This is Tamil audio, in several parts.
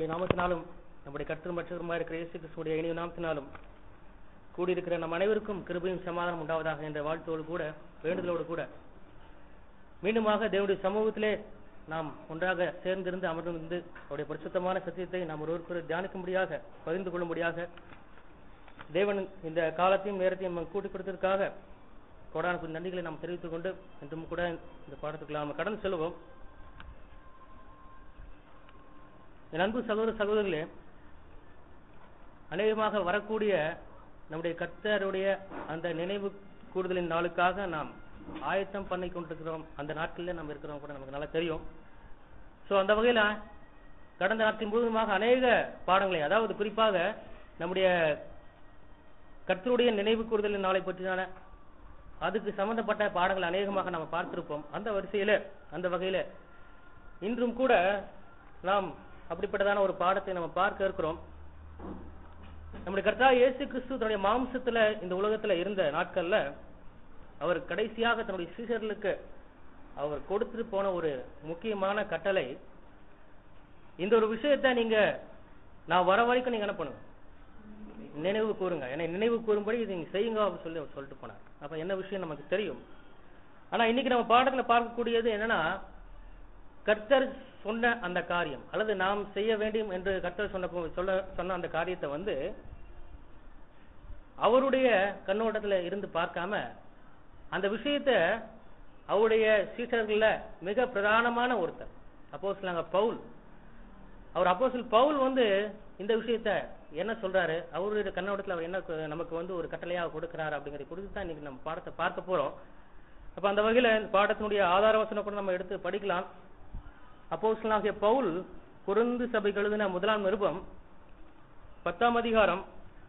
தேவனுடைய நாமத்தினாலும் நம்முடைய கர்த்தரும் ரட்சகருமாய் இருக்கிற இயேசு கிறிஸ்துடைய இனிய நாமத்தினாலும் கூடியிருக்கிற நம் அனைவருக்கும் கிருபையும் சமாதானம் உண்டாவதாக என்ற வாழ்த்தோடு கூட வேண்டுதலோடு கூட மீண்டுமாக தேவனுடைய சமூகத்திலே நாம் ஒன்றாக சேர்ந்திருந்து அமர்ந்திருந்து அவருடைய பரிசுத்தமான சத்தியத்தை நாம் ஒருவருக்கு தியானிக்கும்படியாக பகிர்ந்து கொள்ளும்படியாக தேவன் இந்த காலத்தையும் நேரத்தையும் நமக்கு கூட்டிக் கொடுத்ததற்காக கோடான கொஞ்சம் நன்றிகளை நாம் தெரிவித்துக் கொண்டு இன்றும் கூட இந்த பாடத்துக்கு நாம் கடந்து செல்வோம் என் அன்பு சகோதர சகோதரிகளே அநேகமாக வரக்கூடிய நம்முடைய கர்த்தருடைய அந்த நினைவு கூடுதலின் நாளுக்காக நாம் ஆயத்தம் பண்ணி கொண்டிருக்கிறோம் அந்த நாட்களில் நம்ம இருக்கிறோம் கூட நமக்கு நல்லா தெரியும் ஸோ அந்த வகையில் கடந்த நாட்கள் முழுவதுமாக அநேக பாடங்களை அதாவது குறிப்பாக நம்முடைய கர்த்தருடைய நினைவு கூடுதலின் நாளை பற்றியான அதுக்கு சம்பந்தப்பட்ட பாடங்கள் அநேகமாக நம்ம பார்த்திருப்போம் அந்த வரிசையில அந்த வகையில இன்றும் கூட நாம் அப்படிப்பட்டதான ஒரு பாடத்தை நம்ம பார்க்க இருக்கிறோம் நம்முடைய கர்த்தா இயேசு கிறிஸ்து தன்னுடைய மாம்சத்துல இந்த உலகத்துல இருந்த நாட்கள்ல அவர் கடைசியாக தன்னுடைய சீசர்களுக்கு அவர் கொடுத்துட்டு போன ஒரு முக்கியமான கட்டளை இந்த ஒரு விஷயத்தை நீங்க நான் வர வரைக்கும் நீங்க என்ன பண்ணுங்க நினைவு கூறுங்க என்னை நினைவு கூறும்படி இதை நீங்க செய்யுங்க அப்படின்னு சொல்லி அவர் சொல்லிட்டு போனார் அப்ப என்ன விஷயம் நமக்கு தெரியும் ஆனா இன்னைக்கு நம்ம பாடத்துல பார்க்கக்கூடியது என்னன்னா கர்த்தர் சொன்ன அந்த காரியம் அல்லது நாம் செய்ய வேண்டும் என்று கர்த்தர் சொன்ன சொல்ல சொன்ன அந்த காரியத்தை வந்து அவருடைய கண்ணோட்டத்துல இருந்து பார்க்காம அந்த விஷயத்த அவருடைய சீசர்கள்ல மிக பிரதானமான ஒருத்தர் அப்போ நாங்க பவுல் அவர் அப்போ பவுல் வந்து இந்த விஷயத்த என்ன சொல்றாரு அவருடைய கண்ணோட்டத்துல அவர் என்ன நமக்கு வந்து ஒரு கட்டளையாக கொடுக்கிறாரு அப்படிங்கறத குறித்து தான் இன்னைக்கு நம்ம பாடத்தை பார்க்க போறோம் அப்ப அந்த வகையில இந்த பாடத்தினுடைய ஆதார வசனம் கூட நம்ம எடுத்து படிக்கலாம் அப்போஸ்தலனாகிய பவுல் குருந்து சபைக்கு எழுதின முதலாம் நிருபம் பத்தாம் அதிகாரம்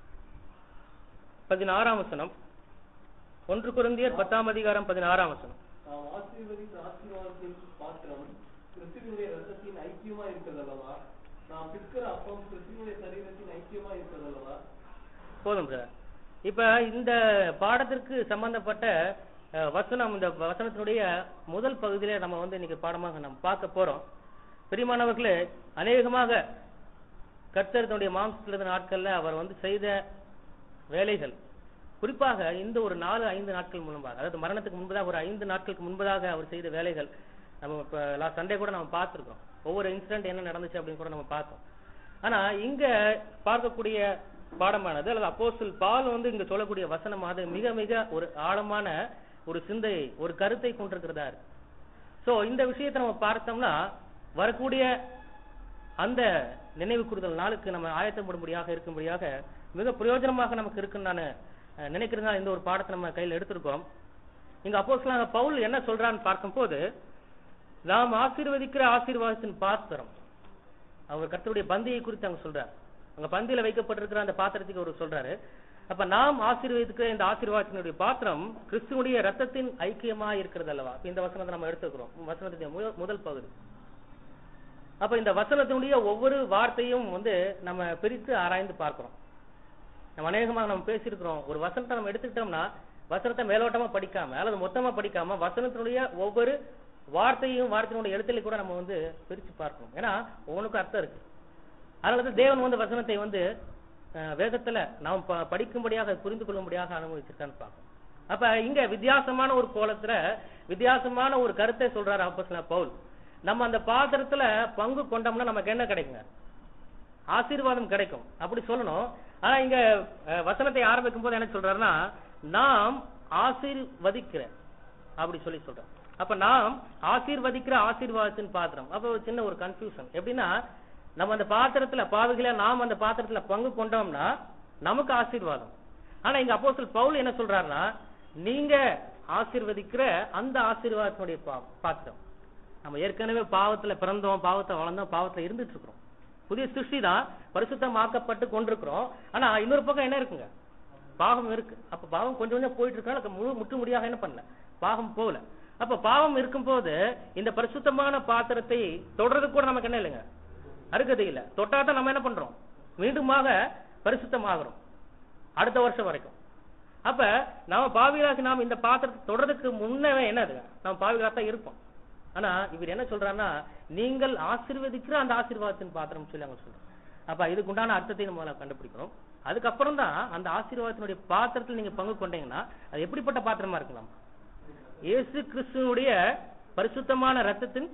பதினாறாம் வசனம் ஒன்று குருந்தியர் பத்தாம் அதிகாரம் பதினாறாம் வசனம் நாம் ஆசீர்வதித்த ஆசீர்வாதத்தின் பாத்திரம் கிறிஸ்துவினுடைய ரத்தத்தின் ஐக்கியமா இருக்கிறதல்லவா நாம் பிற்கிற அப்பம் கிறிஸ்துவினுடைய சரீரத்தின் ஐக்கியமா இருக்கிறதல்லவா போதும் சார் இப்ப இந்த பாடத்திற்கு சம்பந்தப்பட்ட அஹ், வசனம் இந்த வசனத்தினுடைய முதல் பகுதியில நம்ம வந்து இன்னைக்கு பாடமாக நம்ம பார்க்க போறோம் பெரியமானவர்களே அநேகமாக கர்த்தர் தன்னுடைய மாம்சத்தில் இருந்த நாட்கள்ல அவர் வந்து செய்த வேலைகள் குறிப்பாக இந்த ஒரு நாலு ஐந்து நாட்கள் முன்பாக அதாவது மரணத்துக்கு முன்பதாக ஒரு ஐந்து நாட்களுக்கு முன்பதாக அவர் செய்த வேலைகள் நம்ம இப்ப லாஸ்ட் சண்டே கூட நம்ம பார்த்திருக்கோம் ஒவ்வொரு இன்சிடென்ட் என்ன நடந்துச்சு அப்படின்னு கூட நம்ம பார்த்தோம் ஆனா இங்க பார்க்கக்கூடிய பாடமானது அல்லது அப்போஸ்தல் பால் வந்து இங்க சொல்லக்கூடிய வசனமானது மிக மிக ஒரு ஆழமான ஒரு சிந்தை ஒரு கருத்தை கொண்டிருக்கிறதா இருக்கு சோ இந்த விஷயத்தை நம்ம பார்த்தோம்னா வரக்கூடிய அந்த நினைவு கூறுதல் நாளுக்கு நம்ம ஆயத்தப்படும்படியாக இருக்கும்படியாக மிக பிரயோஜனமாக நமக்கு இருக்குன்னு நான் அஹ், நினைக்கிறதுனால இந்த ஒரு பாடத்தை நம்ம கையில் எடுத்திருக்கோம் இங்க அப்போஸ்தலனாகிய பவுல் என்ன சொல்றான்னு பார்க்கும்போது நாம் ஆசீர்வதிக்கிற ஆசீர்வாதத்தின் பாத்திரம் அவர் கர்த்தருடைய பந்தியை குறித்து அங்க சொல்றார் அங்க பந்தியில வைக்கப்பட்டிருக்கிற அந்த பாத்திரத்துக்கு அவர் சொல்றாரு அப்ப நாம் ஆசீர்வதிக்கிற இந்த ஆசீர்வாதத்தினுடைய பாத்திரம் கிறிஸ்துவனுடைய ரத்தத்தின் ஐக்கியமா இருக்கிறது அல்லவா இப்ப இந்த வசனத்தை நம்ம எடுத்துக்கிறோம் வசனத்தின் முதல் முதல் பகுதி அப்ப இந்த வசனத்தினுடைய ஒவ்வொரு வார்த்தையும் வந்து நம்ம பிரித்து ஆராய்ந்து பார்க்கிறோம் நம்ம அநேகமாக நம்ம பேசியிருக்கிறோம் ஒரு வசனத்தை நம்ம எடுத்துக்கிட்டோம்னா வசனத்தை மேலோட்டமா படிக்காம அல்லது மொத்தமா படிக்காம வசனத்தினுடைய ஒவ்வொரு வார்த்தையும் வார்த்தையினுடைய எழுத்துல கூட நம்ம வந்து பிரிச்சு பார்க்கணும் ஏன்னா ஒவ்வொன்றுக்கும் அர்த்தம் இருக்கு அதனாலதான் தேவன் வந்து வசனத்தை வந்து அஹ், வேதத்துல நாம் ப- படிக்கும்படியாக புரிந்து கொள்ளும்படியாக அனுமதிச்சிருக்கான்னு பார்க்கணும் அப்ப இங்க வித்தியாசமான ஒரு கோலத்துல வித்தியாசமான ஒரு கருத்தை சொல்றாரு அப்போஸ்தலன் பவுல் நம்ம அந்த பாத்திரத்துல பங்கு கொண்டோம்னா நமக்கு என்ன கிடைக்குங்க ஆசீர்வாதம் கிடைக்கும் அப்படி சொல்லணும் ஆனா இங்க அஹ், வசனத்தை ஆரம்பிக்கும் போது என்ன சொல்றாருன்னா நாம் ஆசீர்வதிக்கிற அப்படி சொல்லி சொல்றோம் அப்ப நாம் ஆசீர்வதிக்கிற ஆசீர்வாதத்தின் பாத்திரம் அப்ப ஒரு சின்ன ஒரு கன்ஃபியூஷன் எப்படின்னா நம்ம அந்த பாத்திரத்துல பாவிகள நாம் அந்த பாத்திரத்துல பங்கு கொண்டோம்னா நமக்கு ஆசீர்வாதம் ஆனா இங்க அப்போஸ்தலர் பவுல் என்ன சொல்றாருன்னா நீங்க ஆசீர்வதிக்கிற அந்த ஆசீர்வாதத்தினுடைய பா- பாத்திரம் நம்ம ஏற்கனவே பாவத்துல பிறந்தோம் பாவத்தை வளர்ந்தோம் பாவத்துல இருந்துட்டு இருக்கிறோம் புதிய சிருஷ்டி தான் பரிசுத்தமாக்கப்பட்டு கொண்டிருக்கிறோம் ஆனா இன்னொரு பக்கம் என்ன இருக்குங்க பாவம் இருக்கு அப்ப பாவம் கொஞ்சம் கொஞ்சம் போயிட்டு இருக்கா முழு முற்று முடியாக என்ன பண்ணல பாவம் போகல அப்ப பாவம் இருக்கும்போது இந்த பரிசுத்தமான பாத்திரத்தை தொடர்றதுக்கு கூட நமக்கு என்ன இல்லைங்க அருகதை இல்ல தொட்டா தான் நம்ம என்ன பண்றோம் மீண்டுமாக பரிசுத்தமாகிறோம் அடுத்த வருஷம் வரைக்கும் அப்ப நாம பாவிகளாக நாம் இந்த பாத்திரத்தை தொடர்றதுக்கு முன்னவே என்னது நம்ம பாவிகளாக தான் இருப்போம் ஆனா இவர் என்ன சொல்றாருன்னா நீங்கள் ஆசீர்வதிக்கிற அந்த ஆசீர்வாதத்தின் பாத்திரம் சொல்லி அவங்க சொல்றாங்க அப்ப இதுக்கு உண்டான அர்த்தத்தை நம்ம முதல்ல கண்டுபிடிக்கணும் அதுக்கப்புறம் தான் அந்த ஆசீர்வாதத்தினுடைய பாத்திரத்தில் நீங்க பங்கு கொண்டீங்கன்னா அது எப்படிப்பட்ட பாத்திரமா இருக்கலாம் இயேசு கிறிஸ்துவனுடைய பரிசுத்தமான ரத்தத்தின்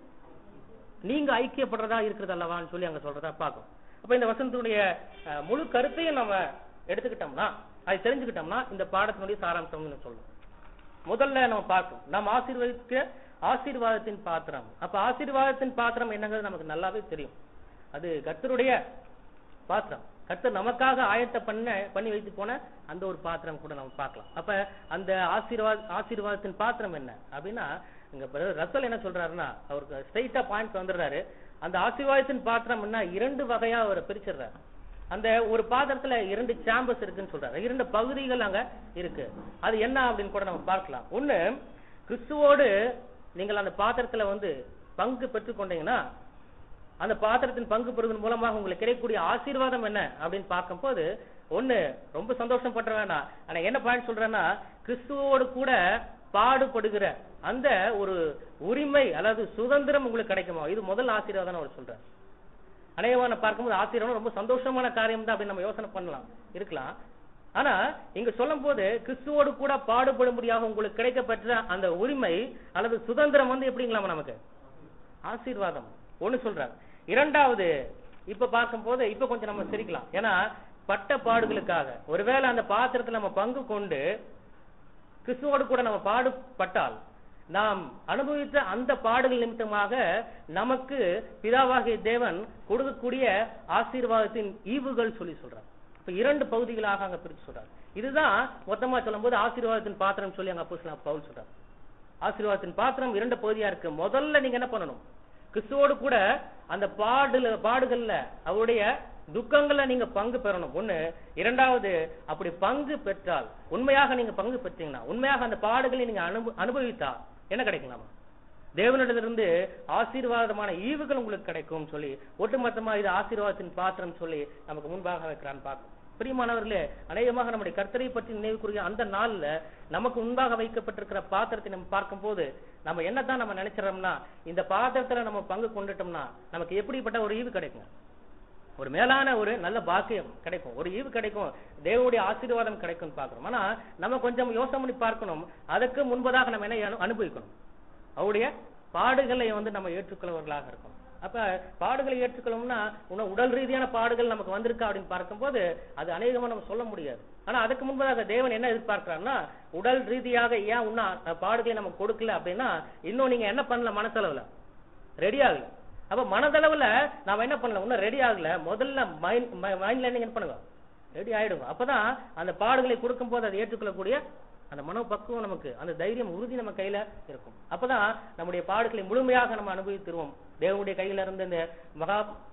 நீங்க ஐக்கியப்படுறதா இருக்கிறது அல்லவான்னு சொல்லி அங்க சொல்றதா பார்க்கும் அப்ப இந்த வசனத்தினுடைய அஹ், முழு கருத்தையும் நம்ம எடுத்துக்கிட்டோம்னா அதை தெரிஞ்சுக்கிட்டோம்னா இந்த பாடத்தினுடைய சாராம்சம்னு சொல்லணும் முதல்ல நம்ம பார்க்கணும் நம்ம ஆசீர்வதிக்க ஆசீர்வாதத்தின் பாத்திரம் அப்ப ஆசீர்வாதத்தின் பாத்திரம் என்னங்கிறது நமக்கு நல்லாவே தெரியும் அது கர்த்தருடைய பாத்திரம் கர்த்தர் நமக்காக ஆயத்த பண்ண பண்ணி வைத்து போன அந்த ஒரு பாத்திரம் கூட நம்ம பார்க்கலாம் அப்ப அந்த ஆசீர்வாத ஆசீர்வாதத்தின் பாத்திரம் என்ன அப்படின்னா இங்க brother ரசல் என்ன சொல்றாருன்னா அவருக்கு ஸ்ட்ரைட்டா பாயிண்ட் வந்துடுறாரு அந்த ஆசீர்வாதத்தின் பாத்திரம் என்ன இரண்டு வகையா அவர் பிரிச்சிடுறாரு அந்த ஒரு பாத்திரத்துல இரண்டு சாம்பர்ஸ் இருக்குன்னு சொல்றாரு இரண்டு பகுதிகள் அங்க இருக்கு அது என்ன அப்படின்னு கூட நம்ம பார்க்கலாம் ஒண்ணு கிறிஸ்துவோடு நீங்கள் அந்த பாத்திரத்துல வந்து பங்கு பெற்றுக்கொண்டீங்கன்னா அந்த பாத்திரத்தின் பங்கு பெறுவதன் மூலமாக உங்களுக்கு கிடைக்கக்கூடிய ஆசீர்வாதம் என்ன அப்படின்னு பார்க்கும்போது ஒண்ணு ரொம்ப சந்தோஷம் பண்ற வேணாம் ஆனா என்ன பாயிண்ட் சொல்றேன்னா கிறிஸ்துவோடு கூட பாடுபடுகிற அந்த ஒரு உரிமை அல்லது சுதந்திரம் உங்களுக்கு கிடைக்குமா இது முதல் ஆசீர்வாதம் அவர் சொல்றார் அநேகமான பார்க்கும்போது ஆசீர்வாதம் ரொம்ப சந்தோஷமான காரியம் தான் அப்படின்னு நம்ம யோசனை பண்ணலாம் இருக்கலாம் ஆனா இங்க சொல்லும் போது கிறிஸ்துவோடு கூட பாடுபடும்படியாக உங்களுக்கு கிடைக்கப்பெற்ற அந்த உரிமை அல்லது சுதந்திரம் வந்து எப்படிங்களாமா நமக்கு ஆசீர்வாதம் ஒண்ணு சொல்றாங்க இரண்டாவது இப்ப பார்க்கும்போது இப்ப கொஞ்சம் நம்ம சிரிக்கலாம் ஏன்னா பட்ட பாடுகளுக்காக ஒருவேளை அந்த பாத்திரத்துல நம்ம பங்கு கொண்டு கிறிஸ்துவோடு கூட நம்ம பாடுபட்டால் நாம் அனுபவித்த அந்த பாடுகள் நிமித்தமாக நமக்கு பிதாவாகிய தேவன் கொடுக்கக்கூடிய ஆசீர்வாதத்தின் ஈவுகள் சொல்லி சொல்றார் இப்ப இரண்டு பகுதிகளாக அங்க பிரிச்சு சொல்றார் இதுதான் மொத்தமா சொல்லும்போது ஆசீர்வாதத்தின் பாத்திரம் சொல்லி அங்க அப்போஸ்தலன் பவுல் சொல்றார் ஆசீர்வாதத்தின் பாத்திரம் இரண்டு பகுதியா இருக்கு முதல்ல நீங்க என்ன பண்ணணும் கிறிஸ்துவோடு கூட அந்த பாடுல பாடுகள்ல அவருடைய துக்கங்கள்ல நீங்க பங்கு பெறணும் ஒண்ணு இரண்டாவது அப்படி பங்கு பெற்றால் உண்மையாக நீங்க பங்கு பெற்றீங்கன்னா உண்மையாக அந்த பாடுகளை நீங்க அனுப அனுபவித்தா என்ன கிடைக்கலாமா தேவனிடத்திலிருந்து ஆசீர்வாதமான ஈவுகள் உங்களுக்கு கிடைக்கும் சொல்லி ஒட்டுமொத்தமா இது ஆசீர்வாதத்தின் பாத்திரம் சொல்லி நமக்கு முன்பாக வைக்கிறான்னு பார்க்கும் பிரியமானவர்களே அநேகமாக நம்முடைய கர்த்தரை பற்றி நினைவுக்குரிய அந்த நாள்ல நமக்கு முன்பாக வைக்கப்பட்டிருக்கிற பாத்திரத்தை நம்ம பார்க்கும்போது நம்ம என்னதான் நம்ம நினைச்சிடறோம்னா இந்த பாத்திரத்துல நம்ம பங்கு கொண்டுட்டோம்னா நமக்கு எப்படிப்பட்ட ஒரு ஈவு கிடைக்கும் ஒரு மேலான ஒரு நல்ல பாக்கியம் கிடைக்கும் ஒரு ஈவு கிடைக்கும் தேவனுடைய ஆசீர்வாதம் கிடைக்கும் பார்க்கிறோம் ஆனா நம்ம கொஞ்சம் யோசனை பண்ணி பார்க்கணும் அதுக்கு முன்பதாக நம்ம என்ன அனு- அனுபவிக்கணும் அவருடைய பாடுகளை வந்து நம்ம ஏற்றுக்கொள்வர்களாக இருக்கணும் அப்ப பாடுகளை ஏற்றுக்கொள்ளணும்னா உன- உடல் ரீதியான பாடுகள் நமக்கு வந்திருக்கா அப்படின்னு பார்க்கும்போது அது அநேகமா நம்ம சொல்ல முடியாது ஆனா அதுக்கு முன்பதாக தேவன் என்ன எதிர்பார்க்கிறாருன்னா உடல் ரீதியாக ஏன் இன்னும் பாடுகளை நமக்கு கொடுக்கல அப்படின்னா இன்னும் நீங்க என்ன பண்ணல மனசளவுல ரெடி ஆகல அப்ப மனதளவுல நாம என்ன பண்ணல இன்னும் ரெடி ஆகல முதல்ல மைண்ட் மைண்ட்ல நீங்க என்ன பண்ணுங்க ரெடி ஆயிடுங்க அப்பதான் அந்த பாடுகளை கொடுக்கும் போது அதை ஏற்றுக்கொள்ளக்கூடிய அந்த மனோபக்குவம் நமக்கு அந்த தைரியம் உறுதி நம்ம கையில இருக்கும் அப்பதான் நம்முடைய பாடுகளை முழுமையாக நம்ம அனுபவித்திருவோம் தேவனுடைய கையில இருந்து இந்த மகா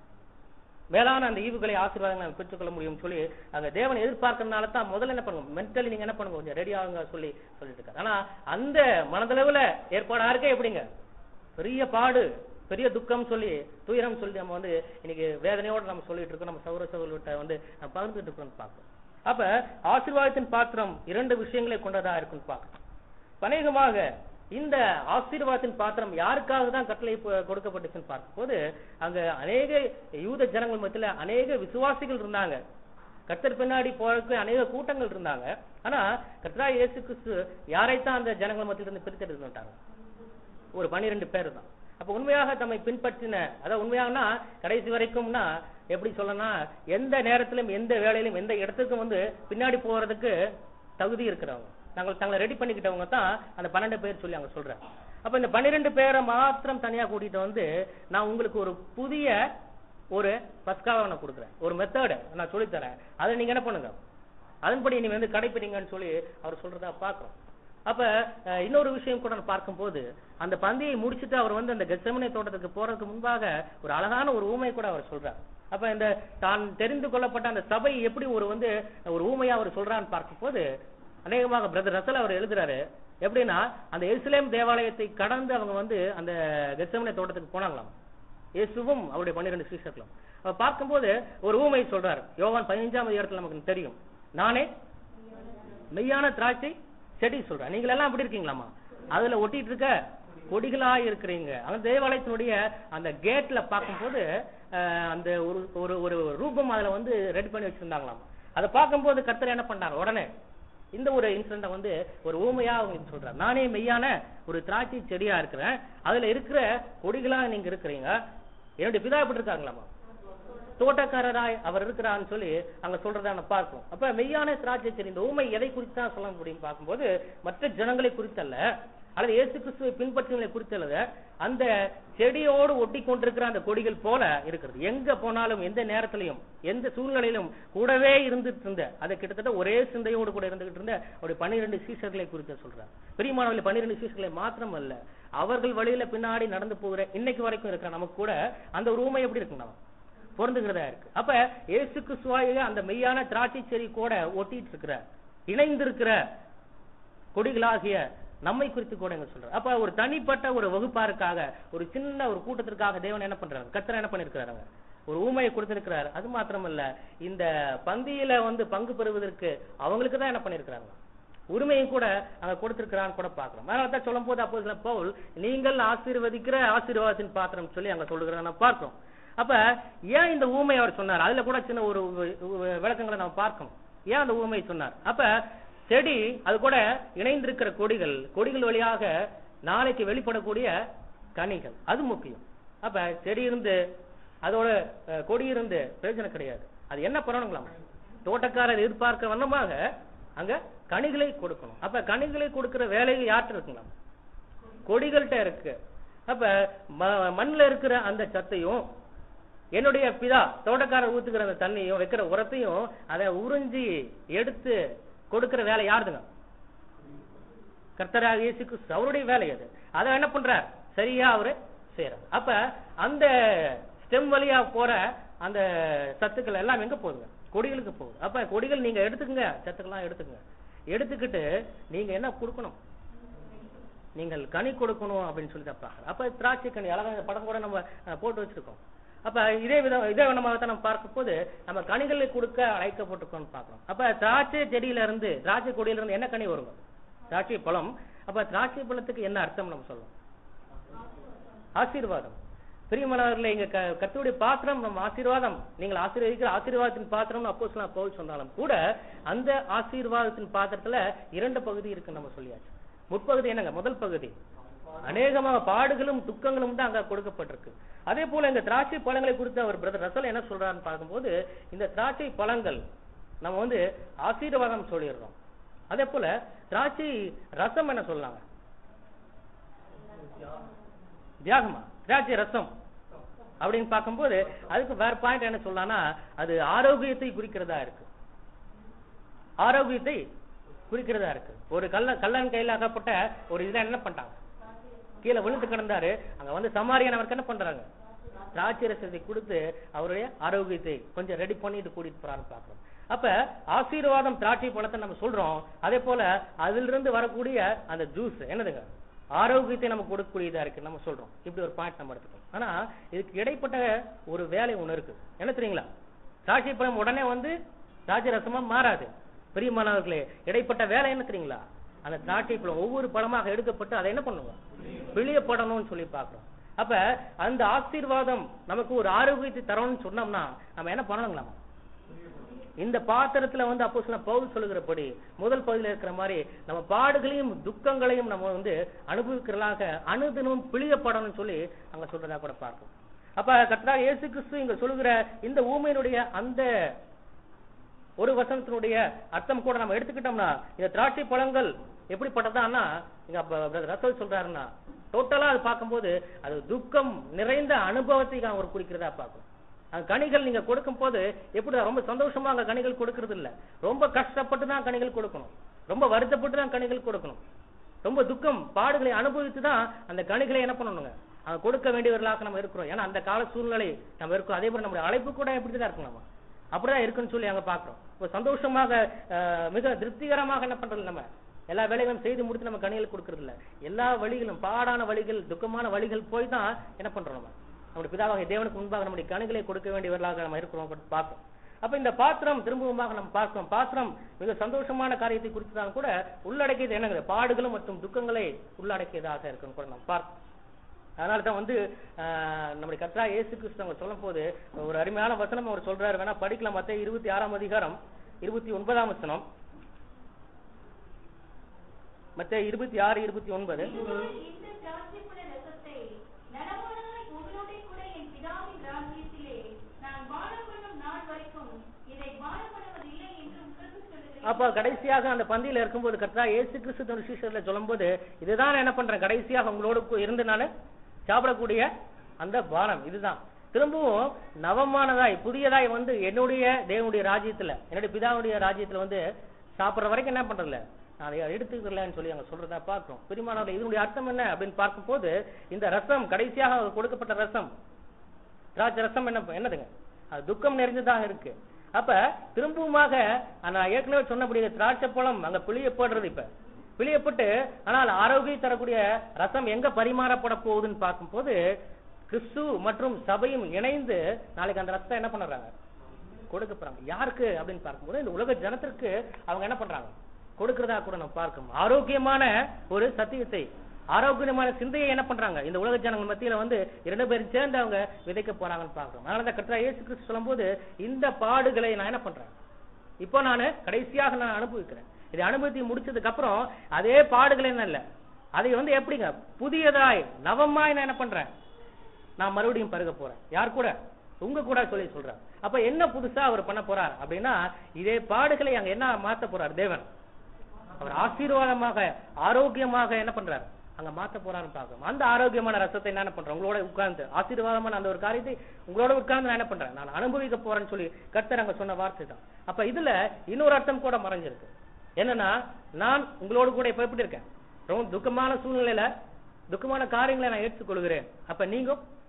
மேலான அந்த ஈவுகளை ஆசீர்வாதங்களை நம்ம பெற்றுக்கொள்ள முடியும் சொல்லி அங்க தேவன் எதிர்பார்க்கறதுனால தான் முதல்ல என்ன பண்ணுங்க மென்டலி நீங்க என்ன பண்ணுங்க கொஞ்சம் ரெடி ஆகுங்க சொல்லி சொல்லிட்டு இருக்காரு ஆனா அந்த மனதளவுல ஏற்பாடா இருக்க எப்படிங்க பெரிய பாடு பெரிய துக்கம் சொல்லி துயரம் சொல்லி நம்ம வந்து இன்னைக்கு வேதனையோட நம்ம சொல்லிட்டு இருக்கோம் நம்ம சௌர சகோதரர்கிட்ட வந்து நம்ம பகிர்ந்துட்டு இருக்கோம்னு பார்க்கணும் அப்ப ஆசீர்வாதத்தின் பாத்திரம் இரண்டு விஷயங்களை கொண்டதா இருக்குன்னு பார்க்கணும் அநேகமாக இந்த ஆசீர்வாதத்தின் பாத்திரம் யாருக்காக தான் கட்டளை ப- கொடுக்கப்பட்டுச்சுன்னு பார்க்கும்போது அங்க அநேக யூத ஜனங்கள் மத்தியில அநேக விசுவாசிகள் இருந்தாங்க கர்த்தர் பின்னாடி போறதுக்கு அநேக கூட்டங்கள் இருந்தாங்க ஆனா கர்த்தரா இயேசு கிறிஸ்து யாரைத்தான் அந்த ஜனங்கள் மத்தியில இருந்து பிரித்தெடுத்துட்டாங்க ஒரு பன்னிரெண்டு பேர் தான் அப்ப உண்மையாக தம்மை பின்பற்றின அதாவது உண்மையாகனா கடைசி வரைக்கும்னா எப்படி சொல்லலாம் எந்த நேரத்திலும் எந்த வேலையிலும் எந்த இடத்துக்கும் வந்து பின்னாடி போறதுக்கு தகுதி இருக்கிறவங்க நாங்கள் தங்களை ரெடி பண்ணிக்கிட்டவங்க தான் அந்த பன்னெண்டு பேர் சொல்லி அவங்க சொல்றாங்க அப்ப இந்த பன்னிரெண்டு பேரை மாத்திரம் தனியா கூட்டிட்டு வந்து நான் உங்களுக்கு ஒரு புதிய ஒரு பஸ்காவை நான் கொடுக்குறேன் ஒரு மெத்தடு நான் சொல்லித் தரேன் அதை நீங்க என்ன பண்ணுங்க அதன்படி நீங்க வந்து கடைப்பிடிங்கன்னு சொல்லி அவர் சொல்றதா பார்க்கிறோம் அப்ப அஹ், இன்னொரு விஷயம் கூட நான் பார்க்கும்போது அந்த பந்தியை முடிச்சிட்டு அவர் வந்து அந்த கெச்சமனை தோட்டத்துக்கு போறதுக்கு முன்பாக ஒரு அழகான ஒரு ஊமை கூட அவர் சொல்றார் அப்ப இந்த தான் தெரிந்து கொள்ளப்பட்ட அந்த சபை எப்படி ஒரு வந்து ஒரு ஊமையா அவர் சொல்றான்னு பார்க்கும்போது அநேகமாக பிரதர் ரசல் அவர் எழுதுறாரு எப்படின்னா அந்த எருசலேம் தேவாலயத்தை கடந்து அவங்க வந்து அந்த கெச்சமனை தோட்டத்துக்கு போனாங்களாம் இயேசுவும் அவருடைய பன்னிரண்டு சீஷர்களும் அவர் பார்க்கும்போது ஒரு ஊமை சொல்றாரு யோவான் பதினஞ்சாம் அதிகாரத்துல நமக்கு தெரியும் நானே மெய்யான திராட்சை செடி சொல்றேன் நீங்க எல்லாம் அப்படி இருக்கீங்களாமா அதுல ஒட்டிட்டு இருக்க கொடிகளா இருக்கிறீங்க அந்த தேவாலயத்தினுடைய அந்த கேட்ல பார்க்கும்போது அஹ், அந்த ஒரு ஒரு ஒரு ரூபம் அதுல வந்து ரெடி பண்ணி வச்சிருந்தாங்களாம் அதை பார்க்கும்போது கர்த்தர் என்ன பண்ணாங்க உடனே இந்த ஒரு இன்சிடென்ட வந்து ஒரு ஊமையா அவங்க சொல்றாரு நானே மெய்யான ஒரு திராட்சை செடியா இருக்கிறேன் அதுல இருக்கிற கொடிகளா நீங்க இருக்கிறீங்க என்னுடைய பிதா எப்படி இருக்காங்களாமா தோட்டக்காரராய் அவர் இருக்கிறான்னு சொல்லி அங்க சொல்றத நம்ம பார்ப்போம் அப்ப மெய்யான திராட்சை செடி இந்த ஊமை எதை குறித்து தான் சொல்ல முடியும் பார்க்கும்போது மற்ற ஜனங்களை குறித்தல்ல அல்லது இயேசு கிறிஸ்துவை பின்பற்றுவதை குறித்தல்ல அந்த செடியோடு ஒட்டி கொண்டிருக்கிற அந்த கொடிகள் போல இருக்கிறது எங்க போனாலும் எந்த நேரத்திலையும் எந்த சூழ்நிலையிலும் கூடவே இருந்துட்டு இருந்த அது கிட்டத்தட்ட ஒரே சிந்தையோடு கூட இருந்துகிட்டு இருந்த ஒரு பன்னிரண்டு சீசர்களை குறித்து சொல்றார் பெரியமானவர்கள் பன்னிரண்டு சீசர்களை மாத்திரம் அல்ல அவர்கள் வழியில பின்னாடி நடந்து போகிற இன்னைக்கு வரைக்கும் இருக்கிற நமக்கு கூட அந்த ஒரு ஊமை எப்படி இருக்குங்க பொருந்துகிறதா இருக்கு அப்ப இயேசு கிறிஸ்துவாய அந்த மெய்யான திராட்சை செடி கூட ஒட்டிட்டு இருக்கிற இணைந்திருக்கிற கொடிகளாகிய நம்மை குறித்து கூட எங்க சொல்றாரு அப்ப ஒரு தனிப்பட்ட ஒரு வகுப்பாருக்காக ஒரு சின்ன ஒரு கூட்டத்திற்காக தேவன் என்ன பண்றாரு கத்தர் என்ன பண்ணிருக்கிறாங்க ஒரு ஊமையை கொடுத்திருக்கிறார் அது மாத்திரமல்ல இந்த பந்தியில வந்து பங்கு பெறுவதற்கு அவங்களுக்கு தான் என்ன பண்ணிருக்கிறாங்க உரிமையும் கூட அங்க கொடுத்திருக்கிறான்னு கூட பாக்குறோம் அதனால தான் சொல்லும் போது அப்போ பவுல் நீங்கள் ஆசீர்வதிக்கிற ஆசீர்வாதத்தின் பாத்திரம் சொல்லி அங்க சொல்லுகிறத நம்ம பார்க்கிறோம் அப்ப ஏன் இந்த ஊமை அவர் சொன்னார் அதுல கூட சின்ன ஒரு வி- வி- விளக்கங்களை நம்ம பார்க்கணும் ஏன் அந்த ஊமை சொன்னார் அப்ப செடி அது கூட இணைந்திருக்கிற கொடிகள் கொடிகள் வழியாக நாளைக்கு வெளிப்படக்கூடிய கனிகள் அது முக்கியம் அப்ப செடி இருந்து அதோட அஹ், கொடி இருந்து பிரயோஜனம் கிடையாது அது என்ன பண்ணணுங்களாம் தோட்டக்காரர் எதிர்பார்க்க வண்ணமாக அங்க கனிகளை கொடுக்கணும் அப்ப கனிகளை கொடுக்கிற வேலை யார்கிட்ட இருக்குங்களாம் கொடிகள்கிட்ட இருக்கு அப்ப ம- மண்ணுல இருக்கிற அந்த சத்தையும் என்னுடைய பிதா தோட்டக்காரர் ஊத்துக்கிற அந்த தண்ணியும் வைக்கிற உரத்தையும் அதை உறிஞ்சி எடுத்து கொடுக்கிற வேலை யாருதுங்க கர்த்தராக இயேசு கிறிஸ்து அவருடைய வேலை அது அதை என்ன பண்றார் சரியா அவரு செய்யறார் அப்ப அந்த ஸ்டெம் வழியா போற அந்த சத்துக்கள் எல்லாம் எங்க போகுதுங்க கொடிகளுக்கு போகுது அப்ப கொடிகள் நீங்க எடுத்துக்கங்க சத்துக்கெல்லாம் எடுத்துக்கங்க எடுத்துக்கிட்டு நீங்க என்ன கொடுக்கணும் நீங்கள் கனி கொடுக்கணும் அப்படின்னு சொல்லி தான் பார்க்கணும் அப்ப திராட்சை கனி அழகா இந்த படம் கூட நம்ம அஹ், போட்டு வச்சிருக்கோம் அப்ப இதே விதம் இதே நம்ம தான் நம்ம பார்க்கும் போது நம்ம கனிகளை கொடுக்க அழைக்கப்பட்டிருக்கோம்னு பார்க்கணும் அப்ப திராட்சை செடியில இருந்து திராட்சை கொடியில இருந்து என்ன கனி வருங்க திராட்சை பழம் அப்ப திராட்சை பழத்துக்கு என்ன அர்த்தம் நம்ம சொல்லணும் ஆசீர்வாதம் பிரியமானவர்களே இங்க க- கர்த்தருடைய பாத்திரம் நம்ம ஆசீர்வாதம் நீங்கள் ஆசீர்வதிக்கிற ஆசீர்வாதத்தின் பாத்திரம் அப்போ பவுல் சொன்னாலும் கூட அந்த ஆசீர்வாதத்தின் பாத்திரத்துல இரண்டு பகுதி இருக்கு நம்ம சொல்லியாச்சு முற்பகுதி என்னங்க முதல் பகுதி அநேகமாக பாடுகளும் துக்கங்களும் தான் அங்க கொடுக்கப்பட்டிருக்கு அதே போல இந்த திராட்சை பழங்களை குறித்து அவர் பிரதர் ரசல் என்ன சொல்றாருன்னு பார்க்கும்போது இந்த திராட்சை பழங்கள் நம்ம வந்து ஆசீர்வாதம் சொல்லிடுறோம் அதே போல திராட்சை ரசம் என்ன சொல்லலாங்க தியாகமா திராட்சை ரசம் அப்படின்னு பார்க்கும்போது அதுக்கு வேற பாயிண்ட் என்ன சொல்லலாம்னா அது ஆரோக்கியத்தை குறிக்கிறதா இருக்கு ஆரோக்கியத்தை குறிக்கிறதா இருக்கு ஒரு கள்ள கள்ளன் கையில் அகப்பட்ட ஒரு இதுல என்ன பண்ணிட்டாங்க கீழே விழுந்து கிடந்தாரு அங்க வந்து சமாரியானவருக்கு என்ன பண்றாங்க திராட்சை ரசத்தை கொடுத்து அவருடைய ஆரோக்கியத்தை கொஞ்சம் ரெடி பண்ணிட்டு கூட்டிட்டு போறான்னு பாக்குறோம் அப்ப ஆசீர்வாதம் திராட்சை பழத்தை நம்ம சொல்றோம் அதே போல அதிலிருந்து வரக்கூடிய அந்த ஜூஸ் என்னதுங்க ஆரோக்கியத்தை நம்ம கொடுக்கக்கூடியதா இருக்கு நம்ம சொல்றோம் இப்படி ஒரு பாயிண்ட் நம்ம எடுத்துக்கோம் ஆனா இதுக்கு இடைப்பட்ட ஒரு வேலை ஒண்ணு இருக்கு என்ன தெரியுங்களா திராட்சை பழம் உடனே வந்து திராட்சை ரசமா மாறாது பிரியமானவர்களே இடைப்பட்ட வேலை என்ன தெரியுங்களா அந்த திராட்சை பழம் ஒவ்வொரு பழமாக எடுக்கப்பட்டு அதை என்ன பண்ணுவோம் பிழியப்படணும்னு சொல்லி பார்க்கிறோம் அப்ப அந்த ஆசீர்வாதம் நமக்கு ஒரு ஆரோக்கியத்தை தரணும்னு சொன்னோம்னா நம்ம என்ன பண்ணணுங்களாமா இந்த பாத்திரத்துல வந்து அப்போ சில பவுல் சொல்லுகிறபடி முதல் பகுதியில் இருக்கிற மாதிரி நம்ம பாடுகளையும் துக்கங்களையும் நம்ம வந்து அனுபவிக்கிறதாக அனுதினமும் பிழியப்படணும்னு சொல்லி அங்க சொல்றதா கூட பார்க்கணும் அப்ப கர்த்தராக இயேசு கிறிஸ்து இங்க சொல்லுகிற இந்த ஊமையினுடைய அந்த ஒரு வசனத்தினுடைய அர்த்தம் கூட நம்ம எடுத்துக்கிட்டோம்னா இந்த திராட்சை பழங்கள் எப்படிப்பட்டதான்னா இங்க அப்ப brother ரசல் சொல்றாருன்னா டோட்டலா அது பார்க்கும்போது அது துக்கம் நிறைந்த அனுபவத்தை அவர் குறிக்கிறதா பார்க்கணும் அந்த கனிகள் நீங்க கொடுக்கும் போது எப்படி ரொம்ப சந்தோஷமா அங்க கனிகள் கொடுக்கறது இல்ல ரொம்ப கஷ்டப்பட்டு தான் கனிகள் கொடுக்கணும் ரொம்ப வருத்தப்பட்டு தான் கனிகள் கொடுக்கணும் ரொம்ப துக்கம் பாடுகளை அனுபவித்து தான் அந்த கனிகளை என்ன பண்ணணுங்க அங்க கொடுக்க வேண்டியவர்களாக நம்ம இருக்கிறோம் ஏன்னா அந்த கால சூழ்நிலை நம்ம இருக்கோம் அதே போல நம்முடைய அழைப்பு கூட எப்படி தான் இருக்கும் நம்ம அப்படிதான் இருக்குன்னு சொல்லி அங்க பாக்குறோம் இப்போ சந்தோஷமாக அஹ், மிக திருப்திகரமாக என்ன பண்றது நம்ம எல்லா வேலைகளும் செய்து முடித்து நம்ம கனிகள் கொடுக்கறது இல்ல எல்லா வழிகளும் பாடான வழிகள் துக்கமான வழிகள் போய் தான் என்ன பண்றோம் நம்ம நம்முடைய பிதாவாகிய தேவனுக்கு முன்பாக நம்முடைய கனிகளை கொடுக்க வேண்டியவர்களாக நம்ம இருக்கிறோம் பார்ப்போம் அப்ப இந்த பாத்திரம் திரும்பவுமாக நம்ம பார்க்கிறோம் பாத்திரம் மிக சந்தோஷமான காரியத்தை குறித்துதான் கூட உள்ளடக்கியது என்னங்க பாடுகளும் மற்றும் துக்கங்களை உள்ளடக்கியதாக இருக்குன்னு கூட நம்ம பார்க்கிறோம் அதனால தான் வந்து ஆஹ், நம்முடைய கர்த்தரா இயேசு கிறிஸ்து அவங்க சொல்லும் போது ஒரு அருமையான வசனம் அவர் சொல்றாரு வேணா படிக்கலாம் மத்த இருபத்தி ஆறாம் அதிகாரம் இருபத்தி ஒன்பதாம் வசனம் மத்த இருபத்தி ஆறு இருபத்தி ஒன்பது இந்த திராட்சைப்பழ ரசத்தை நலமானதாய் உங்களோடே கூட என் பிதாவின் ராஜ்யத்திலே நான் பானம் பண்ணும் நாள் வரைக்கும் இதை பானம் பண்ணுவதில்லை என்று உங்களுக்கு சொல்லுகிறேன் அப்ப கடைசியாக அந்த பந்தியில இருக்கும்போது கர்த்தா இயேசு கிறிஸ்து தன் சீஷர்ல சொல்லும்போது இதுதான் நான் என்ன பண்றேன் கடைசியாக உங்களோட கு- இருந்து நான் சாப்பிடக்கூடிய அந்த பானம் இதுதான் திரும்பவும் நவமானதாய் புதியதாய் வந்து என்னுடைய தேவனுடைய ராஜ்யத்துல என்னுடைய பிதாவுடைய ராஜ்யத்துல வந்து சாப்பிடுற வரைக்கும் என்ன பண்றதில்ல நான் அதை எடுத்துக்கலன்னு சொல்லி அங்க சொல்றதா பார்க்கிறோம் பிரிமானவர்கள் இதனுடைய அர்த்தம் என்ன அப்படின்னு பார்க்கும்போது இந்த ரசம் கடைசியாக கொடுக்கப்பட்ட ரசம் திராட்சை ரசம் என்ன என்னதுங்க அது துக்கம் நிறைந்ததாக இருக்கு அப்ப திரும்பவுமாக நான் ஏற்கனவே சொன்னபடி திராட்சை பழம் அங்க பிழியப்படுறது இப்ப பிழியப்பட்டு ஆனால் ஆரோக்கியம் தரக்கூடிய ரசம் எங்க பரிமாறப்பட போகுதுன்னு பார்க்கும்போது கிறிஸ்து மற்றும் சபையும் இணைந்து நாளைக்கு அந்த ரசத்தை என்ன பண்ணுறாங்க கொடுக்க போறாங்க யாருக்கு அப்படின்னு பார்க்கும்போது இந்த உலக ஜனத்திற்கு அவங்க என்ன பண்றாங்க கொடுக்கறதா கூட நம்ம பார்க்கணும் ஆரோக்கியமான ஒரு சத்தியத்தை ஆரோக்கியமான சிந்தையை என்ன பண்றாங்க இந்த உலக ஜனங்கள் மத்தியில வந்து இரண்டு பேரும் சேர்ந்து அவங்க விதைக்க போறாங்கன்னு பார்க்கிறோம் அதனால தான் கர்த்தர் இயேசு கிறிஸ்து சொல்லும்போது இந்த பாடுகளை நான் என்ன பண்றேன் இப்போ நான் கடைசியாக நான் அனுபவிக்கிறேன் இதை அனுபவித்து முடிச்சதுக்கு அப்புறம் அதே பாடுகள் என்ன இல்ல அதை வந்து எப்படிங்க புதியதாய் நவமாய் நான் என்ன பண்றேன் நான் மறுபடியும் பருக போறேன் யார் கூட உங்க கூட சொல்லி சொல்றார் அப்ப என்ன புதுசா அவர் பண்ண போறார் அப்படின்னா இதே பாடுகளை அங்க என்ன மாத்த போறார் தேவன் அவர் ஆசீர்வாதமாக ஆரோக்கியமாக என்ன பண்றாரு அங்க மாத்த போறாருன்னு பார்க்கணும் அந்த ஆரோக்கியமான ரசத்தை நான் என்ன பண்றேன் உங்களோட உட்கார்ந்து ஆசீர்வாதமான அந்த ஒரு காரியத்தை உங்களோட உட்கார்ந்து நான் என்ன பண்றேன் நான் அனுபவிக்க போறேன்னு சொல்லி கர்த்தர் அங்க சொன்ன வார்த்தை தான் அப்ப இதுல இன்னொரு அர்த்தம் கூட மறைஞ்சிருக்கு என்னன்னா நான் உங்களோடு கூட இப்ப எப்படி இருக்கேன் ரொம்ப துக்கமான சூழ்நிலையில துக்கமான காரியங்களை நான் ஏற்றுக்கொள்கிறேன் அப்ப நீங்க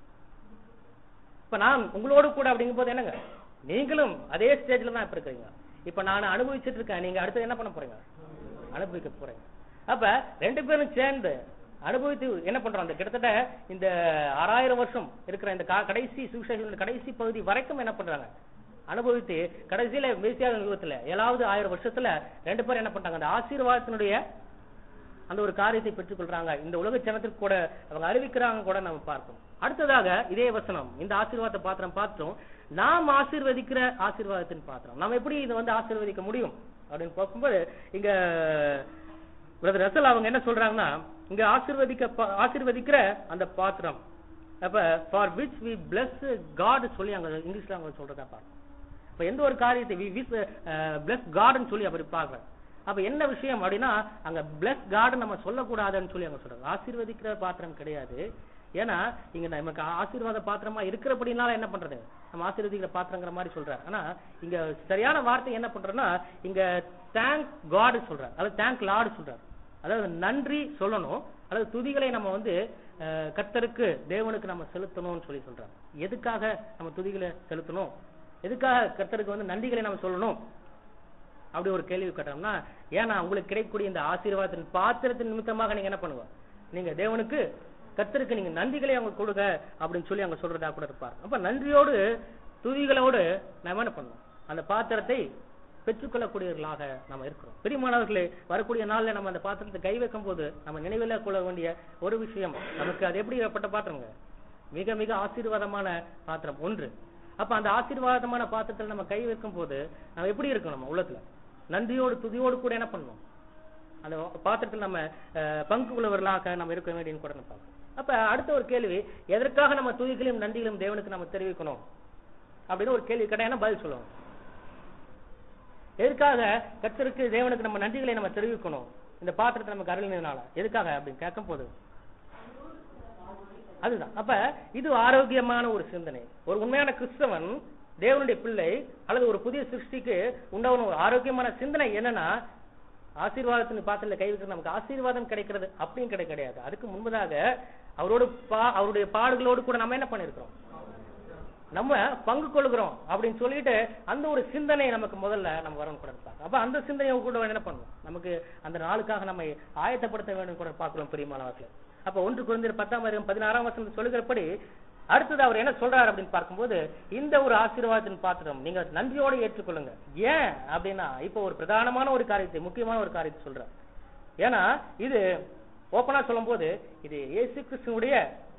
இப்ப நான் உங்களோடு கூட அப்படிங்கும் போது என்னங்க நீங்களும் அதே ஸ்டேஜ்ல தான் இப்ப இருக்கிறீங்க இப்ப நான் அனுபவிச்சுட்டு இருக்கேன் நீங்க அடுத்து என்ன பண்ண போறீங்க அனுபவிக்க போறீங்க அப்ப ரெண்டு பேரும் சேர்ந்து அனுபவித்து என்ன பண்றோம் அந்த கிட்டத்தட்ட இந்த ஆறாயிரம் வருஷம் இருக்கிற இந்த கா- கடைசி சுவிசேஷ கடைசி பகுதி வரைக்கும் என்ன பண்றாங்க அனுபவித்து கடைசியில மேசியாக யுகத்துல ஏழாவது ஆயிரம் வருஷத்துல ரெண்டு பேரும் என்ன பண்றாங்க அந்த ஆசீர்வாதத்தினுடைய அந்த ஒரு காரியத்தை பெற்றுக்கொள்றாங்க இந்த உலக ஜனத்திற்கு கூட அவங்க அறிவிக்கிறாங்க கூட நம்ம பார்ப்போம் அடுத்ததாக இதே வசனம் இந்த ஆசீர்வாத பாத்திரம் பார்த்தோம் நாம் ஆசீர்வதிக்கிற ஆசீர்வாதத்தின் பாத்திரம் நாம் எப்படி இதை வந்து ஆசீர்வதிக்க முடியும் அப்படின்னு பார்க்கும்போது இங்க பிரதர் ரசல் அவங்க என்ன சொல்றாங்கன்னா இங்க ஆசீர்வதிக்க பா- ஆசீர்வதிக்கிற அந்த பாத்திரம் அப்ப for which we bless God சொல்லி அங்க இங்கிலீஷ்ல அவங்க சொல்றதா பார்க்கணும் இப்ப எந்த ஒரு காரியத்தை வி விஸ் பிளஸ் காட்னு சொல்லி அப்படி பார்க்கறேன் அப்ப என்ன விஷயம் அப்படின்னா அங்க பிளஸ் காட் நம்ம சொல்லக்கூடாதுன்னு சொல்லி அங்க சொல்றாங்க ஆசீர்வதிக்கிற பாத்திரம் கிடையாது ஏன்னா இங்க நமக்கு ஆசீர்வாத பாத்திரமா இருக்கிறபடினால என்ன பண்றது நம்ம ஆசீர்வதிக்கிற பாத்திரங்கிற மாதிரி சொல்றாரு ஆனா இங்க சரியான வார்த்தை என்ன பண்றோம்னா இங்க தேங்க் காட் சொல்றாரு அதாவது தேங்க் லார்டு சொல்றாரு அதாவது நன்றி சொல்லணும் அதாவது துதிகளை நம்ம வந்து அஹ், கர்த்தருக்கு தேவனுக்கு நம்ம செலுத்தணும்னு சொல்லி சொல்றாங்க எதுக்காக நம்ம துதிகளை செலுத்தணும் எதுக்காக கர்த்தருக்கு வந்து நன்றிகளை நம்ம சொல்லணும் அப்படி ஒரு கேள்வி கேட்டோம்னா ஏன்னா உங்களுக்கு கிடைக்கக்கூடிய இந்த ஆசீர்வாதத்தின் பாத்திரத்தின் நிமித்தமாக நீங்க என்ன பண்ணுங்க நீங்க தேவனுக்கு கர்த்தருக்கு நீங்க நன்றிகளை அவங்க கொடுங்க அப்படின்னு சொல்லி அவங்க சொல்றதா கூட இருப்பார் அப்ப நன்றியோடு துதிகளோடு நம்ம என்ன பண்ணணும் அந்த பாத்திரத்தை பெற்றுக்கொள்ளக்கூடியவர்களாக நம்ம இருக்கிறோம் பெரியமானவர்களே வரக்கூடிய நாள்ல நம்ம அந்த பாத்திரத்தை கை வைக்கும் போது நம்ம நினைவில் கொள்ள வேண்டிய ஒரு விஷயம் நமக்கு அது எப்படிப்பட்ட பாத்திரங்க மிக மிக ஆசீர்வாதமான பாத்திரம் ஒன்று அப்ப அந்த ஆசீர்வாதமான பாத்திரத்தில் நம்ம கை வைக்கும் போது நம்ம எப்படி இருக்கணும் நம்ம உள்ளத்துல நன்றியோடு துதியோடு கூட என்ன பண்ணணும் அந்த பாத்திரத்தில் நம்ம அஹ், பங்கு உள்ளவர்களாக நம்ம இருக்க வேண்டியன்னு கூட நம்ம பார்க்கணும் அப்ப அடுத்த ஒரு கேள்வி எதற்காக நம்ம துதிகளையும் நன்றிகளையும் தேவனுக்கு நம்ம தெரிவிக்கணும் அப்படின்னு ஒரு கேள்வி கேட்டா பதில் சொல்லுவோம் எதுக்காக கர்த்தருக்கு தேவனுக்கு நம்ம நன்றிகளை நம்ம தெரிவிக்கணும் இந்த பாத்திரத்தை நமக்கு அருளினதுனால எதுக்காக அப்படின்னு கேட்கும் போது அதுதான் அப்ப இது ஆரோக்கியமான ஒரு சிந்தனை ஒரு உண்மையான கிறிஸ்தவன் தேவனுடைய பிள்ளை அல்லது ஒரு புதிய சிருஷ்டிக்கு உண்டான ஒரு ஆரோக்கியமான சிந்தனை என்னன்னா ஆசீர்வாதத்தின் பாத்திரத்துல கை வைக்கிறது நமக்கு ஆசீர்வாதம் கிடைக்கிறது அப்படின்னு கிடை கிடையாது அதுக்கு முன்பதாக அவரோட பா அவருடைய பாடுகளோடு கூட நம்ம என்ன பண்ணிருக்கிறோம் நம்ம பங்கு கொள்கிறோம் அப்படின்னு சொல்லிட்டு அந்த ஒரு சிந்தனை நமக்கு முதல்ல நம்ம வரணும் கூட இருப்பாங்க அப்ப அந்த சிந்தனையை கூட என்ன பண்ணணும் நமக்கு அந்த நாளுக்காக நம்ம ஆயத்தப்படுத்த வேண்டும் கூட பார்க்கிறோம் பெரியமானவர்கள் அப்ப ஒன்று குழந்தை பத்தாம் அதிகம் பதினாறாம் வசனம் சொல்லுகிறபடி அடுத்தது அவர் என்ன சொல்றாரு அப்படின்னு பார்க்கும்போது இந்த ஒரு ஆசீர்வாதத்தின் பாத்திரம் நீங்க நன்றியோட ஏற்றுக்கொள்ளுங்க ஏன் அப்படின்னா இப்போ ஒரு பிரதானமான ஒரு காரியத்தை முக்கியமான ஒரு காரியத்தை சொல்றார் ஏன்னா இது ஓப்பனா சொல்லும்போது இது இயேசு கிறிஸ்துனுடைய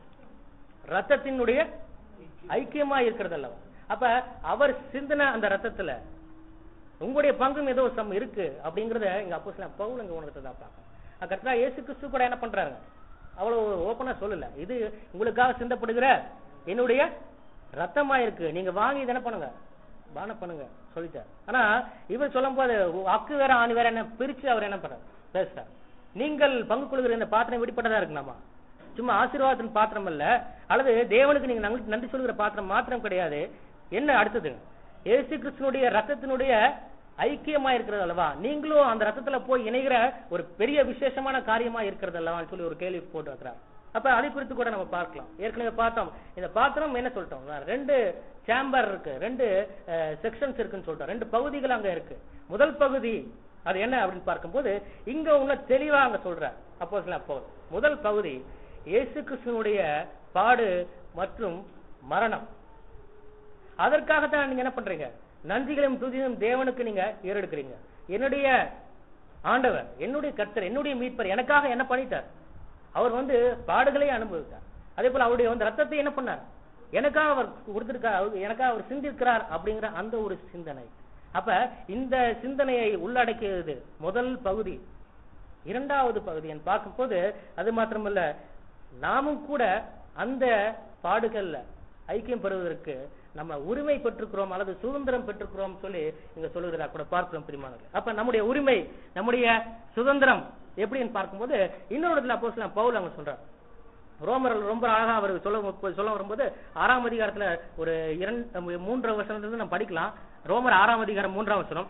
ரத்தத்தினுடைய ஐக்கியமா இருக்கிறது அல்லவா அப்ப அவர் சிந்தின அந்த ரத்தத்துல உங்களுடைய பங்கும் ஏதோ சம் இருக்கு அப்படிங்கறத இங்க அப்போ சில பவுல் இங்க உணர்த்தை தான் பார்க்கணும் கரெக்டா இயேசு கிறிஸ்து கூட என்ன பண்றாங்க அவ்வளவு ஓப்பனா சொல்லல இது உங்களுக்காக சிந்தப்படுகிற என்னுடைய ரத்தமா இருக்கு நீங்க வாங்கி இதை என்ன பண்ணுங்க பானம் பண்ணுங்க சொல்லிட்டார் ஆனா இவர் சொல்லும் போது அக்கு வேற ஆணி வேற என்ன பிரிச்சு அவர் என்ன பண்றாரு பேசுறார் நீங்கள் பங்கு கொள்கிற இந்த பாத்திரம் வெளிப்பட்டதா இருக்கலாமா சும்மா ஆசீர்வாதத்தின் பாத்திரம் அல்ல அல்லது தேவனுக்கு நீங்க நன்றி- நன்றி சொல்கிற பாத்திரம் மாத்திரம் கிடையாது என்ன அடுத்தது இயேசு கிறிஸ்துனுடைய ரத்தத்தினுடைய ஐக்கியமா இருக்கிறது அல்லவா நீங்களும் அந்த ரத்தத்துல போய் இணைகிற ஒரு பெரிய விசேஷமான காரியமா இருக்கிறது அல்லவான்னு சொல்லி ஒரு கேள்வி போட்டு வைக்கிறார் அப்ப அதை குறித்து கூட நம்ம பார்க்கலாம் ஏற்கனவே பார்த்தோம் இந்த பாத்திரம் என்ன சொல்லிட்டோம் ரெண்டு சேம்பர் இருக்கு ரெண்டு செக்ஷன்ஸ் இருக்குன்னு சொல்லிட்டோம் ரெண்டு பகுதிகள் அங்க இருக்கு முதல் பகுதி அது என்ன அப்படின்னு பார்க்கும்போது இங்க இன்னும் தெளிவா அங்க சொல்றார் அப்போ அப்போ முதல் பகுதி இயேசு கிறிஸ்துவனுடைய பாடு மற்றும் மரணம் அதற்காகத்தான் நீங்க என்ன பண்றீங்க நன்றிகளையும் துதியும் தேவனுக்கு நீங்க ஏறெடுக்கிறீங்க என்னுடைய ஆண்டவர் என்னுடைய கர்த்தர் என்னுடைய மீட்பர் எனக்காக என்ன பண்ணிட்டார் அவர் வந்து பாடுகளை அனுபவித்தார் அதே போல அவருடைய வந்து ரத்தத்தை என்ன பண்ணார் எனக்காக அவர் கொடுத்திருக்கார் அவர் எனக்காக அவர் சிந்திருக்கிறார் அப்படிங்கிற அந்த ஒரு சிந்தனை அப்ப இந்த சிந்தனையை உள்ளடக்கியது முதல் பகுதி இரண்டாவது பகுதி என்று பார்க்கும்போது அது மாத்திரமல்ல நாமும் கூட அந்த பாடுகள்ல ஐக்கியம் பெறுவதற்கு நம்ம உரிமை பெற்றுக்கிறோம் அல்லது சுதந்திரம் பெற்றுக்கிறோம் சொல்லி இங்க சொல்லுகிறதா கூட பார்க்கிறோம் பிரிமானங்கள் அப்ப நம்முடைய உரிமை நம்முடைய சுதந்திரம் எப்படின்னு பார்க்கும்போது இன்னொரு இடத்துல அப்போ பவுல் அங்க சொல்றார் ரோமர் ரொம்ப அழகா அவர் சொல்ல சொல்ல வரும்போது ஆறாம் அதிகாரத்துல ஒரு இரண்டு மூன்றாம் வருஷத்துல நம்ம படிக்கலாம் ரோமர் ஆறாம் அதிகாரம் மூன்றாம் வசனம்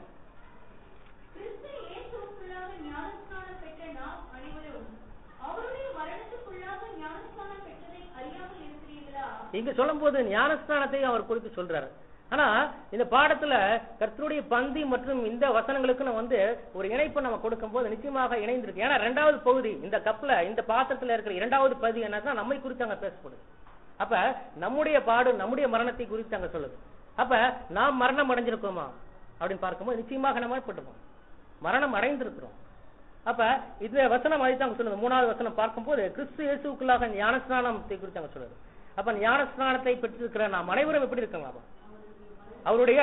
கிறிஸ்து இயேசுவுக்குள்ளாக ஞானஸ்நானம் பெற்ற நாம் அனைவரும் அவருடைய மரணத்துக்குள்ளாக ஞானஸ்நானம் பெற்றதை அறியாமல் இருக்கிறீர்களா இங்க சொல்லும்போது ஞானஸ்தானத்தை அவர் குறித்து சொல்றாரு ஆனா இந்த பாடத்துல கர்த்தருடைய பந்தி மற்றும் இந்த வசனங்களுக்கு நம்ம வந்து ஒரு இணைப்பு நம்ம கொடுக்கும்போது நிச்சயமாக இணைந்திருக்கு ஏன்னா இரண்டாவது பகுதி இந்த கப்ல இந்த பாத்திரத்துல இருக்கிற இரண்டாவது பகுதி என்னன்னா நம்மை குறித்து அங்க பேசப்படுது அப்ப நம்முடைய பாடு நம்முடைய மரணத்தை குறித்து அங்க சொல்லுது அப்ப நாம் மரணம் அடைஞ்சிருக்கோமா அப்படின்னு பார்க்கும்போது நிச்சயமாக நம்ம பட்டிருக்கோம் மரணம் அடைந்திருக்கிறோம் அப்ப இந்த வசனம் அதுதான் அங்க சொல்லுது மூணாவது வசனம் பார்க்கும்போது கிறிஸ்து இயேசுக்குள்ளாக ஞானஸ்நானத்தை குறித்து அங்க சொல்லுது அப்ப ஞானஸ்நானத்தை பெற்றிருக்கிற நாம் அனைவரும் எப்படி இருக்காங்க அப்ப அவருடைய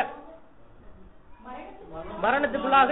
மரணத்துக்குள்ளாக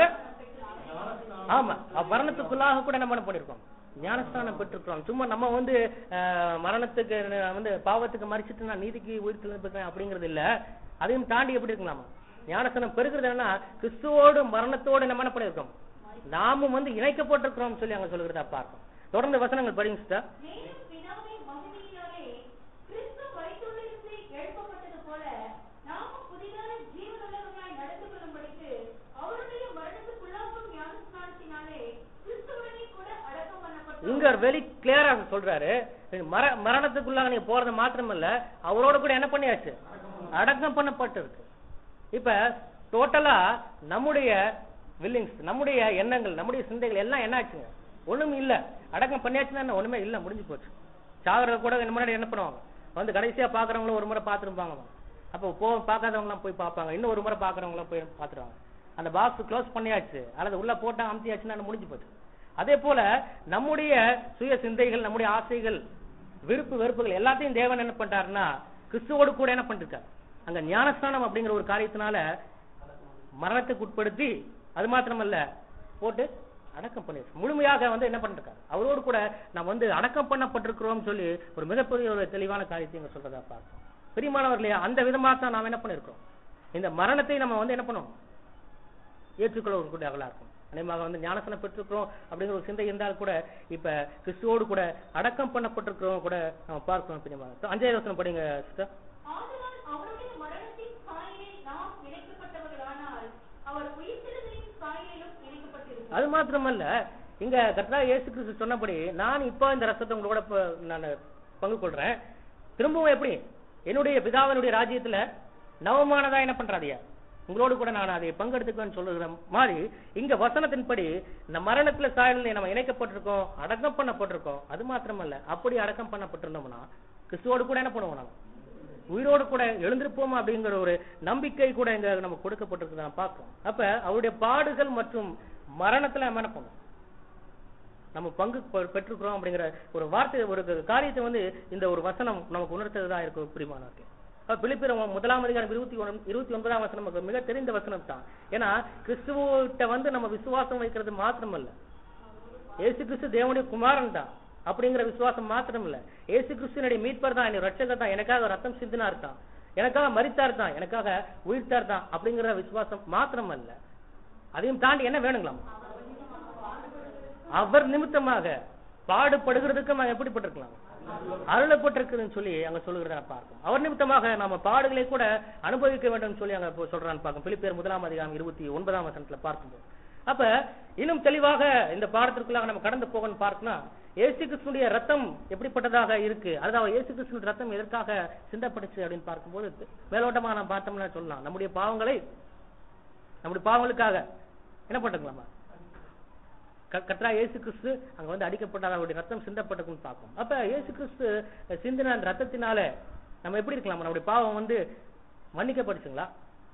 ஆமா அப்ப மரணத்துக்குள்ளாக கூட நம்ம என்ன பண்ணிருக்கோம் ஞானஸ்தானம் பெற்றிருக்கிறோம் சும்மா நம்ம வந்து அஹ், மரணத்துக்கு நான் வந்து பாவத்துக்கு மறிச்சிட்டு நான் நீதிக்கு உயிர் திருப்பிக்கிறேன் அப்படிங்கிறது இல்ல அதையும் தாண்டி எப்படி இருக்கலாமா ஞானஸ்தானம் பெறுகிறது என்னன்னா கிறிஸ்துவோடு மரணத்தோடு நம்ம என்ன பண்ணிருக்கோம் நாமும் வந்து இணைக்கப்பட்டிருக்கிறோம் சொல்லி அங்க சொல்லுகிறதா பார்க்கணும் தொடர்ந்து வசனங்கள் படிங்க sister. மேலும் பிதாவின் மகிமையினாலே கிறிஸ்து மரித்தோரிலிருந்து எழுப்பப்பட்டது போல நாமும் புதிதான ஜீவனுள்ளவர்களாய் நடந்து கொள்ளும்படிக்கு அவருடைய மரணத்துக்குள்ளாகும் ஞானஸ்நானத்தினாலே கிறிஸ்துவுடனே கூட அடக்கம் பண்ணப்பட்டோம் இங்க வெரி கிளியரா சொல்றாரு மர மரணத்துக்குள்ளாக நீங்க போறது மாத்திரமல்ல அவரோட கூட என்ன பண்ணியாச்சு அடக்கம் பண்ணப்பட்டிருக்கு இப்ப டோட்டலா நம்முடைய வில்லிங்ஸ் நம்முடைய எண்ணங்கள் நம்முடைய சிந்தைகள் எல்லாம் என்ன ஆச்சுங்க ஒண்ணும் இல்ல அடக்கம் பண்ணியாச்சுன்னா என்ன ஒண்ணுமே இல்ல முடிஞ்சு போச்சு சாகுறது கூட இந்த முன்னாடி என்ன பண்ணுவாங்க வந்து கடைசியா பாக்குறவங்களும் ஒரு முறை பாத்துருப்பாங்க அப்போ போ பார்க்காதவங்க எல்லாம் போய் பார்ப்பாங்க இன்னும் ஒரு முறை பாக்குறவங்க எல்லாம் போய் பாத்துருவாங்க அந்த பாக்ஸ் க்ளோஸ் பண்ணியாச்சு அல்லது உள்ள போட்டா அமுத்தியாச்சுன்னா முடிஞ்சு போச்சு அதே போல நம்முடைய சுய சிந்தைகள் நம்முடைய ஆசைகள் விருப்பு வெறுப்புகள் எல்லாத்தையும் தேவன் என்ன பண்றாருன்னா கிறிஸ்துவோடு கூட என்ன பண்ணிருக்காரு அங்க ஞானஸ்தானம் அப்படிங்கிற ஒரு காரியத்தினால மரணத்துக்கு உட்படுத்தி அது மாத்திரமல்ல போட்டு அடக்கம் பண்ணிருக்கு முழுமையாக வந்து என்ன பண்ணிருக்காரு அவரோடு கூட நாம் வந்து அடக்கம் பண்ணப்பட்டிருக்கிறோம் சொல்லி ஒரு மிகப்பெரிய ஒரு தெளிவான காரியத்தை இங்க சொல்றதா பார்க்கிறோம் பிரியமானவர்களே அந்த விதமாக தான் நாம் என்ன பண்ணிருக்கிறோம் இந்த மரணத்தை நம்ம வந்து என்ன பண்ணுவோம் ஏற்றுக்கொள்ள ஒரு கூட அகலா இருக்கும் அநேகமாக வந்து ஞானசனம் பெற்றிருக்கிறோம் அப்படிங்கிற ஒரு சிந்தை இருந்தால் கூட இப்ப கிறிஸ்துவோடு கூட அடக்கம் பண்ணப்பட்டிருக்கிறோம் கூட நம்ம பார்க்கிறோம் பிரியமாக அஞ்சாவது வசனம் படிங்க சிஸ்டர் ஆதலால் அவருடைய மரணத்தின் சாயலில் நாம் இணைக்கப்பட்டவர்களானால் அவர் உயிர்த்தெழுதலின் சாயலிலும் இணைக்கப்பட்டிருக்கிறோம் அது மாத்திரமல்ல இங்க கர்த்தா இயேசு கிறிஸ்து சொன்னபடி நான் இப்போ இந்த ரசத்தை உங்களோட இப்ப நான் பங்கு கொள்றேன் திரும்பவும் எப்படி என்னுடைய பிதாவினுடைய ராஜ்யத்துல நவமானதா என்ன பண்றாதியா உங்களோடு கூட நான் அதை பங்கெடுத்துக்கன்னு சொல்லுகிற மாதிரி இங்க வசனத்தின்படி இந்த மரணத்துல சாயலில் நம்ம இணைக்கப்பட்டிருக்கோம் அடக்கம் பண்ணப்பட்டிருக்கோம் அது மாத்திரமல்ல அப்படி அடக்கம் பண்ணப்பட்டிருந்தோம்னா கிறிஸ்துவோடு கூட என்ன பண்ணுவோம் நம்ம உயிரோடு கூட எழுந்திருப்போம் அப்படிங்கிற ஒரு நம்பிக்கை கூட இங்க நம்ம கொடுக்கப்பட்டிருக்கு நான் பார்க்கிறோம் அப்ப அவருடைய பாடுகள் மற்றும் மரணத்துல நம்ம என்ன பண்ணோம் நம்ம பங்கு பெ- பெற்றுக்கிறோம் அப்படிங்கிற ஒரு வார்த்தை ஒரு காரியத்தை வந்து இந்த ஒரு வசனம் நமக்கு உணர்த்ததா இருக்கு பிரிமானருக்கு பிலிப்பிற முதலாம் அதிகாரம் இருபத்தி ஒன் இருபத்தி ஒன்பதாம் வசனம் நமக்கு மிக தெரிந்த வசனம் தான் ஏன்னா கிறிஸ்துவட்ட வந்து நம்ம விசுவாசம் வைக்கிறது மாத்திரமல்ல ஏசு கிறிஸ்து தேவனுடைய குமாரன் தான் அப்படிங்கிற விசுவாசம் மாத்திரம் இல்ல ஏசு கிறிஸ்துவனுடைய மீட்பர் தான் என்னுடைய ரட்சகர் தான் எனக்காக ரத்தம் சிந்தினார் தான் எனக்காக மரித்தார் தான் எனக்காக உயிர்த்தார் தான் அப்படிங்கிற விசுவாசம் மாத்திரம் அல்ல அதையும் தாண்டி என்ன வேணுங்களாம் அவர் நிமித்தமாக பாடுபடுகிறதுக்கு நம்ம எப்படிப்பட்டிருக்கலாம் அருளப்பட்டிருக்குதுன்னு சொல்லி அங்க சொல்லுகிறத நான் பார்க்கும் அவர் நிமித்தமாக நாம பாடுகளை கூட அனுபவிக்க வேண்டும் சொல்லி அங்க இப்போ சொல்றான்னு பார்க்கும் பிலிப்பியர் முதலாம் அதிகாரம் இருபத்தி ஒன்பதாம் வசனத்துல பார்க்கும்போது அப்ப இன்னும் தெளிவாக இந்த பாடத்திற்குள்ளாக நம்ம கடந்து போகணும் பார்க்கணும் இயேசு கிறிஸ்துடைய ரத்தம் எப்படிப்பட்டதாக இருக்கு அதாவது இயேசு கிறிஸ்துடைய ரத்தம் எதற்காக சிந்தப்பட்டுச்சு அப்படின்னு பார்க்கும்போது மேலோட்டமா நம்ம பார்த்தோம்னா சொல்லலாம் நம்முடைய பாவங்களை நம்முடைய பாவங்களுக்காக என்ன பண்ணுங்களாமா க- கர்த்தரா இயேசு கிறிஸ்து அங்க வந்து அடிக்கப்பட்டார் அவருடைய ரத்தம் சிந்தப்பட்டதுன்னு பார்க்கும் அப்ப இயேசு கிறிஸ்து சிந்தின அந்த ரத்தத்தினால நம்ம எப்படி இருக்கலாம் நம்முடைய பாவம் வந்து மன்னிக்கப்படுச்சுங்களா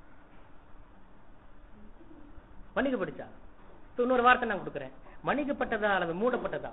மன்னிக்கப்படுச்சா இப்ப இன்னொரு வார்த்தை நான் கொடுக்குறேன் மன்னிக்கப்பட்டதா அல்லது மூடப்பட்டதா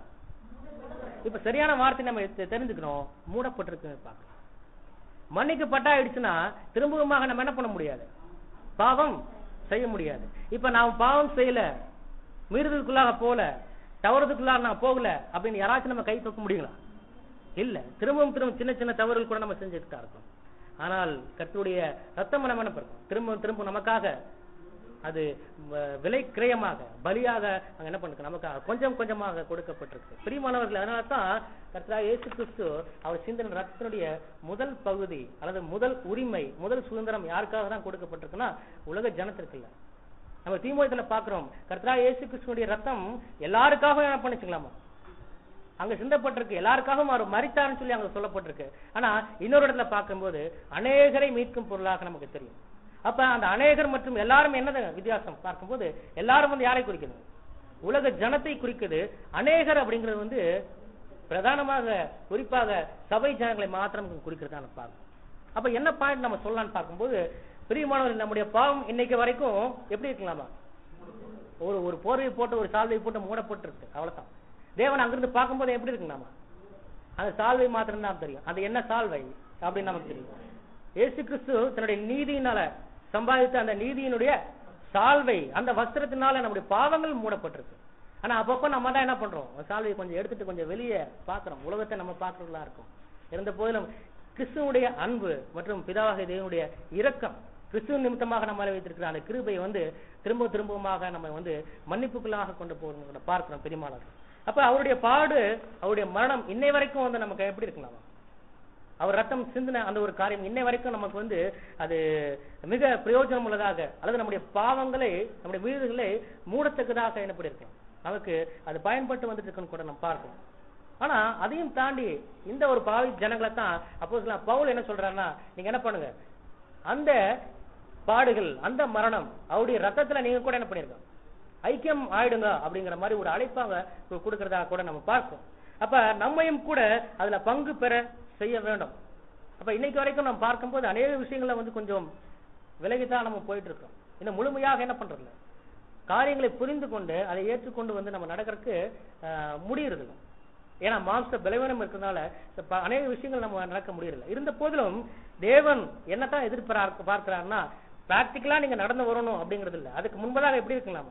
இப்ப சரியான வார்த்தை நம்ம தெ- தெரிஞ்சுக்கணும் மூடப்பட்டிருக்குன்னு பார்க்கலாம் மன்னிக்கப்பட்டா ஆயிடுச்சுன்னா திரும்பவுமாக நம்ம என்ன பண்ண முடியாது பாவம் செய்ய முடியாது இப்ப நான் பாவம் செய்யல மீறுதலுக்குள்ளாக போல தவறுதுக்குள்ளாக நான் போகல அப்படின்னு யாராச்சும் நம்ம கை தூக்க முடியுங்களா இல்ல திரும்பவும் திரும்ப சின்ன சின்ன தவறுகள் கூட நம்ம செஞ்சுட்டு தான் இருக்கோம் ஆனால் கர்த்தருடைய ரத்தம் நம்ம என்ன பண்ணுறோம் திரும்ப திரும்ப நமக்காக அது வ- விலை கிரயமாக பலியாக அங்க என்ன பண்ணுது நமக்காக கொஞ்சம் கொஞ்சமாக கொடுக்கப்பட்டிருக்கு பிரியமானவர்கள் அதனால தான் கர்த்தரா இயேசு கிறிஸ்து அவர் சிந்தன ரத்தத்தினுடைய முதல் பகுதி அல்லது முதல் உரிமை முதல் சுதந்திரம் யாருக்காக தான் கொடுக்கப்பட்டிருக்குன்னா உலக ஜனத்திற்கு இல்ல நம்ம தீமோயத்துல பாக்குறோம் கர்த்தரா இயேசு கிறிஸ்துனுடைய ரத்தம் எல்லாருக்காகவும் என்ன பண்ணிச்சுங்களாமா அங்க சிந்தப்பட்டிருக்கு எல்லாருக்காகவும் அவர் மரித்தார்னு சொல்லி அங்க சொல்லப்பட்டிருக்கு ஆனா இன்னொரு இடத்துல பார்க்கும்போது அநேகரை மீட்கும் பொருளாக நமக்கு தெரியும் அப்ப அந்த அநேகர் மற்றும் எல்லாரும் என்னது வித்தியாசம் பார்க்கும்போது எல்லாரும் வந்து யாரை குறிக்குது உலக ஜனத்தை குறிக்குது அநேகர் அப்படிங்கிறது வந்து பிரதானமாக குறிப்பாக சபை ஜனங்களை மாத்திரம் குறிக்கிறதான பார்க்கும் அப்ப என்ன பாயிண்ட் நம்ம சொல்லலாம்னு பார்க்கும்போது பிரியமானவர் நம்முடைய பாவம் இன்னைக்கு வரைக்கும் எப்படி இருக்கலாமா ஒரு ஒரு போர்வை போட்டு ஒரு சால்வை போட்டு மூடப்பட்டிருக்கு அவ்வளவுதான் தேவன் அங்கிருந்து பார்க்கும்போது எப்படி இருக்குங்களாமா அந்த சால்வை மாத்திரம் தான் தெரியும் அது என்ன சால்வை அப்படின்னு நமக்கு தெரியும் இயேசு கிறிஸ்து தன்னுடைய நீதியினால சம்பாதித்த அந்த நீதியினுடைய சால்வை அந்த வஸ்திரத்தினால நம்முடைய பாவங்கள் மூடப்பட்டிருக்கு ஆனா அப்பப்ப நம்ம தான் என்ன பண்றோம் அந்த சால்வையை கொஞ்சம் எடுத்துட்டு கொஞ்சம் வெளியே பாக்குறோம் உலகத்தை நம்ம பார்க்கறதா இருக்கும் இருந்த போதிலும் கிறிஸ்துவனுடைய அன்பு மற்றும் பிதாவாக தேவனுடைய இரக்கம் கிறிஸ்துவ நிமித்தமாக நம்ம வைத்திருக்கிற அந்த கிருபை வந்து திரும்ப திரும்பமாக நம்ம வந்து மன்னிப்புக்குள்ளாக கொண்டு போகிறோம் பார்க்கிறோம் பெருமாளர் அப்ப அவருடைய பாடு அவருடைய மரணம் இன்னை வரைக்கும் வந்து நமக்கு எப்படி இருக்கலாம் அவர் ரத்தம் சிந்தின அந்த ஒரு காரியம் இன்னை வரைக்கும் நமக்கு வந்து அது மிக பிரயோஜனம் உள்ளதாக அல்லது நம்முடைய பாவங்களை நம்முடைய வீடுகளை மூடத்தக்கதாக என்னப்படி இருக்கு நமக்கு அது பயன்பட்டு வந்துட்டு இருக்குன்னு கூட நம்ம பார்க்கணும் ஆனா அதையும் தாண்டி இந்த ஒரு பாவி ஜனங்களை தான் அப்போ பவுல் என்ன சொல்றாருன்னா நீங்க என்ன பண்ணுங்க அந்த பாடுகள் அந்த மரணம் அவருடைய ரத்தத்துல நீங்க கூட என்ன பண்ணிருக்கோம் ஐக்கியம் ஆயிடுங்க அப்படிங்கிற மாதிரி ஒரு அழைப்பாங்க கொடுக்கறதா கூட நம்ம பார்ப்போம் அப்ப நம்மையும் கூட அதுல பங்கு பெற செய்ய வேண்டும் அப்ப இன்னைக்கு வரைக்கும் நம்ம பார்க்கும்போது அநேக விஷயங்களை வந்து கொஞ்சம் விலகித்தான் நம்ம போயிட்டு இருக்கோம் இன்னும் முழுமையாக என்ன பண்றதில்ல காரியங்களை புரிந்து கொண்டு அதை ஏற்றுக்கொண்டு வந்து நம்ம நடக்கிறதுக்கு ஆஹ், முடியறதில்ல ஏன்னா மாம்ச பலவீனம் இருக்கிறதுனால இந்த ப- அநேக விஷயங்கள் நம்ம நடக்க முடியறதில்ல இருந்த போதிலும் தேவன் என்னத்தான் எதிர்பார்க்க பார்க்கிறாருன்னா பிராக்டிக்கலா நீங்க நடந்து வரணும் அப்படிங்கிறது இல்ல அதுக்கு முன்பதாக எப்படி இருக்கலாம்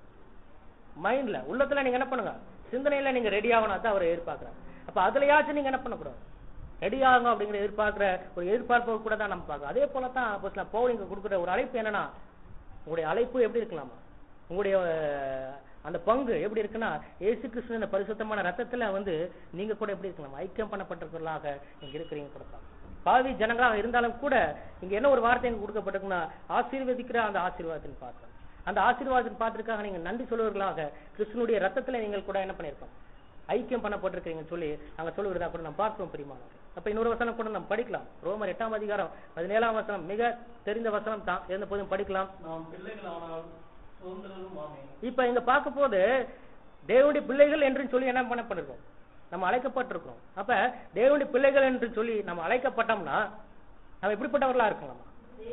மைண்ட்ல உள்ளத்துல நீங்க என்ன பண்ணுங்க சிந்தனையில நீங்க ரெடி ஆகணும் தான் அவர் எதிர்பார்க்கிறார் அப்ப அதுலயாச்சும் நீங்க என்ன பண்ணக்கூடாது ரெடி ஆகும் அப்படிங்கிற எதிர்பார்க்கிற ஒரு எதிர்பார்ப்பு கூட தான் நம்ம பார்க்கணும் அதே போல தான் அப்போ சில பவுலிங்க கொடுக்குற ஒரு அழைப்பு என்னன்னா உங்களுடைய அழைப்பு எப்படி இருக்கலாமா உங்களுடைய அஹ், அந்த பங்கு எப்படி இருக்குன்னா இயேசு கிறிஸ்துவின் பரிசுத்தமான ரத்தத்துல வந்து நீங்க கூட எப்படி இருக்கலாம் ஐக்கியம் பண்ணப்பட்டிருக்கிறதாக நீங்க இருக்கிறீங்க கூட பார்க்கலாம். பாவி ஜனங்களாக இருந்தாலும் கூட இங்க என்ன ஒரு வார்த்தை எனக்கு கொடுக்கப்பட்டிருக்குன்னா ஆசீர்வதிக்கிற அந்த ஆசீர்வாதத்தின் பாத்திரம் அந்த ஆசீர்வாதத்தின் பாத்திரக்காக நீங்க நன்றி சொல்லுவர்களாக கிறிஸ்துனுடைய ரத்தத்துல நீங்கள் கூட என்ன பண்ணிருக்கோம் ஐக்கியம் பண்ணப்பட்டிருக்கீங்கன்னு சொல்லி அங்க சொல்லுகிறதா கூட நம்ம பார்க்கிறோம் பிரியமானவர் அப்ப இன்னொரு வசனம் கூட நம்ம படிக்கலாம் ரோமர் எட்டாம் அதிகாரம் பதினேழாம் வசனம் மிக தெரிந்த வசனம் தான் இருந்த போதும் படிக்கலாம் நாம் பிள்ளைகள் ஆனால் சுதந்திரரும் ஆமே இப்ப இங்க பார்க்க போது தேவனுடைய பிள்ளைகள் என்று சொல்லி என்ன பண்ண பண்ணிருக்கோம் நம்ம அழைக்கப்பட்டிருக்கிறோம் அப்ப தேவனுடைய பிள்ளைகள் என்று சொல்லி நம்ம அழைக்கப்பட்டோம்னா நம்ம எப்படிப்பட்டவர்களா இருக்கலாம்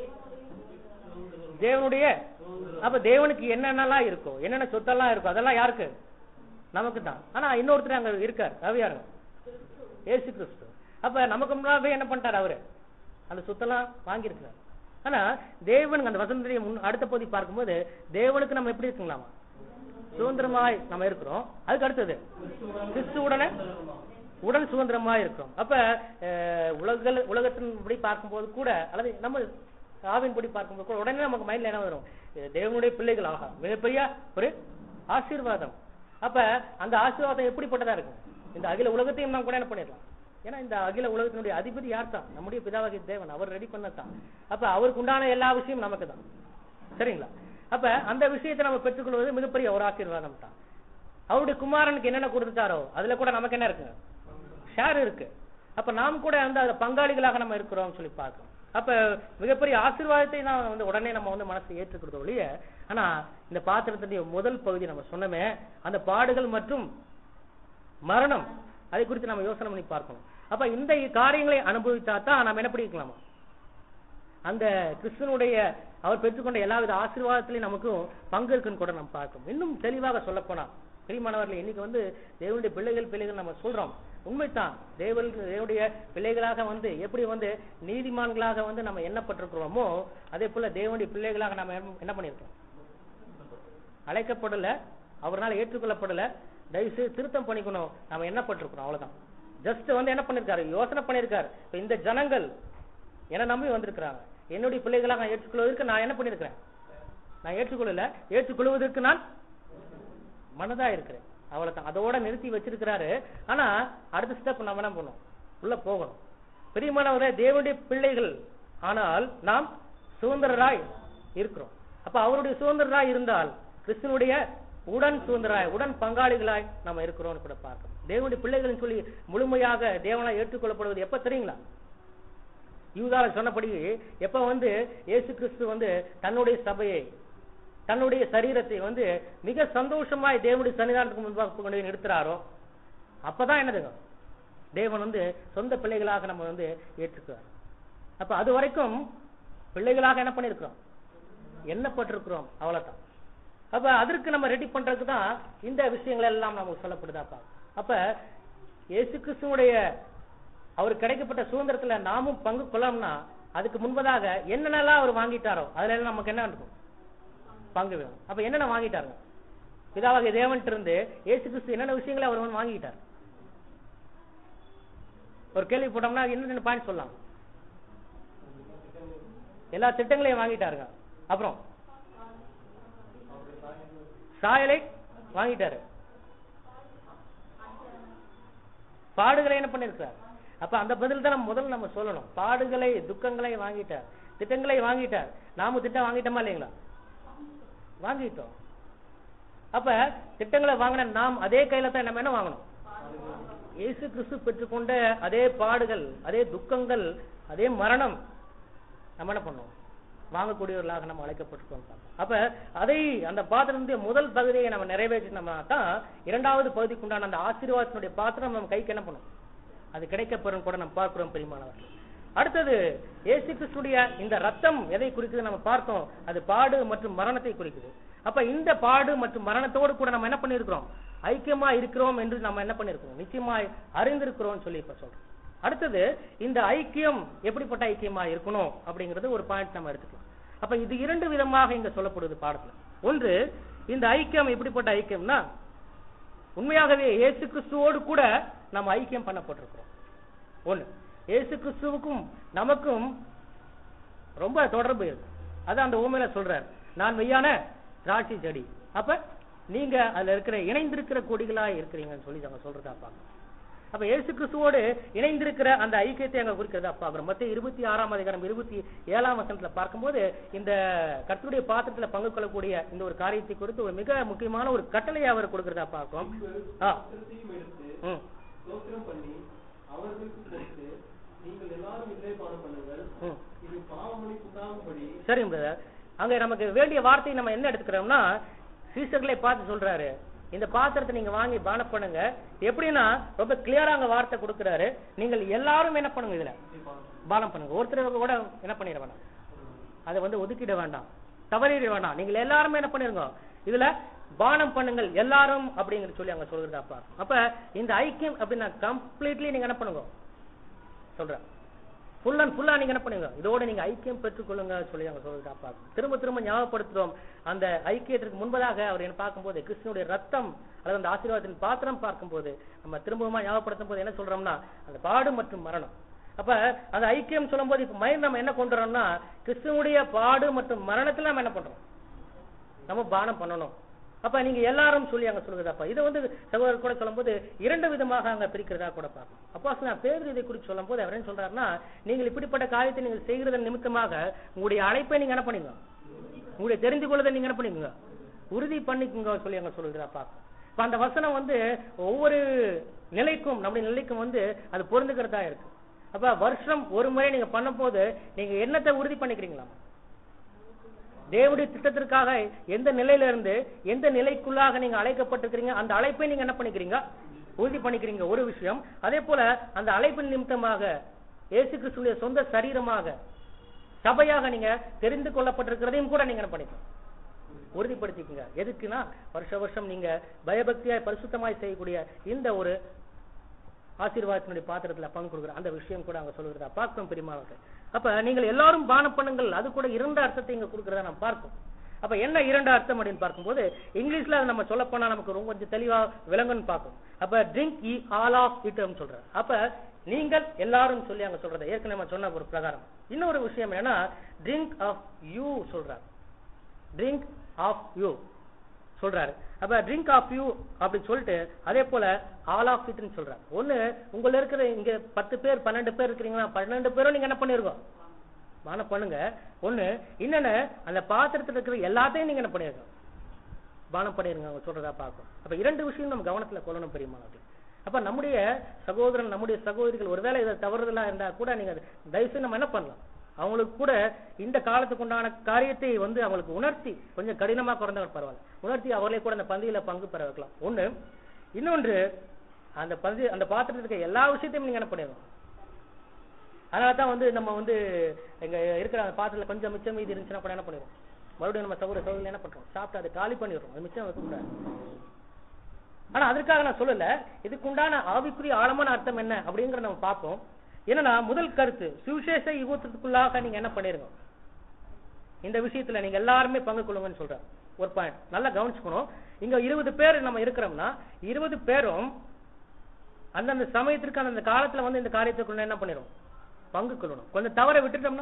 தேவனுடைய அப்ப தேவனுக்கு என்னென்னலாம் இருக்கும் என்னென்ன சொத்தெல்லாம் இருக்கும் அதெல்லாம் யாருக்கு நமக்கு தான் ஆனா இன்னொருத்தர் அங்க இருக்கார் அது யாருங்க ஏசு கிறிஸ்து அப்ப நமக்கு முன்னாவே என்ன பண்ணிட்டார் அவரு அந்த சொத்தெல்லாம் வாங்கியிருக்கிறார் ஆனா தேவனுக்கு அந்த வசந்தத்தை முன் அடுத்த பகுதி பார்க்கும்போது தேவனுக்கு நம்ம எப்படி இருக்குங்களாமா சுதந்திரமாய் நம்ம இருக்கிறோம் அதுக்கு அடுத்தது கிறிஸ்துவுடனே உடல் சுதந்திரமா இருக்கிறோம் அப்ப அஹ், உலக உலகத்தின்படி பார்க்கும்போது கூட அல்லது நம்ம ஆவின்படி பார்க்கும்போது கூட உடனே நமக்கு மைண்ட்ல என்ன வரும் இது தேவனுடைய பிள்ளைகள் ஆகா மிகப்பெரிய ஒரு ஆசீர்வாதம் அப்ப அந்த ஆசீர்வாதம் எப்படிப்பட்டதா இருக்கும் இந்த அகில உலகத்தையும் நாம் கூட என்ன பண்ணிடலாம் ஏன்னா இந்த அகில உலகத்தினுடைய அதிபதி யார் தான் நம்முடைய பிதாவாகிய தேவன் அவர் ரெடி பண்ணத்தான் அப்ப அவருக்கு உண்டான எல்லா விஷயமும் நமக்கு தான் சரிங்களா அப்ப அந்த விஷயத்தை நம்ம பெற்றுக்கொள்வது மிகப்பெரிய ஒரு ஆசீர்வாதம் தான் அவருடைய குமாரனுக்கு என்னென்ன கொடுத்துட்டாரோ அதுல கூட நமக்கு என்ன இருக்குங்க ஷேர் இருக்கு அப்ப நாம் கூட வந்து அதுல பங்காளிகளாக நம்ம இருக்கிறோம் சொல்லி பார்க்கிறோம் அப்ப மிகப்பெரிய ஆசீர்வாதத்தை நான் வந்து உடனே நம்ம வந்து மனசை ஏற்றுக்கிறது ஒழிய ஆனா இந்த பாத்திரத்துடைய முதல் பகுதி நம்ம சொன்னோமே அந்த பாடுகள் மற்றும் மரணம் அதை குறித்து நம்ம யோசனை பண்ணி பார்க்கணும் அப்ப இந்த காரியங்களை அனுபவித்தா தான் நாம் என்ன பண்ணிக்கலாமா அந்த கிறிஸ்தனுடைய அவர் பெற்றுக்கொண்ட எல்லாவித ஆசீர்வாதத்திலையும் நமக்கும் பங்கு இருக்குன்னு கூட நம்ம பார்க்கணும் இன்னும் தெளிவாக சொல்ல போனா பிரியமானவர்கள் இன்னைக்கு வந்து தேவனுடைய பிள்ளைகள் பிள்ளைகள் நம்ம சொல்றோம் உண்மைதான் தேவல் தேவனுடைய பிள்ளைகளாக வந்து எப்படி வந்து நீதிமான்களாக வந்து நம்ம எண்ணப்பட்டிருக்கிறோமோ அதே போல தேவனுடைய பிள்ளைகளாக நம்ம என்ன- என்ன பண்ணியிருக்கோம் அழைக்கப்படல அவரால் ஏற்றுக்கொள்ளப்படல தயவு செய்து திருத்தம் பண்ணிக்கணும் நாம எண்ணப்பட்டிருக்கிறோம் அவ்வளவுதான் ஜஸ்ட் வந்து என்ன பண்ணிருக்காரு யோசனை பண்ணிருக்காரு இப்ப இந்த ஜனங்கள் என்ன நம்பி வந்திருக்கிறாங்க என்னுடைய பிள்ளைகளாக நான் ஏற்றுக்கொள்வதற்கு நான் என்ன பண்ணிருக்கிறேன் நான் ஏற்றுக்கொள்ளல ஏற்றுக்கொள்வதற்கு நான் மனதா இருக்கிறேன் அவ்வளவுதான் அதோட நிறுத்தி வச்சிருக்கிறாரு ஆனா அடுத்த ஸ்டெப் நம்ம என்ன பண்ணணும் உள்ள போகணும் பெரியமானவரே தேவனுடைய பிள்ளைகள் ஆனால் நாம் சுதந்திரராய் இருக்கிறோம் அப்ப அவருடைய சுதந்திரராய் இருந்தால் கிறிஸ்துவனுடைய உடன் சுதந்திராய் உடன் பங்காளிகளாய் நம்ம இருக்கிறோம்னு கூட பார்க்கணும் தேவனுடைய பிள்ளைகள்னு சொல்லி முழுமையாக தேவனாய் ஏற்றுக்கொள்ளப்படுவது எப்ப தெரியுங்களா யூதால சொன்னபடி எப்ப வந்து இயேசு கிறிஸ்து வந்து தன்னுடைய சபையை தன்னுடைய சரீரத்தை வந்து மிக சந்தோஷமாய் தேவனுடைய சன்னிதானத்துக்கு முன்பாக கொண்டு போய் நிறுத்துறாரோ அப்பதான் என்னதுங்க தேவன் வந்து சொந்த பிள்ளைகளாக நம்ம வந்து ஏற்றுக்கிறார் அப்ப அது வரைக்கும் பிள்ளைகளாக என்ன பண்ணிருக்கிறோம் எண்ணப்பட்டிருக்கிறோம் அவ்வளவுதான் அப்ப அதற்கு நம்ம ரெடி பண்றதுக்கு தான் இந்த விஷயங்கள் எல்லாம் நமக்கு சொல்லப்படுதாப்பா அப்ப இயேசு கிறிஸ்துவுடைய அவர் கிடைக்கப்பட்ட சுதந்திரத்துல நாமும் பங்கு கொள்ளணும்னா அதுக்கு முன்பதாக என்னென்னலாம் அவர் வாங்கிட்டாரோ அதுல எல்லாம் நமக்கு என்ன இருக்கும் பங்கு வேணும் அப்ப என்னென்ன வாங்கிட்டாருங்க பிதாவாகிய தேவன்ட்டு இருந்து இயேசு கிறிஸ்து என்னென்ன விஷயங்களை அவர் வந்து வாங்கிட்டார் ஒரு கேள்வி போட்டோம்னா என்னென்ன பாயிண்ட் சொல்லலாம் எல்லா திட்டங்களையும் வாங்கிட்டாருங்க அப்புறம் சாயலை வாங்கிட்டாரு பாடுகளை என்ன பண்ணிருக்கிறார் அப்ப அந்த பதில் தான் நம்ம முதல்ல நம்ம சொல்லணும் பாடுகளை துக்கங்களை வாங்கிட்டார் திட்டங்களை வாங்கிட்டார் நாம திட்டம் வாங்கிட்டோமா இல்லைங்களா வாங்கிட்டோம் அப்ப திட்டங்களை வாங்கின நாம் அதே கையில தான் நம்ம என்ன வாங்கணும் இயேசு கிறிஸ்து பெற்றுக்கொண்ட அதே பாடுகள் அதே துக்கங்கள் அதே மரணம் நம்ம என்ன பண்ணோம் வாங்கக்கூடியவர்களாக நம்ம அழைக்கப்பட்டிருக்கோம் பார்க்கிறோம். அப்ப அதை அந்த பாத்திரத்தினுடைய முதல் பகுதியை நம்ம நிறைவேற்றினோம்னா தான் இரண்டாவது பகுதிக்கு உண்டான அந்த ஆசீர்வாதத்தினுடைய பாத்திரம் நம்ம கைக்கு என்ன பண்ணும் அது கிடைக்கப்பெறும் கூட நம்ம பார்க்கிறோம் பெரியமானவர்கள் அடுத்தது இயேசு கிறிஸ்துடைய இந்த ரத்தம் எதை குறிக்குது நம்ம பார்த்தோம் அது பாடு மற்றும் மரணத்தை குறிக்குது அப்ப இந்த பாடு மற்றும் மரணத்தோடு கூட நம்ம என்ன பண்ணிருக்கிறோம் ஐக்கியமா இருக்கிறோம் என்று நம்ம என்ன பண்ணிருக்கிறோம் நிச்சயமாய் அறிந்திருக்கிறோம் சொல்லி இப்ப சொல்றோம் அடுத்தது இந்த ஐக்கியம் எப்படிப்பட்ட ஐக்கியமா இருக்கணும் அப்படிங்கறது ஒரு பாயிண்ட் நம்ம எடுத்துக்கலாம் அப்ப இது இரண்டு விதமாக இங்க சொல்லப்படுது பாடத்துல ஒன்று இந்த ஐக்கியம் எப்படிப்பட்ட ஐக்கியம்னா உண்மையாகவே இயேசு கிறிஸ்துவோடு கூட நம்ம ஐக்கியம் பண்ணப்பட்டிருக்கிறோம் ஒண்ணு இயேசு கிறிஸ்துவுக்கும் நமக்கும் ரொம்ப தொடர்பு இருக்கு அதான் அந்த ஊமையில சொல்றார் நான் மெய்யான திராட்சை செடி அப்ப நீங்க அதுல இருக்கிற இணைந்திருக்கிற கொடிகளா இருக்கிறீங்கன்னு சொல்லி அவங்க சொல்றதா பார்க்கணும் அப்ப இயேசு கிறிஸ்துவோடு இணைந்திருக்கிற அந்த ஐக்கியத்தை அங்க குறிக்கிறதா பார்க்கிறோம் மத்திய இருபத்தி ஆறாம் அதிகாரம் இருபத்தி ஏழாம் வசனத்துல பார்க்கும்போது இந்த கர்த்தருடைய பாத்திரத்துல பங்கு கொள்ளக்கூடிய இந்த ஒரு காரியத்தை குறித்து ஒரு மிக முக்கியமான ஒரு கட்டளையை அவர் கொடுக்கிறதா பார்க்கிறோம் ஆ பாத்திரத்தையும் எடுத்து ம் ஸ்தோத்திரம் பண்ணி அவர்களுக்கு கொடுத்து நீங்கள் எல்லாரும் இதை பானம் பண்ணுங்கள் ம் இது பாவமணிக்கு உண்டாகும்படி சரிங்க பிரதர் அங்க நமக்கு வேண்டிய வார்த்தை நம்ம என்ன எடுத்துக்கிறோம்னா சீசர்களை பார்த்து சொல்றாரு இந்த பாத்திரத்தை நீங்க வாங்கி பானம் பண்ணுங்க எப்படின்னா ரொம்ப கிளியரா அங்க வார்த்தை கொடுக்கிறாரு நீங்கள் எல்லாரும் என்ன பண்ணுங்க இதுல பானம் பண்ணுங்க ஒருத்தர் கூட என்ன பண்ணிட வேண்டாம் அதை வந்து ஒதுக்கிட வேண்டாம் தவறிட வேண்டாம் நீங்கள் எல்லாருமே என்ன பண்ணிருங்க இதுல பானம் பண்ணுங்கள் எல்லாரும் அப்படிங்கிற சொல்லி அங்க சொல்றதா அப்பா அப்ப இந்த ஐக்கியம் அப்படின்னா கம்ப்ளீட்லி நீங்க என்ன பண்ணுங்க சொல்றேன் ஃபுல் அண்ட் ஃபுல்லா நீங்க என்ன பண்ணுங்க இதோட நீங்க ஐக்கியம் பெற்றுக்கொள்ளுங்க சொல்லி அங்க சொல்றதா அப்பா திரும்ப திரும்ப ஞாபகப்படுத்துறோம் அந்த ஐக்கியத்திற்கு முன்பதாக அவர் என்ன பார்க்கும்போது கிருஷ்ணனுடைய ரத்தம் அல்லது அந்த ஆசீர்வாதத்தின் பாத்திரம் பார்க்கும்போது நம்ம திரும்பவுமா ஞாபகப்படுத்தும் போது என்ன சொல்றோம்னா அந்த பாடு மற்றும் மரணம் அப்ப அந்த ஐக்கியம் சொல்லும்போது இப்ப மைண்ட் நம்ம என்ன கொண்டு வரோம்னா கிறிஸ்துவனுடைய பாடு மற்றும் மரணத்துல நம்ம என்ன பண்றோம் நம்ம பானம் பண்ணணும் அப்ப நீங்க எல்லாரும் சொல்லி அங்க சொல்லுறதாப்பா இதை வந்து சகோதரர் கூட சொல்லும்போது இரண்டு விதமாக அங்க பிரிக்கிறதா கூட பார்ப்போம் அப்போ நான் பேர் இதை குறித்து சொல்லும்போது அவர் என்ன சொல்றாருன்னா நீங்கள் இப்படிப்பட்ட காரியத்தை நீங்கள் செய்கிறதன் நிமித்தமாக உங்களுடைய அழைப்பை நீங்க என்ன பண்ணீங்க உங்களுடைய தெரிந்து கொள்வதை நீங்க என்ன பண்ணிக்கோங்க உறுதி பண்ணிக்கோங்க சொல்லி அங்க சொல்லுகிறா பார்க்கும் இப்ப அந்த வசனம் வந்து ஒவ்வொரு நிலைக்கும் நம்முடைய நிலைக்கும் வந்து அது பொருந்துகிறதா இருக்கு அப்ப வருஷம் ஒரு முறை நீங்க பண்ணும்போது நீங்க என்னத்தை உறுதி பண்ணிக்கிறீங்களா தேவனுடைய திட்டத்திற்காக எந்த நிலையில இருந்து எந்த நிலைக்குள்ளாக நீங்க அழைக்கப்பட்டிருக்கிறீங்க அந்த அழைப்பை நீங்க என்ன பண்ணிக்கிறீங்க உறுதி பண்ணிக்கிறீங்க ஒரு விஷயம் அதே போல அந்த அழைப்பின் நிமித்தமாக இயேசு கிறிஸ்துடைய சொந்த சரீரமாக சபையாக நீங்க தெரிந்து கொள்ளப்பட்டிருக்கிறதையும் கூட நீங்க என்ன பண்ணிக்கணும் உறுதிப்படுத்திக்கங்க எதுக்குன்னா வருஷ வருஷம் நீங்க பயபக்தியாய் பரிசுத்தமாய் செய்யக்கூடிய இந்த ஒரு ஆசீர்வாதத்தினுடைய பாத்திரத்துல பங்கு கொடுக்குற அந்த விஷயம் கூட அங்க சொல்லுகிறதா பார்க்கணும் பெரியமாவர்கள் அப்ப நீங்கள் எல்லாரும் பானம் பண்ணுங்கள் அது கூட இரண்டு அர்த்தத்தை இங்க கொடுக்கறதா நம்ம பார்ப்போம் அப்ப என்ன இரண்டு அர்த்தம் அப்படின்னு பார்க்கும்போது இங்கிலீஷ்ல அது நம்ம சொல்ல போனா நமக்கு ரொம்ப கொஞ்சம் தெளிவா விளங்குன்னு பார்க்கும் அப்ப drink ye all of it சொல்றாரு அப்ப நீங்கள் எல்லாரும் சொல்லி அங்க சொல்றது ஏற்கனவே நம்ம சொன்ன ஒரு பிரகாரம் இன்னொரு விஷயம் என்னன்னா ட்ரிங்க் ஆஃப் யூ சொல்றாரு ட்ரிங்க் ஆஃப் யூ சொல்றாரு அப்ப ட்ரிங்க் ஆஃப் யூ அப்படி சொல்லிட்டு அதே போல ஆல் ஆஃப் இட்னு சொல்றாரு ஒண்ணு உங்கள இருக்கிற இங்க பத்து பேர் பன்னெண்டு பேர் இருக்கிறீங்களா பன்னெண்டு பேரும் நீங்க என்ன பண்ணிருக்கோம் பானம் பண்ணுங்க ஒண்ணு இன்னொன்னு அந்த பாத்திரத்துல இருக்கிற எல்லாத்தையும் நீங்க என்ன பண்ணிருங்க பானம் பண்ணிருங்க அவங்க சொல்றதா பார்க்கும் அப்ப இரண்டு விஷயம் நம்ம கவனத்துல கொள்ளணும் பெரியமா அப்ப நம்முடைய சகோதரன் நம்முடைய சகோதரிகள் ஒருவேளை இதை தவறுதலா இருந்தா கூட நீங்க அதை தயவு செய்து நம்ம என்ன பண்ணலாம் அவங்களுக்கு கூட இந்த காலத்துக்கு உண்டான காரியத்தை வந்து அவங்களுக்கு உணர்த்தி கொஞ்சம் கடினமா குறைந்தவர் பரவாயில்ல உணர்த்தி அவர்களே கூட அந்த பந்தியில பங்கு பெற வைக்கலாம் ஒண்ணு இன்னொன்று அந்த பந்தி அந்த பாத்திரத்தில் இருக்க எல்லா விஷயத்தையும் நீங்க என்ன பண்ணிடணும் அதனால தான் வந்து நம்ம வந்து எங்க இருக்கிற அந்த பாத்திரத்துல கொஞ்சம் மிச்சம் மீதி இருந்துச்சுன்னா கூட என்ன பண்ணிடுவோம் மறுபடியும் நம்ம சகோதர சகோதரி என்ன பண்றோம் சாப்பிட்டு அதை காலி பண்ணிடுறோம் அது மிச்சம் வைக்கக்கூடாது ஆனா அதற்காக நான் சொல்லல இதுக்குண்டான ஆவிக்குரிய ஆழமான அர்த்தம் என்ன அப்படிங்கறத நம்ம பார்ப்போம் என்னன்னா முதல் கருத்து சுவிசேஷ யுகத்துக்குள்ளாக நீங்க என்ன பண்ணிருங்க இந்த விஷயத்துல நீங்க எல்லாருமே பங்கு கொள்ளுங்கன்னு சொல்றேன் ஒரு பாயிண்ட் நல்லா கவனிச்சுக்கணும் இங்க இருபது பேர் நம்ம இருக்கிறோம்னா இருபது பேரும் அந்தந்த சமயத்திற்கு அந்தந்த காலத்துல வந்து இந்த காரியத்துக்குள்ள என்ன பண்ணிரும் பங்கு கொள்ளணும் கொஞ்சம் தவற விட்டுட்டோம்னா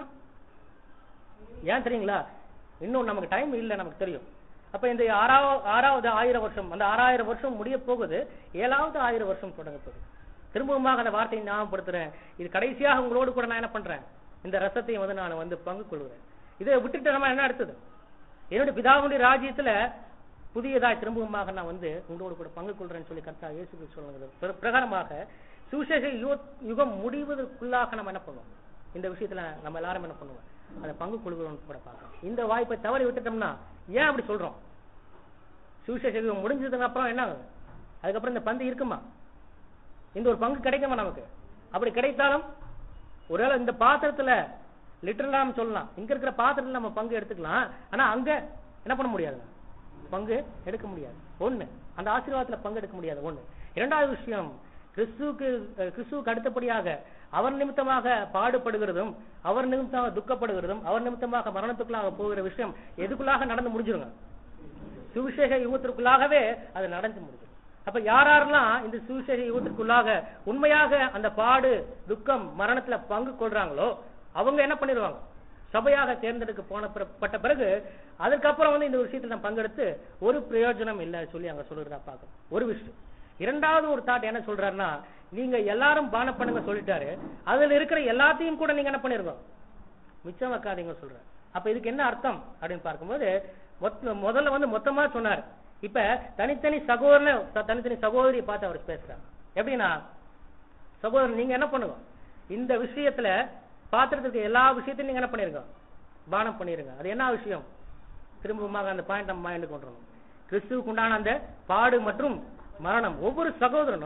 ஏன் தெரியுங்களா இன்னும் நமக்கு டைம் இல்ல நமக்கு தெரியும் அப்ப இந்த ஆறாவது ஆறாவது ஆயிரம் வருஷம் அந்த ஆறாயிரம் வருஷம் முடிய போகுது ஏழாவது ஆயிரம் வருஷம் தொடங்க போகுது திரும்பவுமாக அந்த வார்த்தையை ஞாபகப்படுத்துறேன் இது கடைசியாக உங்களோடு கூட நான் என்ன பண்றேன் இந்த ரசத்தையும் வந்து நான் வந்து பங்கு கொள்கிறேன் இதை விட்டுட்டு நம்ம என்ன அடுத்தது என்னுடைய பிதாவுடைய ராஜ்யத்துல புதியதாய் திரும்பவுமாக நான் வந்து உங்களோடு கூட பங்கு கொள்றேன்னு சொல்லி கர்த்தா இயேசு கிறிஸ்து சொல்லுகிறது பிர- பிரகாரமாக சுவிசேஷ யுக- யுகம் முடிவதற்குள்ளாக நம்ம என்ன பண்ணுவோம் இந்த விஷயத்துல நம்ம எல்லாரும் என்ன பண்ணுவோம் அதை பங்கு கொள்கிறோம் கூட பார்க்கலாம் இந்த வாய்ப்பை தவறி விட்டுட்டோம்னா ஏன் அப்படி சொல்றோம் சுவிசேஷ யுகம் முடிஞ்சதுக்கு அப்புறம் என்ன ஆகுது அதுக்கப்புறம் இந்த பந்து இருக்குமா இந்த ஒரு பங்கு கிடைக்குமா நமக்கு அப்படி கிடைத்தாலும் ஒருவேளை இந்த பாத்திரத்துல லிட்டரலா நம்ம சொல்லலாம் இங்க இருக்கிற பாத்திரத்துல நம்ம பங்கு எடுத்துக்கலாம் ஆனா அங்க என்ன பண்ண முடியாது பங்கு எடுக்க முடியாது ஒண்ணு அந்த ஆசீர்வாதத்துல பங்கு எடுக்க முடியாது ஒண்ணு இரண்டாவது விஷயம் கிறிஸ்துவுக்கு அஹ், கிறிஸ்துவுக்கு அடுத்தபடியாக அவர் நிமித்தமாக பாடுபடுகிறதும் அவர் நிமித்தமாக துக்கப்படுகிறதும் அவர் நிமித்தமாக மரணத்துக்குள்ளாக போகிற விஷயம் எதுக்குள்ளாக நடந்து முடிஞ்சிருங்க சுவிசேஷ யுகத்திற்குள்ளாகவே அது நடந்து முடியும் அப்ப யார் யாரெல்லாம் இந்த சுவிசேஷ யுகத்திற்குள்ளாக உண்மையாக அந்த பாடு துக்கம் மரணத்துல பங்கு கொள்றாங்களோ அவங்க என்ன பண்ணிடுவாங்க சபையாக தேர்ந்தெடுக்க போன பிற- பட்ட பிறகு அதுக்கப்புறம் வந்து இந்த விஷயத்துல நான் பங்கெடுத்து ஒரு பிரயோஜனம் இல்லை சொல்லி அங்க சொல்றதா பார்க்கணும் ஒரு விஷயம் இரண்டாவது ஒரு தாட் என்ன சொல்றாருன்னா நீங்க எல்லாரும் பான பண்ணுங்க சொல்லிட்டாரு அதுல இருக்கிற எல்லாத்தையும் கூட நீங்க என்ன பண்ணிருக்கோம் மிச்சம் வைக்காதீங்க சொல்ற அப்ப இதுக்கு என்ன அர்த்தம் அப்படின்னு பார்க்கும்போது மொத்த- முதல்ல வந்து மொத்தமா சொன்னார் இப்ப தனித்தனி சகோதரனை த- தனித்தனி சகோதரியை பார்த்து அவர் பேசுறார் எப்படின்னா சகோதரன் நீங்க என்ன பண்ணுங்க இந்த விஷயத்துல பாத்திரத்துக்கு எல்லா விஷயத்தையும் நீங்க என்ன பண்ணிருங்க பானம் பண்ணிருங்க அது என்ன விஷயம் திரும்பமாக அந்த பாயிண்ட் நம்ம மைண்டுக்கு கொண்டு வரணும் கிறிஸ்துவுக்கு உண்டான அந்த பாடு மற்றும் மரணம் ஒவ்வொரு சகோதரனும்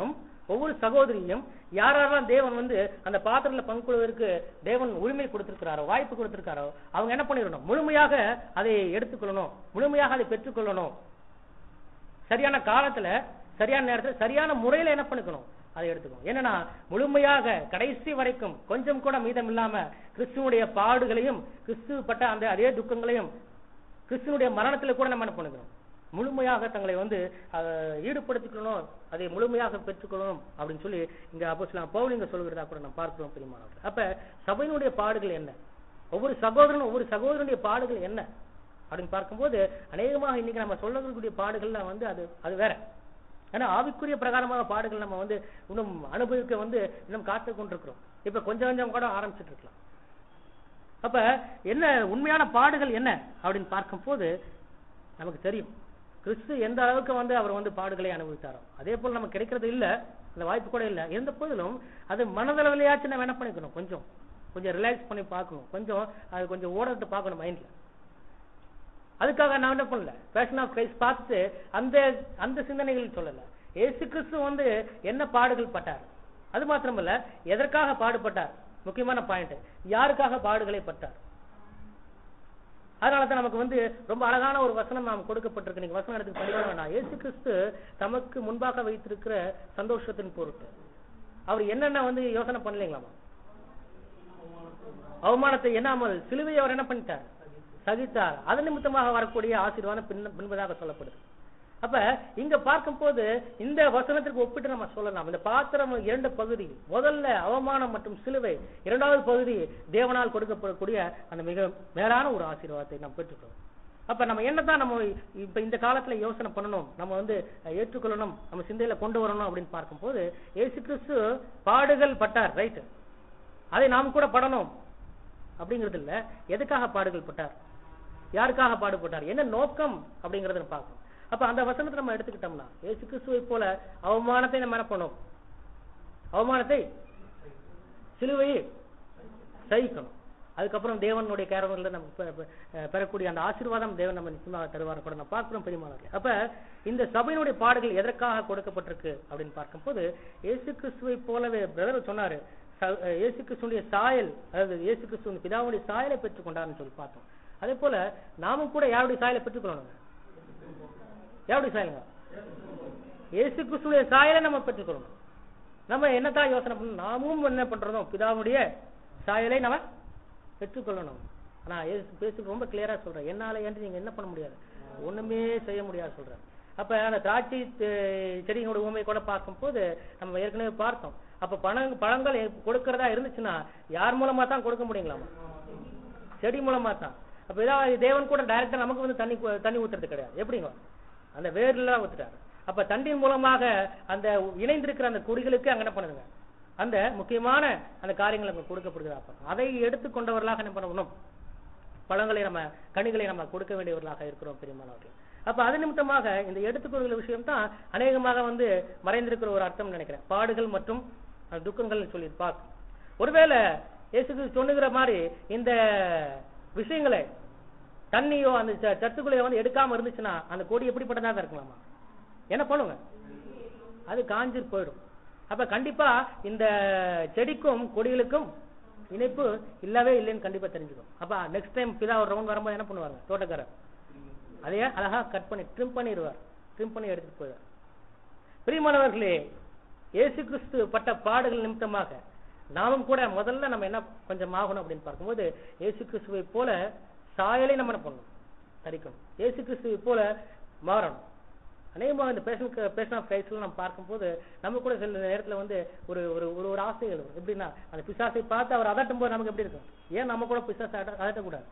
ஒவ்வொரு சகோதரியும் யாரெல்லாம் தேவன் வந்து அந்த பாத்திரத்துல பங்கு கொள்வதற்கு தேவன் உரிமை கொடுத்திருக்கிறாரோ வாய்ப்பு கொடுத்திருக்காரோ அவங்க என்ன பண்ணிடணும் முழுமையாக அதை எடுத்துக்கொள்ளணும் முழுமையாக அதை பெற்றுக்கொள்ளணும் சரியான காலத்துல சரியான நேரத்துல சரியான முறையில என்ன பண்ணிக்கணும் அதை எடுத்துக்கணும் என்னன்னா முழுமையாக கடைசி வரைக்கும் கொஞ்சம் கூட மீதம் இல்லாம கிறிஸ்துவனுடைய பாடுகளையும் கிறிஸ்து பட்ட அந்த அதே துக்கங்களையும் கிறிஸ்துவனுடைய மரணத்துல கூட நம்ம என்ன பண்ணிக்கணும் முழுமையாக தங்களை வந்து அஹ், ஈடுபடுத்திக்கணும் அதை முழுமையாக பெற்றுக்கொள்ளணும் அப்படின்னு சொல்லி இங்க அப்போஸ்தலன் பவுல் இங்க சொல்கிறதா கூட நம்ம பார்க்கிறோம் பெரியமானவர்கள் அப்ப சபையினுடைய பாடுகள் என்ன ஒவ்வொரு சகோதரனும் ஒவ்வொரு சகோதரனுடைய பாடுகள் என்ன அப்படின்னு பார்க்கும்போது அநேகமாக இன்னைக்கு நம்ம சொல்லக்கூடிய பாடுகள்ல வந்து அது அது வேற ஏன்னா ஆவிக்குரிய பிரகாரமாக பாடுகள் நம்ம வந்து இன்னும் அனுபவிக்க வந்து இன்னும் காத்து கொண்டிருக்கிறோம் இப்ப கொஞ்சம் கொஞ்சம் கூட ஆரம்பிச்சிட்டு இருக்கலாம் அப்ப என்ன உண்மையான பாடுகள் என்ன அப்படின்னு பார்க்கும்போது நமக்கு தெரியும் கிறிஸ்து எந்த அளவுக்கு வந்து அவர் வந்து பாடுகளை அனுபவித்தாரோ அதே போல நமக்கு கிடைக்கிறது இல்ல அந்த வாய்ப்பு கூட இல்ல இருந்த போதிலும் அது மனதளவிலையாச்சும் நம்ம என்ன பண்ணிக்கணும் கொஞ்சம் கொஞ்சம் ரிலாக்ஸ் பண்ணி பார்க்கணும் கொஞ்சம் அது கொஞ்சம் ஓடத்தை பார்க்கணும் மைண்ட்ல அதுக்காக நான் என்ன பண்ணல பேஷன் ஆஃப் கிரைஸ்ட் பார்த்து அந்த அந்த சிந்தனைகள் சொல்லல இயேசு கிறிஸ்து வந்து என்ன பாடுகள் பட்டார் அது மாத்திரமல்ல எதற்காக பாடுபட்டார் முக்கியமான பாயிண்ட் யாருக்காக பாடுகளை பட்டார் அதனால தான் நமக்கு வந்து ரொம்ப அழகான ஒரு வசனம் நாம் கொடுக்கப்பட்டிருக்கு நீங்க வசனம் எடுத்து படிக்க வேண்டாம் இயேசு கிறிஸ்து தமக்கு முன்பாக வைத்திருக்கிற சந்தோஷத்தின் பொருட்டு அவர் என்னென்ன வந்து யோசனை பண்ணலீங்களாமா அவமானத்தை எண்ணாமல் சிலுவையை அவர் என்ன பண்ணிட்டார் சகித்தார் அதன் நிமித்தமாக வரக்கூடிய ஆசீர்வாதம் பின் பின்பதாக சொல்லப்படுது அப்ப இங்க பார்க்கும்போது இந்த வசனத்திற்கு ஒப்பிட்டு நம்ம சொல்லலாம் இந்த பாத்திரம் இரண்டு பகுதி முதல்ல அவமானம் மற்றும் சிலுவை இரண்டாவது பகுதி தேவனால் கொடுக்கப்படக்கூடிய அந்த மிக மேலான ஒரு ஆசீர்வாதத்தை நாம் பெற்றுக்கிறோம் அப்ப நம்ம என்னதான் நம்ம இப்ப இந்த காலத்துல யோசனை பண்ணணும் நம்ம வந்து ஏற்றுக்கொள்ளணும் நம்ம சிந்தையில கொண்டு வரணும் அப்படின்னு பார்க்கும்போது இயேசு கிறிஸ்து பாடுகள் பட்டார் ரைட் அதை நாம் கூட படணும் அப்படிங்கிறது இல்ல எதுக்காக பாடுகள் பட்டார் யாருக்காக பாடுபட்டார் என்ன நோக்கம் அப்படிங்கறத பார்க்கணும் அப்ப அந்த வசனத்தை நம்ம எடுத்துக்கிட்டோம்னா இயேசு கிறிஸ்துவை போல அவமானத்தை நம்ம என்ன பண்ணோம் அவமானத்தை சிலுவையை சகிக்கணும் அதுக்கப்புறம் தேவனுடைய கேரவன்ல நம்ம பெ- பெ- அஹ் பெறக்கூடிய அந்த ஆசீர்வாதம் தேவன் நம்ம நிச்சயமாக தருவார் கூட நம்ம பார்க்கிறோம் பெரியமானவர்களே அப்ப இந்த சபையினுடைய பாடுகள் எதற்காக கொடுக்கப்பட்டிருக்கு அப்படின்னு பார்க்கும்போது இயேசு கிறிஸ்துவை போலவே பிரதர் சொன்னாரு ச- அஹ் இயேசு கிறிஸ்துடைய சாயல் அதாவது இயேசு கிறிஸ்துவின் பிதாவுடைய சாயலை பெற்றுக்கொண்டார்னு சொல்லி பார்த்தோம் அதே போல நாமும் கூட யாருடைய சாயலை பெற்றுக்கொள்ளணுங்க யாருடைய சாயலுங்க இயேசு கிறிஸ்துடைய சாயலை நம்ம பெற்றுக்கொள்ளணும் நம்ம என்னத்தான் யோசனை பண்ணணும் நாமும் என்ன பண்றோம் பிதாவுடைய சாயலை நம்ம பெற்றுக்கொள்ளணும் ஆனா இயேசு பேசு ரொம்ப கிளியரா சொல்றேன் என்னால என்று நீங்க என்ன பண்ண முடியாது ஒண்ணுமே செய்ய முடியாது சொல்றேன் அப்ப அந்த திராட்சை அஹ், செடிகளோட உண்மை கூட பார்க்கும்போது நம்ம ஏற்கனவே பார்த்தோம் அப்ப பழங் பழங்கள் எ- கொடுக்கறதா இருந்துச்சுன்னா யார் மூலமா தான் கொடுக்க முடியுங்களாமா செடி மூலமா தான் அப்ப இதான் தேவன் கூட டைரக்டா நமக்கு வந்து தண்ணி கு- தண்ணி ஊத்துறது கிடையாது எப்படிங்க அந்த வேர்ல ஊத்துட்டாரு அப்ப தண்ணியின் மூலமாக அந்த இணைந்திருக்கிற அந்த குடிகளுக்கு அங்க என்ன பண்ணுங்க அந்த முக்கியமான அந்த காரியங்கள் அங்க கொடுக்கப்படுகிறது அப்ப அதை எடுத்துக்கொண்டவர்களாக என்ன பண்ணணும் பழங்களை நம்ம கனிகளை நம்ம கொடுக்க வேண்டியவர்களாக இருக்கிறோம் பெரியமானவர்கள் அப்ப அது நிமித்தமாக இந்த எடுத்துக்கொள்கிற விஷயம் தான் அநேகமாக வந்து மறைந்திருக்கிற ஒரு அர்த்தம் நினைக்கிறேன் பாடுகள் மற்றும் அஹ், துக்கங்கள் சொல்லி பார்க்கும் ஒருவேளை இயேசுக்கு சொன்னுகிற மாதிரி இந்த விஷயங்களை தண்ணியோ அந்த ச- சத்துக்குள்ளையோ வந்து எடுக்காம இருந்துச்சுன்னா அந்த கொடி எப்படிப்பட்டதா தான் இருக்கலாமா என்ன பண்ணுங்க அது காஞ்சு போயிடும் அப்ப கண்டிப்பா இந்த செடிக்கும் கொடிகளுக்கும் இணைப்பு இல்லவே இல்லைன்னு கண்டிப்பா தெரிஞ்சுக்கும் அப்ப நெக்ஸ்ட் டைம் பிதா ஒரு ரவுண்ட் வரும்போது என்ன பண்ணுவாங்க தோட்டக்காரர் அதையே அழகா கட் பண்ணி ட்ரிம் பண்ணிடுவார் ட்ரிம் பண்ணி எடுத்துட்டு போயிடுவார் பிரியமானவர்களே இயேசு கிறிஸ்து பட்ட பாடுகள் நிமித்தமாக நாமும் கூட முதல்ல நம்ம என்ன கொஞ்சம் ஆகணும் அப்படின்னு பார்க்கும்போது இயேசு கிறிஸ்துவை போல சாயலை நம்ம என்ன பண்ணணும் தரிக்கணும் இயேசு கிறிஸ்துவை போல மாறணும் அநேகமாக இந்த பேஷன் பேஷன் ஆஃப் கிரைஸ்ட்ல நம்ம பார்க்கும்போது நம்ம கூட சில நேரத்துல வந்து ஒரு ஒரு ஒரு ஒரு ஆசை எழுதும் எப்படின்னா அந்த பிசாசை பார்த்து அவர் அதட்டும் போது நமக்கு எப்படி இருக்கும் ஏன் நம்ம கூட பிசாசை அட- அதட்டக்கூடாது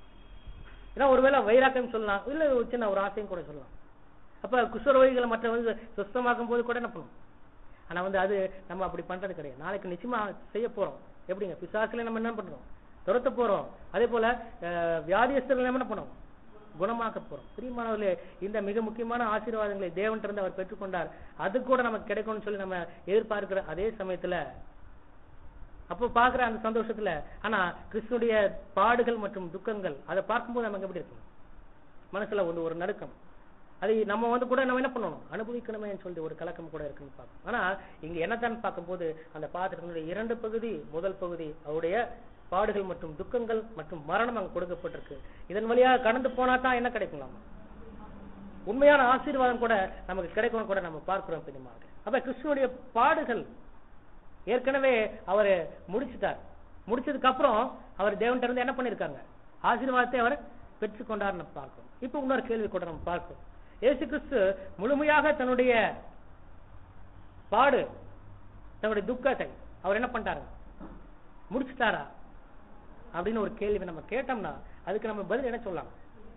ஏன்னா ஒருவேளை வைராக்கியம் சொல்லலாம் இல்ல ஒரு சின்ன ஒரு ஆசையும் கூட சொல்லலாம் அப்ப குஷ்டரோகிகளை மற்ற வந்து சுத்தமாக்கும் போது கூட என்ன பண்ணும் ஆனா வந்து அது நம்ம அப்படி பண்றது கிடையாது நாளைக்கு நிச்சயமா செய்ய போறோம் எப்படிங்க பிசாசுல நம்ம என்ன பண்றோம் துரத்த போறோம் அதே போல அஹ், வியாதியஸ்தர்களை நம்ம என்ன பண்ணுவோம் குணமாக்க போறோம் பிரியமானவர்களே இந்த மிக முக்கியமான ஆசீர்வாதங்களை தேவன் இருந்து அவர் பெற்றுக்கொண்டார் அது கூட நமக்கு கிடைக்கும்னு சொல்லி நம்ம எதிர்பார்க்கிற அதே சமயத்துல அப்போ பாக்குற அந்த சந்தோஷத்துல ஆனா கிறிஸ்துடைய பாடுகள் மற்றும் துக்கங்கள் அதை பார்க்கும்போது நமக்கு எப்படி இருக்கும் மனசுல வந்து ஒரு நடுக்கம் அது நம்ம வந்து கூட நம்ம என்ன பண்ணணும் அனுபவிக்கணுமேன்னு சொல்லிட்டு ஒரு கலக்கம் கூட இருக்குன்னு பார்க்கணும் ஆனா இங்க என்னத்தான் பார்க்கும்போது அந்த பாத்திரத்தினுடைய இரண்டு பகுதி முதல் பகுதி அவருடைய பாடுகள் மற்றும் துக்கங்கள் மற்றும் மரணம் அங்க கொடுக்கப்பட்டிருக்கு இதன் வழியாக கடந்து போனா தான் என்ன கிடைக்கலாம் உண்மையான ஆசீர்வாதம் கூட நமக்கு கிடைக்கும் கூட நம்ம பார்க்கிறோம் பிரியமாக அப்ப கிறிஸ்துவனுடைய பாடுகள் ஏற்கனவே அவர் முடிச்சிட்டார் முடிச்சதுக்கு அப்புறம் அவர் தேவன்கிட்ட இருந்து என்ன பண்ணிருக்காங்க ஆசீர்வாதத்தை அவர் பெற்றுக்கொண்டார் நம்ம பார்க்கிறோம் இப்போ இன்னொரு கேள்வி கூட நம்ம பார்க்கிறோம் இயேசு கிறிஸ்து முழுமையாக தன்னுடைய பாடு தன்னுடைய துக்கத்தை அவர் என்ன பண்ணிட்டாரு முடிச்சிட்டாரா அப்படின்னு ஒரு கேள்வி நம்ம கேட்டோம்னா அதுக்கு நம்ம பதில் என்ன சொல்லலாம்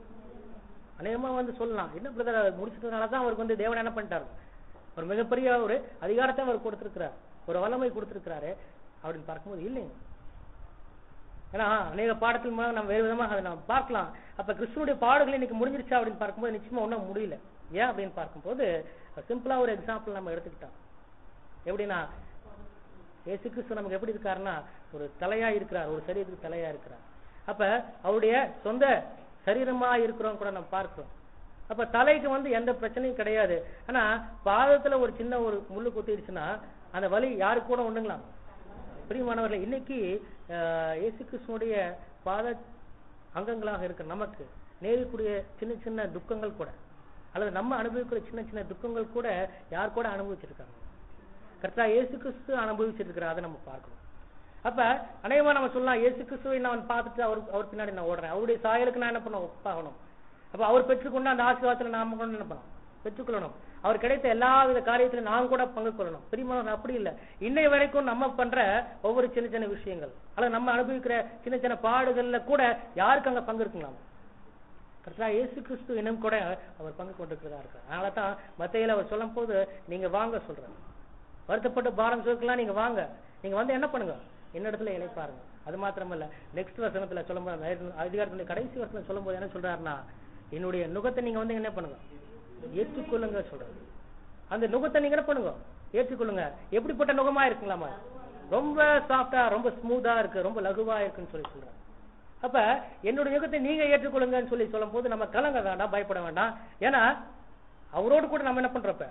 அநேகமா வந்து சொல்லலாம் என்ன பிரதர் முடிச்சிட்டதுனால தான் அவருக்கு வந்து தேவன் என்ன பண்ணிட்டாரு ஒரு மிகப்பெரிய ஒரு அதிகாரத்தை அவர் கொடுத்திருக்கிறார் ஒரு வல்லமை கொடுத்திருக்கிறாரு அப்படின்னு பார்க்கும்போது இல்லைங்க ஏன்னா அநேக பாடத்தின் மூலம் நம்ம வேறு விதமாக அதை நம்ம பார்க்கலாம் அப்ப கிறிஸ்துவனுடைய பாடுகள் இன்னைக்கு முடிஞ்சிருச்சா அப்படின்னு பார்க்கும்போது நிச்சயமா ஒன்றும் முடியல ஏன் அப்படின்னு பார்க்கும்போது சிம்பிளா ஒரு எக்ஸாம்பிள் நம்ம எடுத்துக்கிட்டோம் எப்படின்னா இயேசு கிறிஸ்து நமக்கு எப்படி இருக்காருன்னா ஒரு தலையா இருக்கிறார் ஒரு சரீரத்துக்கு தலையா இருக்கிறார் அப்ப அவருடைய சொந்த சரீரமா இருக்கிறோம் கூட நம்ம பார்க்கிறோம் அப்ப தலைக்கு வந்து எந்த பிரச்சனையும் கிடையாது ஆனா பாதத்துல ஒரு சின்ன ஒரு முள்ளு குத்திடுச்சுன்னா அந்த வலி யாருக்கு கூட உண்டுங்களா பிரியமானவர்களே இன்னைக்கு ஆஹ், இயேசு கிறிஸ்துனுடைய பாத அங்கங்களாக இருக்கிற நமக்கு நேரக்கூடிய சின்ன சின்ன துக்கங்கள் கூட அல்லது நம்ம அனுபவிக்கிற சின்ன சின்ன துக்கங்கள் கூட யார் கூட அனுபவிச்சிருக்காங்க கர்த்தா இயேசு கிறிஸ்து அனுபவிச்சிருக்கிறார் அதை நம்ம பார்க்கணும் அப்ப அநேகமா நம்ம சொல்லலாம் இயேசு கிறிஸ்துவை நான் பார்த்துட்டு அவர் அவர் பின்னாடி நான் ஓடுறேன் அவருடைய சாயலுக்கு நான் என்ன பண்ண ஒப்பாகணும் அப்ப அவர் பெற்றுக்கொண்ட அந்த ஆசீர்வாதத்துல நாம கொண்டு என்ன பண்ணணும் பெற்றுக்கொள்ளணும் அவர் கிடைத்த எல்லா வித காரியத்திலும் நாம் கூட பங்கு கொள்ளணும் பிரியமானவர்கள் அப்படி இல்ல இன்னை வரைக்கும் நம்ம பண்ற ஒவ்வொரு சின்ன சின்ன விஷயங்கள் அல்லது நம்ம அனுபவிக்கிற சின்ன சின்ன பாடுகள்ல கூட யாருக்கு அங்க பங்கு இருக்குங்களா கர்த்தா இயேசு கிறிஸ்து இன்னும் கூட அவர் பங்கு கொண்டிருக்கிறதா இருக்கார் அதனால தான் மத்தையில அவர் சொல்லும் போது நீங்க வாங்க சொல்றாரு வருத்தப்பட்டு பாரம் சுருக்கலாம் நீங்க வாங்க நீங்க வந்து என்ன பண்ணுங்க என்னிடத்துல இணைப்பாருங்க அது மாத்திரமல்ல நெக்ஸ்ட் வசனத்துல சொல்லும்போது அதிகாரத்துல கடைசி வசனம் சொல்லும்போது என்ன சொல்றாருன்னா என்னுடைய நுகத்தை நீங்க வந்து என்ன பண்ணுங்க ஏற்றுக்கொள்ளுங்க சொல்றாரு அந்த நுகத்தை நீங்க என்ன பண்ணுங்க ஏற்றுக்கொள்ளுங்க எப்படிப்பட்ட நுகமா இருக்குங்களாமா ரொம்ப சாஃப்டா ரொம்ப ஸ்மூத்தா இருக்கு ரொம்ப லகுவா இருக்குன்னு சொல்லி சொல்றாரு அப்ப என்னுடைய யுகத்தை நீங்க ஏற்றுக்கொள்ளுங்கன்னு சொல்லி சொல்லும் போது நம்ம கலங்க வேண்டாம் பயப்பட வேண்டாம் ஏன்னா அவரோடு கூட நம்ம என்ன பண்றப்ப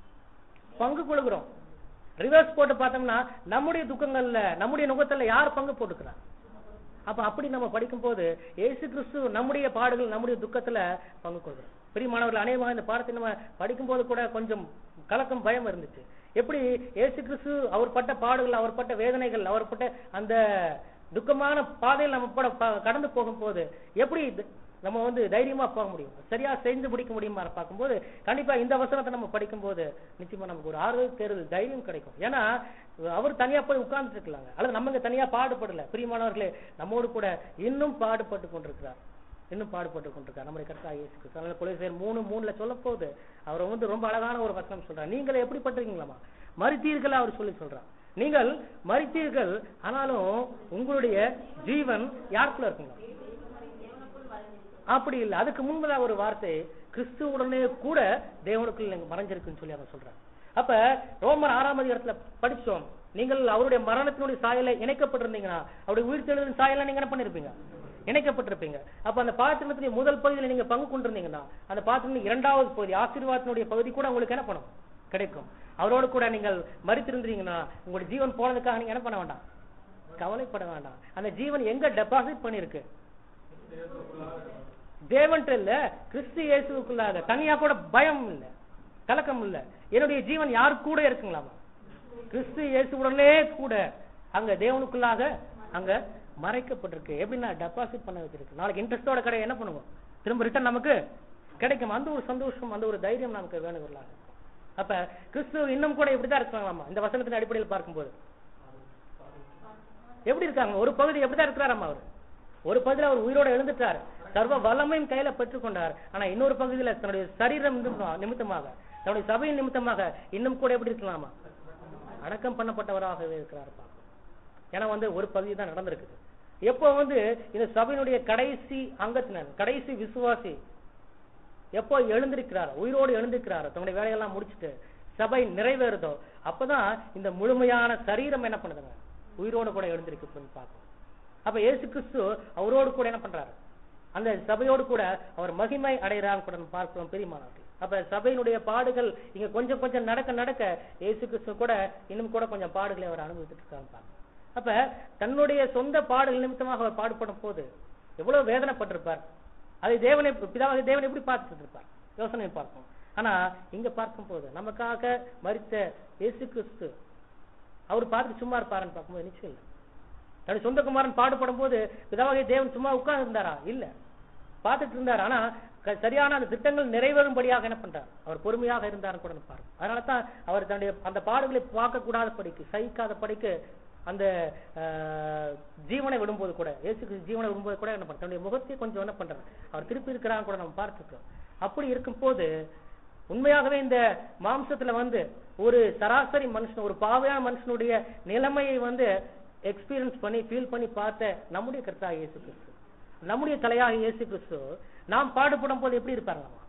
பங்கு கொள்கிறோம் ரிவர்ஸ் போட்டு பார்த்தோம்னா நம்முடைய துக்கங்கள்ல நம்முடைய நுகத்துல யார் பங்கு போட்டுக்கிறார் அப்ப அப்படி நம்ம படிக்கும் போது இயேசு கிறிஸ்து நம்முடைய பாடுகள் நம்முடைய துக்கத்துல பங்கு கொள்கிறோம் பிரியமானவர்கள் அநேகமாக இந்த பாடத்தை நம்ம படிக்கும் போது கூட கொஞ்சம் கலக்கம் பயம் இருந்துச்சு எப்படி இயேசு கிறிஸ்து அவர் பட்ட பாடுகள் அவர் பட்ட வேதனைகள் அவர் பட்ட அந்த துக்கமான பாதையில் நம்ம பட ப- கடந்து போகும்போது எப்படி இது- நம்ம வந்து தைரியமா போக முடியும் சரியா செஞ்சு முடிக்க முடியுமா பார்க்கும்போது கண்டிப்பா இந்த வசனத்தை நம்ம படிக்கும்போது நிச்சயமா நமக்கு ஒரு ஆறுதல் தேர்தல் தைரியம் கிடைக்கும் ஏன்னா அவர் தனியா போய் உட்கார்ந்துட்டு இருக்கலாங்க அல்லது நம்ம இங்க தனியா பாடுபடல பிரியமானவர்களே நம்மோடு கூட இன்னும் பாடுபட்டு கொண்டிருக்கிறார் இன்னும் பாடுபட்டு கொண்டிருக்கார் நம்முடைய கர்த்தா இயேசு கிறிஸ்து அதனால கொலைசேர் மூணு மூணுல சொல்ல போது அவர் வந்து ரொம்ப அழகான ஒரு வசனம் சொல்றார் நீங்கள் எப்படி பண்றீங்களாமா மறித்தீர்கள் அவர் சொல்லி சொல்றார் நீங்கள் மறித்தீர்கள் ஆனாலும் உங்களுடைய ஜீவன் யாருக்குள்ள இருக்குங்களா அப்படி இல்லை அதுக்கு முன்பதாக ஒரு வார்த்தை கிறிஸ்துவுடனே கூட தேவனுக்குள் நீங்க மறைஞ்சிருக்குன்னு சொல்லி அவன் சொல்றான் அப்ப ரோமர் ஆறாம் அதிகாரத்துல படிச்சோம் நீங்கள் அவருடைய மரணத்தினுடைய சாயல இணைக்கப்பட்டிருந்தீங்கன்னா அவருடைய உயிர் தெழுதின் சாயல நீங்க என்ன பண்ணிருப்பீங்க இணைக்கப்பட்டிருப்பீங்க அப்ப அந்த பாத்திரத்தினுடைய முதல் பகுதியில நீங்க பங்கு கொண்டிருந்தீங்கன்னா அந்த பாத்திரத்தின் இரண்டாவது பகுதி ஆசீர்வாதத்தினுடைய பகுதி கூட உங்களுக்கு என்ன பண்ணும் கிடைக்கும் அவரோடு கூட நீங்கள் மறித்திருந்தீங்கன்னா உங்களுடைய ஜீவன் போனதுக்காக நீங்க என்ன பண்ண வேண்டாம் கவலைப்பட வேண்டாம் அந்த ஜீவன் எங்க டெபாசிட் பண்ணிருக்கு தேவன்ட்ட இல்ல கிறிஸ்து இயேசுக்குள்ளாக தனியா கூட பயம் இல்ல கலக்கம் இல்ல என்னுடைய ஜீவன் யாரு கூட இருக்குங்களாமா கிறிஸ்து இயேசுவுடனே கூட அங்க தேவனுக்குள்ளாக அங்க மறைக்கப்பட்டிருக்கு எப்படின்னா டெபாசிட் பண்ண வச்சிருக்கு நாளைக்கு இன்ட்ரெஸ்டோட கடை என்ன பண்ணுவோம் திரும்ப ரிட்டர்ன் நமக்கு கிடைக்கும் அந்த ஒரு சந்தோஷம் அந்த ஒரு தைரியம் நமக்கு வேணுங்களாங்க அப்ப கிறிஸ்து இன்னும் கூட இப்படிதான் இருக்காங்களாமா இந்த வசனத்தின் அடிப்படையில் பார்க்கும்போது எப்படி இருக்காங்க ஒரு பகுதி எப்படிதான் இருக்கிறாராமா அவர் ஒரு பகுதியில் அவர் உயிரோட எழுந்துட்டார் சர்வ வல்லமையும் கையில பெற்றுக்கொண்டார் ஆனா இன்னொரு பகுதியில தன்னுடைய சரீரம் நிமித்தமா- நிமித்தமாக தன்னுடைய சபையின் நிமித்தமாக இன்னும் கூட எப்படி இருக்கலாமா அடக்கம் பண்ணப்பட்டவராகவே இருக்கிறார் பார்க்கிறோம். ஏன்னா வந்து ஒரு பகுதி தான் நடந்திருக்குது எப்போ வந்து இந்த சபையினுடைய கடைசி அங்கத்தினர் கடைசி விசுவாசி எப்போ எழுந்திருக்கிறார் உயிரோடு எழுந்திருக்கிறார் தன்னுடைய வேலையெல்லாம் முடிச்சிட்டு சபை நிறைவேறுதோ அப்பதான் இந்த முழுமையான சரீரம் என்ன பண்ணுதுங்க உயிரோடு கூட எழுந்திருக்குன்னு பார்க்கும் அப்ப இயேசு கிறிஸ்து அவரோடு கூட என்ன பண்றாரு அந்த சபையோடு கூட அவர் மகிமை அடைகிறான்னு கூட நம்ம பார்க்கிறோம் பெரியமானவர்கள் அப்ப சபையினுடைய பாடுகள் இங்க கொஞ்சம் கொஞ்சம் நடக்க நடக்க இயேசு கிறிஸ்து கூட இன்னும் கூட கொஞ்சம் பாடுகளை அவர் அனுபவித்துட்டு இருக்காங்க பாருங்க. அப்ப தன்னுடைய சொந்த பாடுகள் நிமித்தமாக அவர் பாடுபடும் போது எவ்வளவு வேதனைப்பட்டிருப்பார் அதை தேவனை பிதாவாக தேவனை எப்படி பார்த்துட்டு இருப்பார் யோசனை பார்ப்போம் ஆனா இங்க பார்க்கும் போது நமக்காக மரித்த இயேசு கிறிஸ்து அவர் பார்த்துட்டு சும்மா இருப்பாருன்னு பார்க்கும்போது நிச்சயம் இல்லை தன்னுடைய சொந்த குமாரன் பாடுபடும் போது பிதாவாகிய தேவன் சும்மா உட்கார்ந்து இருந்தாரா இல்ல பார்த்துட்டு இருந்தார் ஆனா க- சரியான அந்த திட்டங்கள் நிறைவேறும்படியாக என்ன பண்றார் அவர் பொறுமையாக இருந்தார் கூட பாருங்க அதனால தான் அவர் தன்னுடைய அந்த பாடுகளை பார்க்க கூடாத படிக்கு சகிக்காத படிக்கு அந்த ஆஹ், ஜீவனை விடும்போது கூட இயேசு கிறிஸ்து ஜீவனை விடும்போது கூட என்ன பண்றார் தன்னுடைய முகத்தை கொஞ்சம் என்ன பண்றார் அவர் திருப்பி இருக்கிறாங்க கூட நம்ம பார்த்துருக்கோம் அப்படி இருக்கும்போது உண்மையாகவே இந்த மாம்சத்துல வந்து ஒரு சராசரி மனுஷன் ஒரு பாவையான மனுஷனுடைய நிலைமையை வந்து எக்ஸ்பீரியன்ஸ் பண்ணி ஃபீல் பண்ணி பார்த்த நம்முடைய கர்த்தா இயேசு கிறிஸ்து நம்முடைய தலையாக இயேசு கிறிஸ்து நாம் பாடுபடும் போது எப்படி இருப்பாருங்கம்மா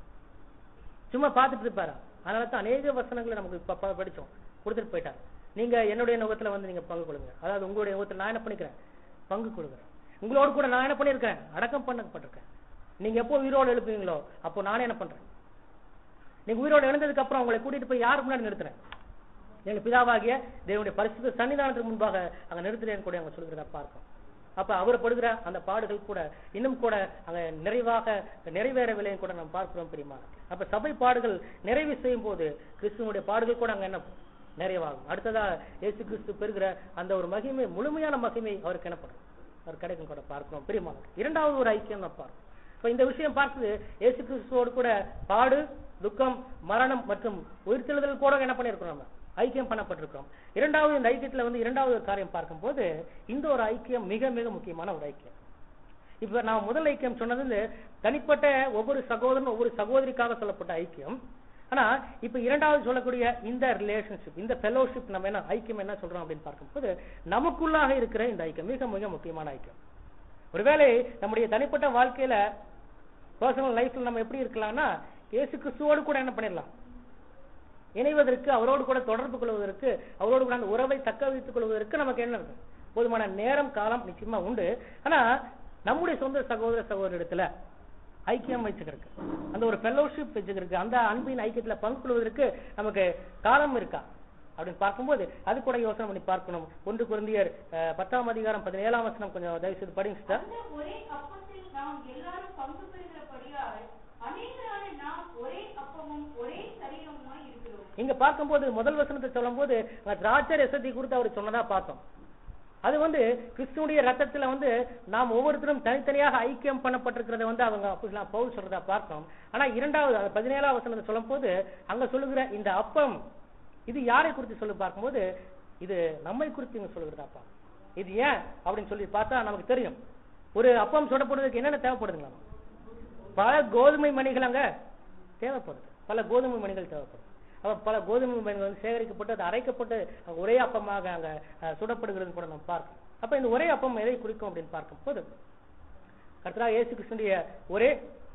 சும்மா பார்த்துட்டு இருப்பாரா அதனால தான் அநேக வசனங்களை நமக்கு ப- ப- படிச்சோம் கொடுத்துட்டு போயிட்டார் நீங்க என்னுடைய நுகத்துல வந்து நீங்க பங்கு கொடுங்க அதாவது உங்களுடைய நுகத்துல நான் என்ன பண்ணிக்கிறேன் பங்கு கொடுக்குறேன் உங்களோடு கூட நான் என்ன பண்ணியிருக்கேன் அடக்கம் பண்ணப்பட்டிருக்கேன் நீங்க எப்போ உயிரோடு எழுப்புவீங்களோ அப்போ நானே என்ன பண்றேன் நீங்க உயிரோடு எழுந்ததுக்கு அப்புறம் உங்களை கூட்டிட்டு போய் யாருக்கு முன்னாடி நிறுத்துறேன் எங்க பிதாவாகிய தேவனுடைய பரிசுத்த சன்னிதானத்துக்கு முன்பாக அங்க நிறுத்துறேன் கூட அங்க சொல்கிறதா பார்க்கும் அப்ப அவர் படுகிற அந்த பாடுகள் கூட இன்னும் கூட அங்க நிறைவாக நிறைவேறவில்லைன்னு கூட நம்ம பார்க்கிறோம் பிரியமா அப்ப சபை பாடுகள் நிறைவு செய்யும் போது கிறிஸ்துவனுடைய பாடுகள் கூட அங்க என்ன நிறைவாகும் அடுத்ததா இயேசு கிறிஸ்து பெறுகிற அந்த ஒரு மகிமை முழுமையான மகிமை அவருக்கு எனப்படும் அவர் கிடைக்கும் கூட பார்க்கிறோம் பிரியமா இரண்டாவது ஒரு ஐக்கியம் நம்ம பார்க்கிறோம் இப்ப இந்த விஷயம் பார்க்குது இயேசு கிறிஸ்துவோடு கூட பாடு துக்கம் மரணம் மற்றும் உயிர்த்தெழுதல் கூட என்ன பண்ணியிருக்கிறோம் நம்ம ஐக்கியம் பண்ணப்பட்டிருக்கிறோம் இரண்டாவது இந்த ஐக்கியத்துல வந்து இரண்டாவது ஒரு காரியம் பார்க்கும்போது இந்த ஒரு ஐக்கியம் மிக மிக முக்கியமான ஒரு ஐக்கியம் இப்ப நான் முதல் ஐக்கியம் சொன்னது வந்து தனிப்பட்ட ஒவ்வொரு சகோதரன் ஒவ்வொரு சகோதரிக்காக சொல்லப்பட்ட ஐக்கியம் ஆனா இப்ப இரண்டாவது சொல்லக்கூடிய இந்த ரிலேஷன்ஷிப் இந்த ஃபெலோஷிப் நம்ம என்ன ஐக்கியம் என்ன சொல்றோம் அப்படின்னு பார்க்கும்போது நமக்குள்ளாக இருக்கிற இந்த ஐக்கியம் மிக மிக முக்கியமான ஐக்கியம் ஒருவேளை நம்முடைய தனிப்பட்ட வாழ்க்கையில பர்சனல் லைஃப்ல நம்ம எப்படி இருக்கலாம்னா இயேசு கிறிஸ்துவோடு கூட என்ன பண்ணிடலாம் இணைவதற்கு அவரோடு கூட தொடர்பு கொள்வதற்கு அவரோடு கூட அந்த உறவை தக்க வைத்துக் கொள்வதற்கு நமக்கு என்ன இருக்கு போதுமான நேரம் காலம் நிச்சயமா உண்டு ஆனா நம்முடைய சொந்த சகோதர சகோதரிடத்துல ஐக்கியம் வச்சுக்கிறதுக்கு அந்த ஒரு ஃபெலோஷிப் வச்சுக்கிறதுக்கு அந்த அன்பின் ஐக்கியத்துல பங்கு கொள்வதற்கு நமக்கு காலம் இருக்கா அப்படின்னு பார்க்கும்போது அது கூட யோசனை பண்ணி பார்க்கணும் ஒன்று குருந்தியர் அஹ், பத்தாம் அதிகாரம் பதினேழாம் வசனம் கொஞ்சம் தயவு செய்து படிங்க sister. அந்த ஒரே அப்பத்தில் நாம் எல்லாரும் பங்கு பெறுகிறபடியால் அநேகரான நாம் ஒரே அப்பமும் ஒரே சரீரமுமாய் இருக்கிறோம் இங்க பார்க்கும்போது முதல் வசனத்தை சொல்லும்போது அங்க திராட்சை ரசத்தை குறித்து அவர் சொன்னதா பார்த்தோம் அது வந்து கிறிஸ்துடைய ரத்தத்துல வந்து நாம் ஒவ்வொருத்தரும் தனித்தனியாக ஐக்கியம் பண்ணப்பட்டிருக்கிறத வந்து அவங்க அப்போஸ்தலன் பவுல் சொல்றதா பார்த்தோம் ஆனா இரண்டாவது அந்த பதினேழாம் வசனத்தை சொல்லும் போது அங்க சொல்லுகிற இந்த அப்பம் இது யாரை குறித்து சொல்லி பார்க்கும்போது இது நம்மை குறித்து இங்க சொல்லுகிறதா பார்க்கணும். இது ஏன் அப்படின்னு சொல்லி பார்த்தா நமக்கு தெரியும் ஒரு அப்பம் சுடப்படுவதற்கு என்னென்ன தேவைப்படுதுங்களா பல கோதுமை மணிகள் அங்க தேவைப்படுது பல கோதுமை மணிகள் தேவைப்படுது அப்ப பல கோதுமை மணிகள் வந்து சேகரிக்கப்பட்டு அது அரைக்கப்பட்டு அங்க ஒரே அப்பமாக அங்க அஹ், சுடப்படுகிறது கூட நம்ம பார்க்கணும் அப்ப இந்த ஒரே அப்பம் எதை குறிக்கும் அப்படின்னு பார்க்கும் போது கர்த்தரா இயேசு கிருஷ்ணனுடைய ஒரே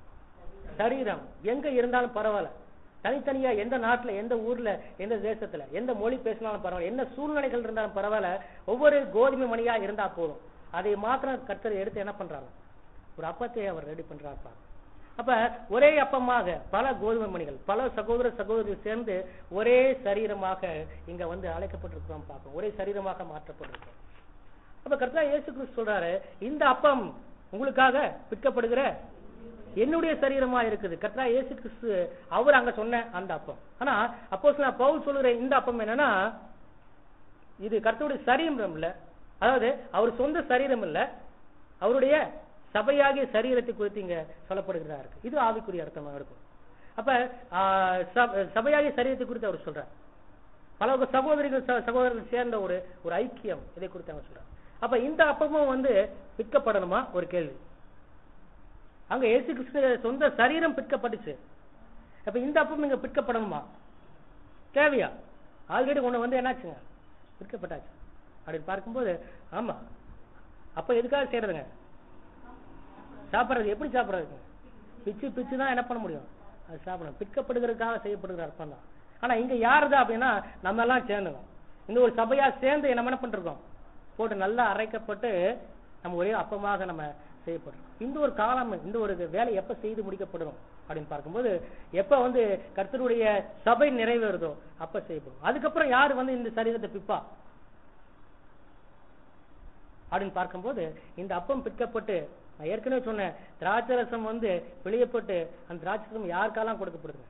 சரீரம் எங்க இருந்தாலும் பரவாயில்ல தனித்தனியா எந்த நாட்டுல எந்த ஊர்ல எந்த தேசத்துல எந்த மொழி பேசினாலும் பரவாயில்ல என்ன சூழ்நிலைகள் இருந்தாலும் பரவாயில்ல ஒவ்வொரு கோதுமை மணியா இருந்தா போதும் அதை மாத்திரம் கர்த்தர் எடுத்து என்ன பண்றாங்க ஒரு அப்பத்தை அவர் ரெடி பண்றாரு பாருங்க. அப்ப ஒரே அப்பமாக பல கோதுமை மணிகள் பல சகோதர சகோதரிகள் சேர்ந்து ஒரே சரீரமாக இங்க வந்து அழைக்கப்பட்டிருக்கிறோம் பார்ப்போம் ஒரே சரீரமாக மாற்றப்பட்டிருக்கோம் அப்ப கர்த்தா இயேசு கிறிஸ்து சொல்றாரு இந்த அப்பம் உங்களுக்காக விற்கப்படுகிற என்னுடைய சரீரமா இருக்குது கர்த்தா இயேசு கிறிஸ்து அவர் அங்க சொன்ன அந்த அப்பம் ஆனா அப்போ பவுல் சொல்லுற இந்த அப்பம் என்னன்னா இது கர்த்தருடைய சரீரம் இல்ல அதாவது அவர் சொந்த சரீரம் இல்ல அவருடைய சபையாகிய சரீரத்தை குறித்து இங்க சொல்லப்படுகிறதா இருக்கு இது ஆவிக்குரிய அர்த்தமா இருக்கும் அப்ப ஆஹ், சப- சபையாகிய சரீரத்தை குறித்து அவர் சொல்றார் பல சகோதரிகள் ச- சகோதரர்கள் சேர்ந்த ஒரு ஒரு ஐக்கியம் இதை குறித்து அவங்க சொல்றாங்க அப்ப இந்த அப்பமும் வந்து பிற்கப்படணுமா ஒரு கேள்வி அங்க இயேசு கிறிஸ்து சொந்த சரீரம் பிற்கப்பட்டுச்சு அப்ப இந்த அப்பம் இங்க பிற்கப்படணுமா தேவையா ஆல்ரெடி ஒண்ணு வந்து என்னாச்சுங்க பிற்கப்பட்டாச்சு அப்படின்னு பார்க்கும்போது ஆமா அப்ப எதுக்காக செய்யறதுங்க சாப்பிடுறது எப்படி சாப்பிடுறதுங்க பிச்சு பிச்சு தான் என்ன பண்ண முடியும் அது சாப்பிடணும் பிற்கப்படுகிறதுக்காக செய்யப்படுகிற அர்த்தம் தான் ஆனா இங்க யாருதா அப்படின்னா நம்ம எல்லாம் சேர்ந்துடும் இந்த ஒரு சபையா சேர்ந்து நம்ம என்ன பண்ணிருக்கோம் போட்டு நல்லா அரைக்கப்பட்டு நம்ம ஒரே அப்பமாக நம்ம செய்யப்படும் இந்த ஒரு காலம் இந்த ஒரு வேலை எப்ப செய்து முடிக்கப்படும் அப்படின்னு பார்க்கும்போது எப்ப வந்து கர்த்தருடைய சபை நிறைவேறுதோ அப்ப செய்யப்படும் அதுக்கப்புறம் யாரு வந்து இந்த சரீரத்தை பிப்பா அப்படின்னு பார்க்கும்போது இந்த அப்பம் பிற்கப்பட்டு நான் ஏற்கனவே சொன்னேன் திராட்சரசம் வந்து பிழியப்பட்டு அந்த திராட்சரசம் யாருக்கெல்லாம் கொடுக்கப்படுது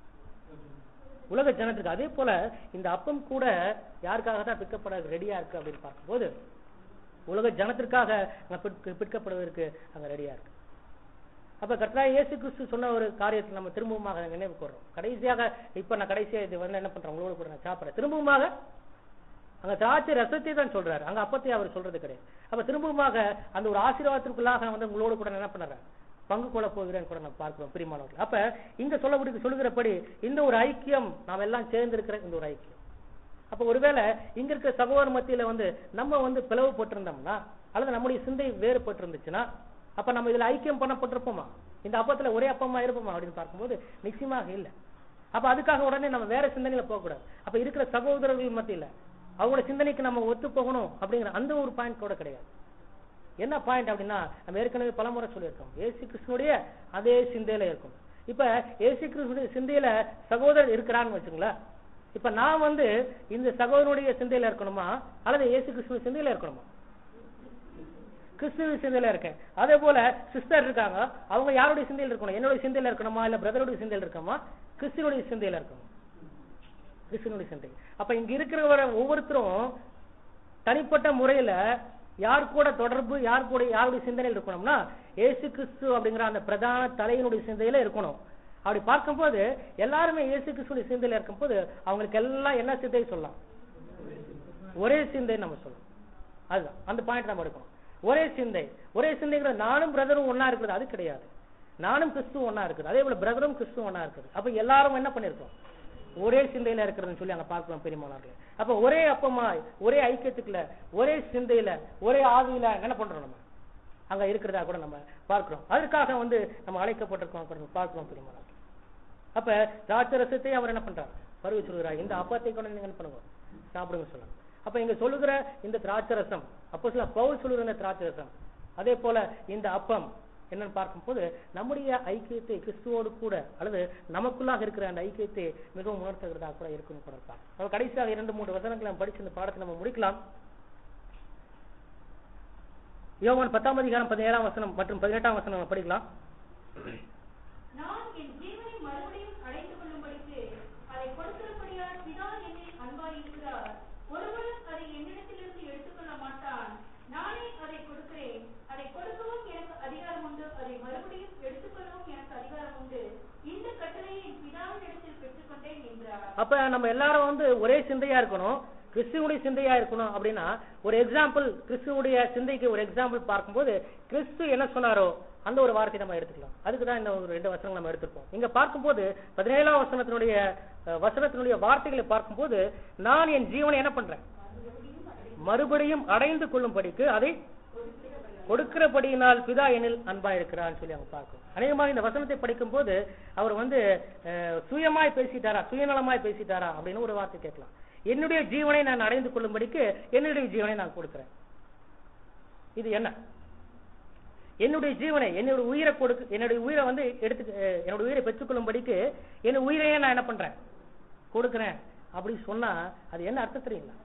உலக ஜனத்துக்கு அதே போல இந்த அப்பம் கூட யாருக்காக தான் பிற்கப்பட ரெடியா இருக்கு அப்படின்னு பார்க்கும்போது உலக ஜனத்திற்காக அங்க பிற்க- பிற்கப்படுவதற்கு அங்க ரெடியா இருக்கு அப்ப கர்த்தராகிய இயேசு கிறிஸ்து சொன்ன ஒரு காரியத்தை நம்ம திரும்பவுமாக நினைவு கூறோம் கடைசியாக இப்ப நான் கடைசியா இது வந்து என்ன பண்றேன் உங்களோட கூட நான் சாப்பிடுறேன் திரும்பவுமாக அங்க திராட்சை ரசத்தை தான் சொல்றாரு அங்க அப்பத்தை அவர் சொல்றது கிடையாது அப்ப திரும்பவுமாக அந்த ஒரு ஆசீர்வாதத்திற்குள்ளாக வந்து உங்களோட கூட நான் என்ன பண்றேன் பங்கு கொள்ள போகிறேன் கூட நான் பார்க்கிறோம் பிரிமானவர்கள் அப்ப இங்க சொல்ல சொல்லுகிறபடி இந்த ஒரு ஐக்கியம் நாம் எல்லாம் சேர்ந்து இருக்கிற இந்த ஒரு ஐக்கியம் அப்ப ஒருவேளை இங்க இருக்கிற சகோதர மத்தியில வந்து நம்ம வந்து பிளவுபட்டிருந்தோம்னா அல்லது நம்முடைய சிந்தை வேறுபட்டிருந்துச்சுன்னா அப்ப நம்ம இதுல ஐக்கியம் பண்ணப்பட்டிருப்போமா இந்த அப்பத்துல ஒரே அப்பமா இருப்போமா அப்படின்னு பார்க்கும்போது நிச்சயமாக இல்ல அப்ப அதுக்காக உடனே நம்ம வேற சிந்தனையில போகக்கூடாது அப்ப இருக்கிற சகோதரர்கள் மத்தியில அவங்களோட சிந்தனைக்கு நம்ம ஒத்து போகணும் அப்படிங்கிற அந்த ஒரு பாயிண்ட் கூட கிடையாது என்ன பாயிண்ட் அப்படின்னா நம்ம ஏற்கனவே பலமுறை சொல்லியிருக்கோம் ஏசு கிருஷ்ணனுடைய அதே சிந்தையில இருக்கும் இப்ப ஏசு கிருஷ்ணனுடைய சிந்தையில சகோதரர் இருக்கிறான்னு வச்சுங்களேன் இப்ப நான் வந்து இந்த சகோதரனுடைய சிந்தையில இருக்கணுமா அல்லது இயேசு கிறிஸ்துவ சிந்தையில இருக்கணுமா கிறிஸ்துவ சிந்தையில இருக்கேன் அதே போல சிஸ்டர் இருக்காங்க அவங்க யாருடைய சிந்தையில இருக்கணும் என்னுடைய சிந்தையில இருக்கணுமா இல்ல பிரதருடைய சிந்தையில இருக்கணுமா கிறிஸ்துவனுடைய சிந்தையில இருக்கணும் கிறிஸ்துவனுடைய சிந்தை அப்ப இங்க இருக்கிறவர ஒவ்வொருத்தரும் தனிப்பட்ட முறையில யார் கூட தொடர்பு யார் கூட யாருடைய சிந்தனையில் இருக்கணும்னா இயேசு கிறிஸ்து அப்படிங்கிற அந்த பிரதான தலையினுடைய சிந்தையில இருக்கணும் அப்படி பார்க்கும்போது எல்லாருமே இயேசு கிறிஸ்துடைய சிந்தையில இருக்கும்போது அவங்களுக்கு எல்லாம் என்ன சிந்தை சொல்லலாம் ஒரே சிந்தை நம்ம சொல்லலாம் அதுதான் அந்த பாயிண்ட் நம்ம எடுக்கணும் ஒரே சிந்தை ஒரே சிந்தைங்கிற நானும் பிரதரும் ஒண்ணா இருக்கிறது அது கிடையாது நானும் கிறிஸ்துவும் ஒண்ணா இருக்குது அதே போல பிரதரும் கிறிஸ்துவும் ஒண்ணா இருக்குது அப்ப எல்லாரும் என்ன பண்ணிருக்கோம் ஒரே சிந்தையில இருக்கிறதுன்னு சொல்லி அங்க பார்க்கலாம் பெரியமானார்களே அப்ப ஒரே அப்பமாய் ஒரே ஐக்கியத்துக்குள்ள ஒரே சிந்தையில ஒரே ஆவியில என்ன பண்றோம் நம்ம அங்க இருக்கிறதா கூட நம்ம பார்க்கிறோம் அதற்காக வந்து நம்ம அழைக்கப்பட்டிருக்கோம் கூட நம்ம பார்க்கிறோம் பெரியமானார்கள் அப்ப திராட்சரசத்தை அவர் என்ன பண்றார் பருவ சொல்கிறார் இந்த அப்பத்தை கொண்டு நீங்க என்ன பண்ணுங்க சாப்பிடுங்க சொல்லுங்க அப்ப இங்க சொல்லுகிற இந்த திராட்சரசம் அப்போ சில பவுல் சொல்லுகிற இந்த திராட்சரசம் அதே போல இந்த அப்பம் என்னன்னு பார்க்கும்போது நம்முடைய ஐக்கியத்தை கிறிஸ்துவோடு கூட அல்லது நமக்குள்ளாக இருக்கிற அந்த ஐக்கியத்தை மிகவும் உணர்த்துகிறதா கூட இருக்குன்னு கூட இருப்பாங்க நம்ம கடைசியாக இரண்டு மூன்று வசனங்களை நம்ம படிச்சு இந்த பாடத்தை நம்ம முடிக்கலாம் யோவான் பத்தாம் அதிகாரம் பதினேழாம் வசனம் மற்றும் பதினெட்டாம் வசனம் நம்ம படிக்கலாம் நான் என் ஜீவனை மறுபடியும் அடைந்து கொள்ளும்படிக்கு அதை கொடுக்கிறபடியால் பிதா என்னில் அன்பாயிருக்கிறார் ஒருவரும் அதை என்னிடத்திலிருந்து எடுத்துக்கொள்ள மாட்டான் நானே அதை கொடுக்கிறேன் அதை கொடுக்கவும் எனக்கு அதிகாரம் உண்டு அதை மறுபடியும் எடுத்துக்கொள்ளவும் எனக்கு அதிகாரம் உண்டு இந்த கட்டளையை என் பிதாவின் இடத்தில் பெற்றுக்கொண்டேன் என்றார் அப்ப நம்ம எல்லாரும் வந்து ஒரே சிந்தையா இருக்கணும் கிறிஸ்துவனுடைய சிந்தையா இருக்கணும் அப்படின்னா ஒரு எக்ஸாம்பிள் கிறிஸ்துவனுடைய சிந்தைக்கு ஒரு எக்ஸாம்பிள் பார்க்கும்போது கிறிஸ்து என்ன சொன்னாரோ அந்த ஒரு வார்த்தையை நம்ம எடுத்துக்கலாம் அதுக்கு தான் இந்த ஒரு ரெண்டு வசனங்கள் நம்ம எடுத்துப்போம் இங்க பார்க்கும்போது பதினேழாம் வசனத்தினுடைய அஹ், வசனத்தினுடைய வார்த்தைகளை பார்க்கும்போது நான் என் ஜீவனை என்ன பண்றேன் மறுபடியும் அடைந்து கொள்ளும்படிக்கு அதை கொடுக்கிறபடியினால் பிதா எனில் அன்பா இருக்கிறான்னு சொல்லி அவங்க பார்க்கும் அநேகமாக இந்த வசனத்தை படிக்கும்போது அவர் வந்து அஹ், சுயமாய் பேசிட்டாரா சுயநலமாய் பேசிட்டாரா அப்படின்னு ஒரு வார்த்தை கேட்கலாம் என்னுடைய ஜீவனை நான் அடைந்து கொள்ளும்படிக்கு என்னுடைய ஜீவனை நான் கொடுக்கிறேன் இது என்ன என்னுடைய ஜீவனை என்னுடைய உயிரை கொடுக்க என்னுடைய உயிரை வந்து எடுத்து அஹ், என்னுடைய உயிரை பெற்றுக்கொள்ளும்படிக்கு என் உயிரையே நான் என்ன பண்றேன் கொடுக்கிறேன் அப்படி சொன்னா அது என்ன அர்த்தம் தெரியுங்களா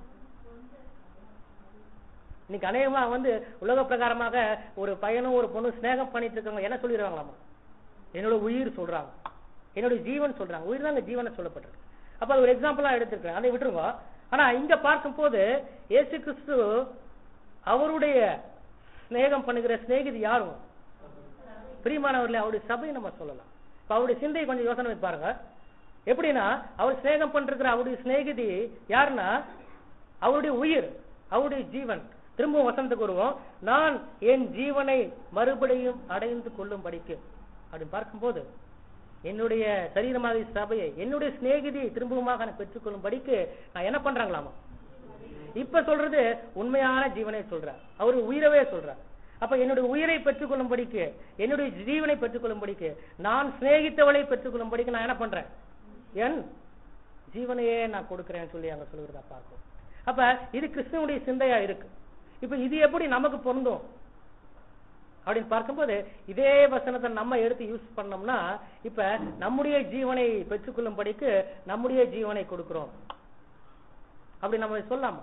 இன்னைக்கு அநேகமா வந்து உலக பிரகாரமாக ஒரு பையனும் ஒரு பொண்ணு ஸ்நேகம் பண்ணிட்டு இருக்கவங்க என்ன சொல்லிடுவாங்களாமா என்னோட உயிர் சொல்றாங்க என்னோட ஜீவன் சொல்றாங்க உயிர் தான் ஜீவனை சொல்லப்பட்டிருக்கு அப்ப அது ஒரு எக்ஸாம்பிளா எடுத்திருக்கேன் அதை விட்டுருங்க ஆனா இங்க பார்க்கும்போது இயேசு கிறிஸ்து அவருடைய சிநேகம் பண்ணுகிற சிநேகிதி யாரும் பிரியமானவர்களே அவருடைய சபையை நம்ம சொல்லலாம் இப்ப அவருடைய சிந்தையை கொஞ்சம் யோசனை பண்ணி பாருங்க எப்படின்னா அவர் சிநேகம் பண்ற அவருடைய சிநேகிதி யாருன்னா அவருடைய உயிர் அவருடைய ஜீவன் திரும்பவும் வசனத்துக்கு வருவோம் நான் என் ஜீவனை மறுபடியும் அடைந்து கொள்ளும் படிக்கு அப்படின்னு பார்க்கும்போது என்னுடைய சரீரமாக சபையை என்னுடைய சிநேகிதியை திரும்பவுமாக நான் பெற்றுக்கொள்ளும் படிக்கு நான் என்ன பண்றாங்களாமா இப்ப சொல்றது உண்மையான ஜீவனை சொல்றார் அவரு உயிரவே சொல்றார் அப்ப என்னுடைய உயிரை பெற்றுக்கொள்ளும்படிக்கு என்னுடைய ஜீவனை பெற்றுக்கொள்ளும்படிக்கு நான் சிநேகித்தவளை பெற்றுக்கொள்ளும்படிக்கு நான் என்ன பண்றேன் என் ஜீவனையே நான் கொடுக்கிறேன்னு சொல்லி அங்க சொல்லுகிறதா பார்க்கும் அப்ப இது கிறிஸ்துவனுடைய சிந்தையா இருக்கு இப்ப இது எப்படி நமக்கு பொருந்தும் அப்படின்னு பார்க்கும்போது இதே வசனத்தை நம்ம எடுத்து யூஸ் பண்ணோம்னா இப்ப நம்முடைய ஜீவனை பெற்றுக்கொள்ளும்படிக்கு நம்முடைய ஜீவனை கொடுக்கிறோம் அப்படி நம்ம சொல்லலாமா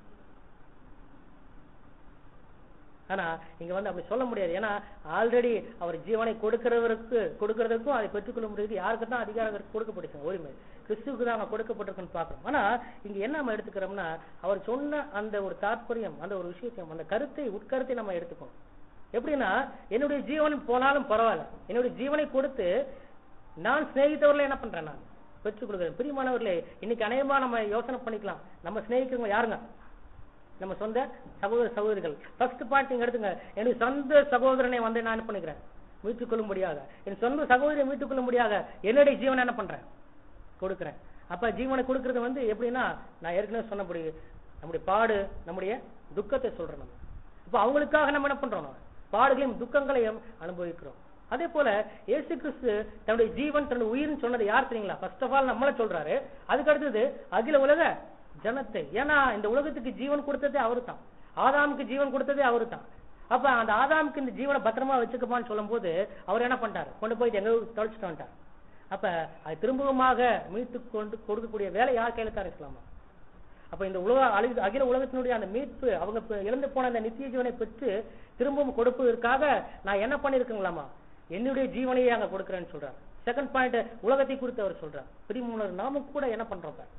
ஆனா இங்க வந்து அப்படி சொல்ல முடியாது ஏன்னா ஆல்ரெடி அவர் ஜீவனை கொடுக்கிறவருக்கு கொடுக்கறதுக்கும் அதை பெற்றுக்கொள்ள முடியாது யாருக்கு தான் அதிகாரம் இருக்கு கொடுக்கப்பட்டிருக்கு உரிமை கிறிஸ்துவுக்கு தான் அங்க கொடுக்கப்பட்டிருக்குன்னு பாக்குறோம் ஆனா இங்க என்ன நம்ம எடுத்துக்கிறோம்னா அவர் சொன்ன அந்த ஒரு தாற்பயம் அந்த ஒரு விஷயத்தையும் அந்த கருத்தை உட்கருத்தை நம்ம எடுத்துக்கணும் எப்படின்னா என்னுடைய ஜீவன் போனாலும் பரவாயில்ல என்னுடைய ஜீவனை கொடுத்து நான் சிநேகித்தவர்களை என்ன பண்றேன் நான் பெற்றுக் கொடுக்கிறேன் பிரியமானவர்களே இன்னைக்கு அநேகமா நம்ம யோசனை பண்ணிக்கலாம் நம்ம சிநேகிக்கிறவங்க யாருங்க நம்ம சொந்த சகோதர சகோதரிகள் ஃபர்ஸ்ட் பாயிண்ட் நீங்க எடுத்துங்க என்னுடைய சொந்த சகோதரனை வந்து நான் என்ன பண்ணிக்கிறேன் மீட்டுக் கொள்ளும்படியாக என் சொந்த சகோதரியை மீட்டுக் கொள்ளும்படியாக என்னுடைய ஜீவனை என்ன பண்றேன் கொடுக்கிறேன் அப்ப ஜீவனை கொடுக்கறது வந்து எப்படின்னா நான் ஏற்கனவே சொன்னபடி நம்முடைய பாடு நம்முடைய துக்கத்தை சொல்றோம் நம்ம அப்ப அவங்களுக்காக நம்ம என்ன பண்றோம் நம்ம? பாடுகளையும் துக்கங்களையும் அனுபவிக்கிறோம் அதே போல இயேசு கிறிஸ்து தன்னுடைய ஜீவன் தன்னுடைய உயிர்னு சொன்னது யார் தெரியுங்களா ஃபர்ஸ்ட் ஆஃப் ஆல் நம்மள சொல்றாரு அதுக்கு அடுத்தது அகில உலக ஜனத்தை ஏன்னா இந்த உலகத்துக்கு ஜீவன் கொடுத்ததே அவரு தான் ஆதாமுக்கு ஜீவன் கொடுத்ததே அவரு தான் அப்ப அந்த ஆதாமுக்கு இந்த ஜீவனை பத்திரமா வச்சுக்கப்பான்னு சொல்லும்போது அவர் என்ன பண்ணிட்டாரு கொண்டு போய் எங்க தொலைச்சிட்டு வந்துட்டார் அப்ப அது திரும்பவுமாக மீட்டு கொண்டு கொடுக்கக்கூடிய வேலை யார் கையில தான் இருக்கலாமா அப்ப இந்த உலக அழி- அகில உலகத்தினுடைய அந்த மீட்பு அவங்க இப்ப இழந்து போன அந்த நித்திய ஜீவனை பெற்று திரும்பவும் கொடுப்பதற்காக நான் என்ன பண்ணிருக்கங்களாமா என்னுடைய ஜீவனையே அங்க கொடுக்கிறேன்னு சொல்றார் செகண்ட் பாயிண்ட் உலகத்தை குறித்து அவர் சொல்றார் பிரிமுனர் நாம கூட என்ன பண்றோம் இப்ப?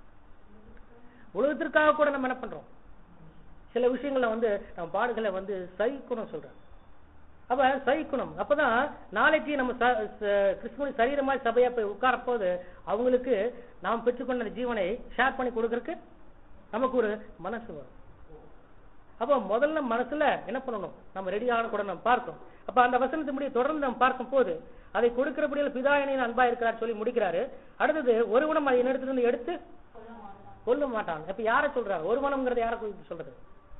உலகத்திற்காக கூட நம்ம என்ன பண்றோம் சில விஷயங்களை வந்து நம்ம பாடுகளை வந்து சகிக்கணும் சொல்றேன் அப்ப சகிக்கணும் அப்பதான் நாளைக்கு நம்ம ச- ச- கிறிஸ்துவின் சரீரமா சபையா போய் உட்காரப்போது அவங்களுக்கு நாம் பெற்றுக்கொண்ட அந்த ஜீவனை ஷேர் பண்ணி கொடுக்கறதுக்கு நமக்கு ஒரு மனசு வரும் அப்ப முதல்ல மனசுல என்ன பண்ணணும் நம்ம ரெடி ஆன கூட நம்ம பார்க்கணும் அப்ப அந்த வசனத்தை முடிய தொடர்ந்து நம்ம பார்க்கும் போது அதை கொடுக்கிறபடியில் பிதாயனின் அன்பா இருக்கிறார் சொல்லி முடிக்கிறாரு அடுத்தது ஒருவனும் அதை என்னிடத்திலிருந்து எடுத்து கொல்ல மாட்டான் இப்ப யார சொல்றாரு ஒருவனம்ங்கிறது யார குறித்து சொல்றது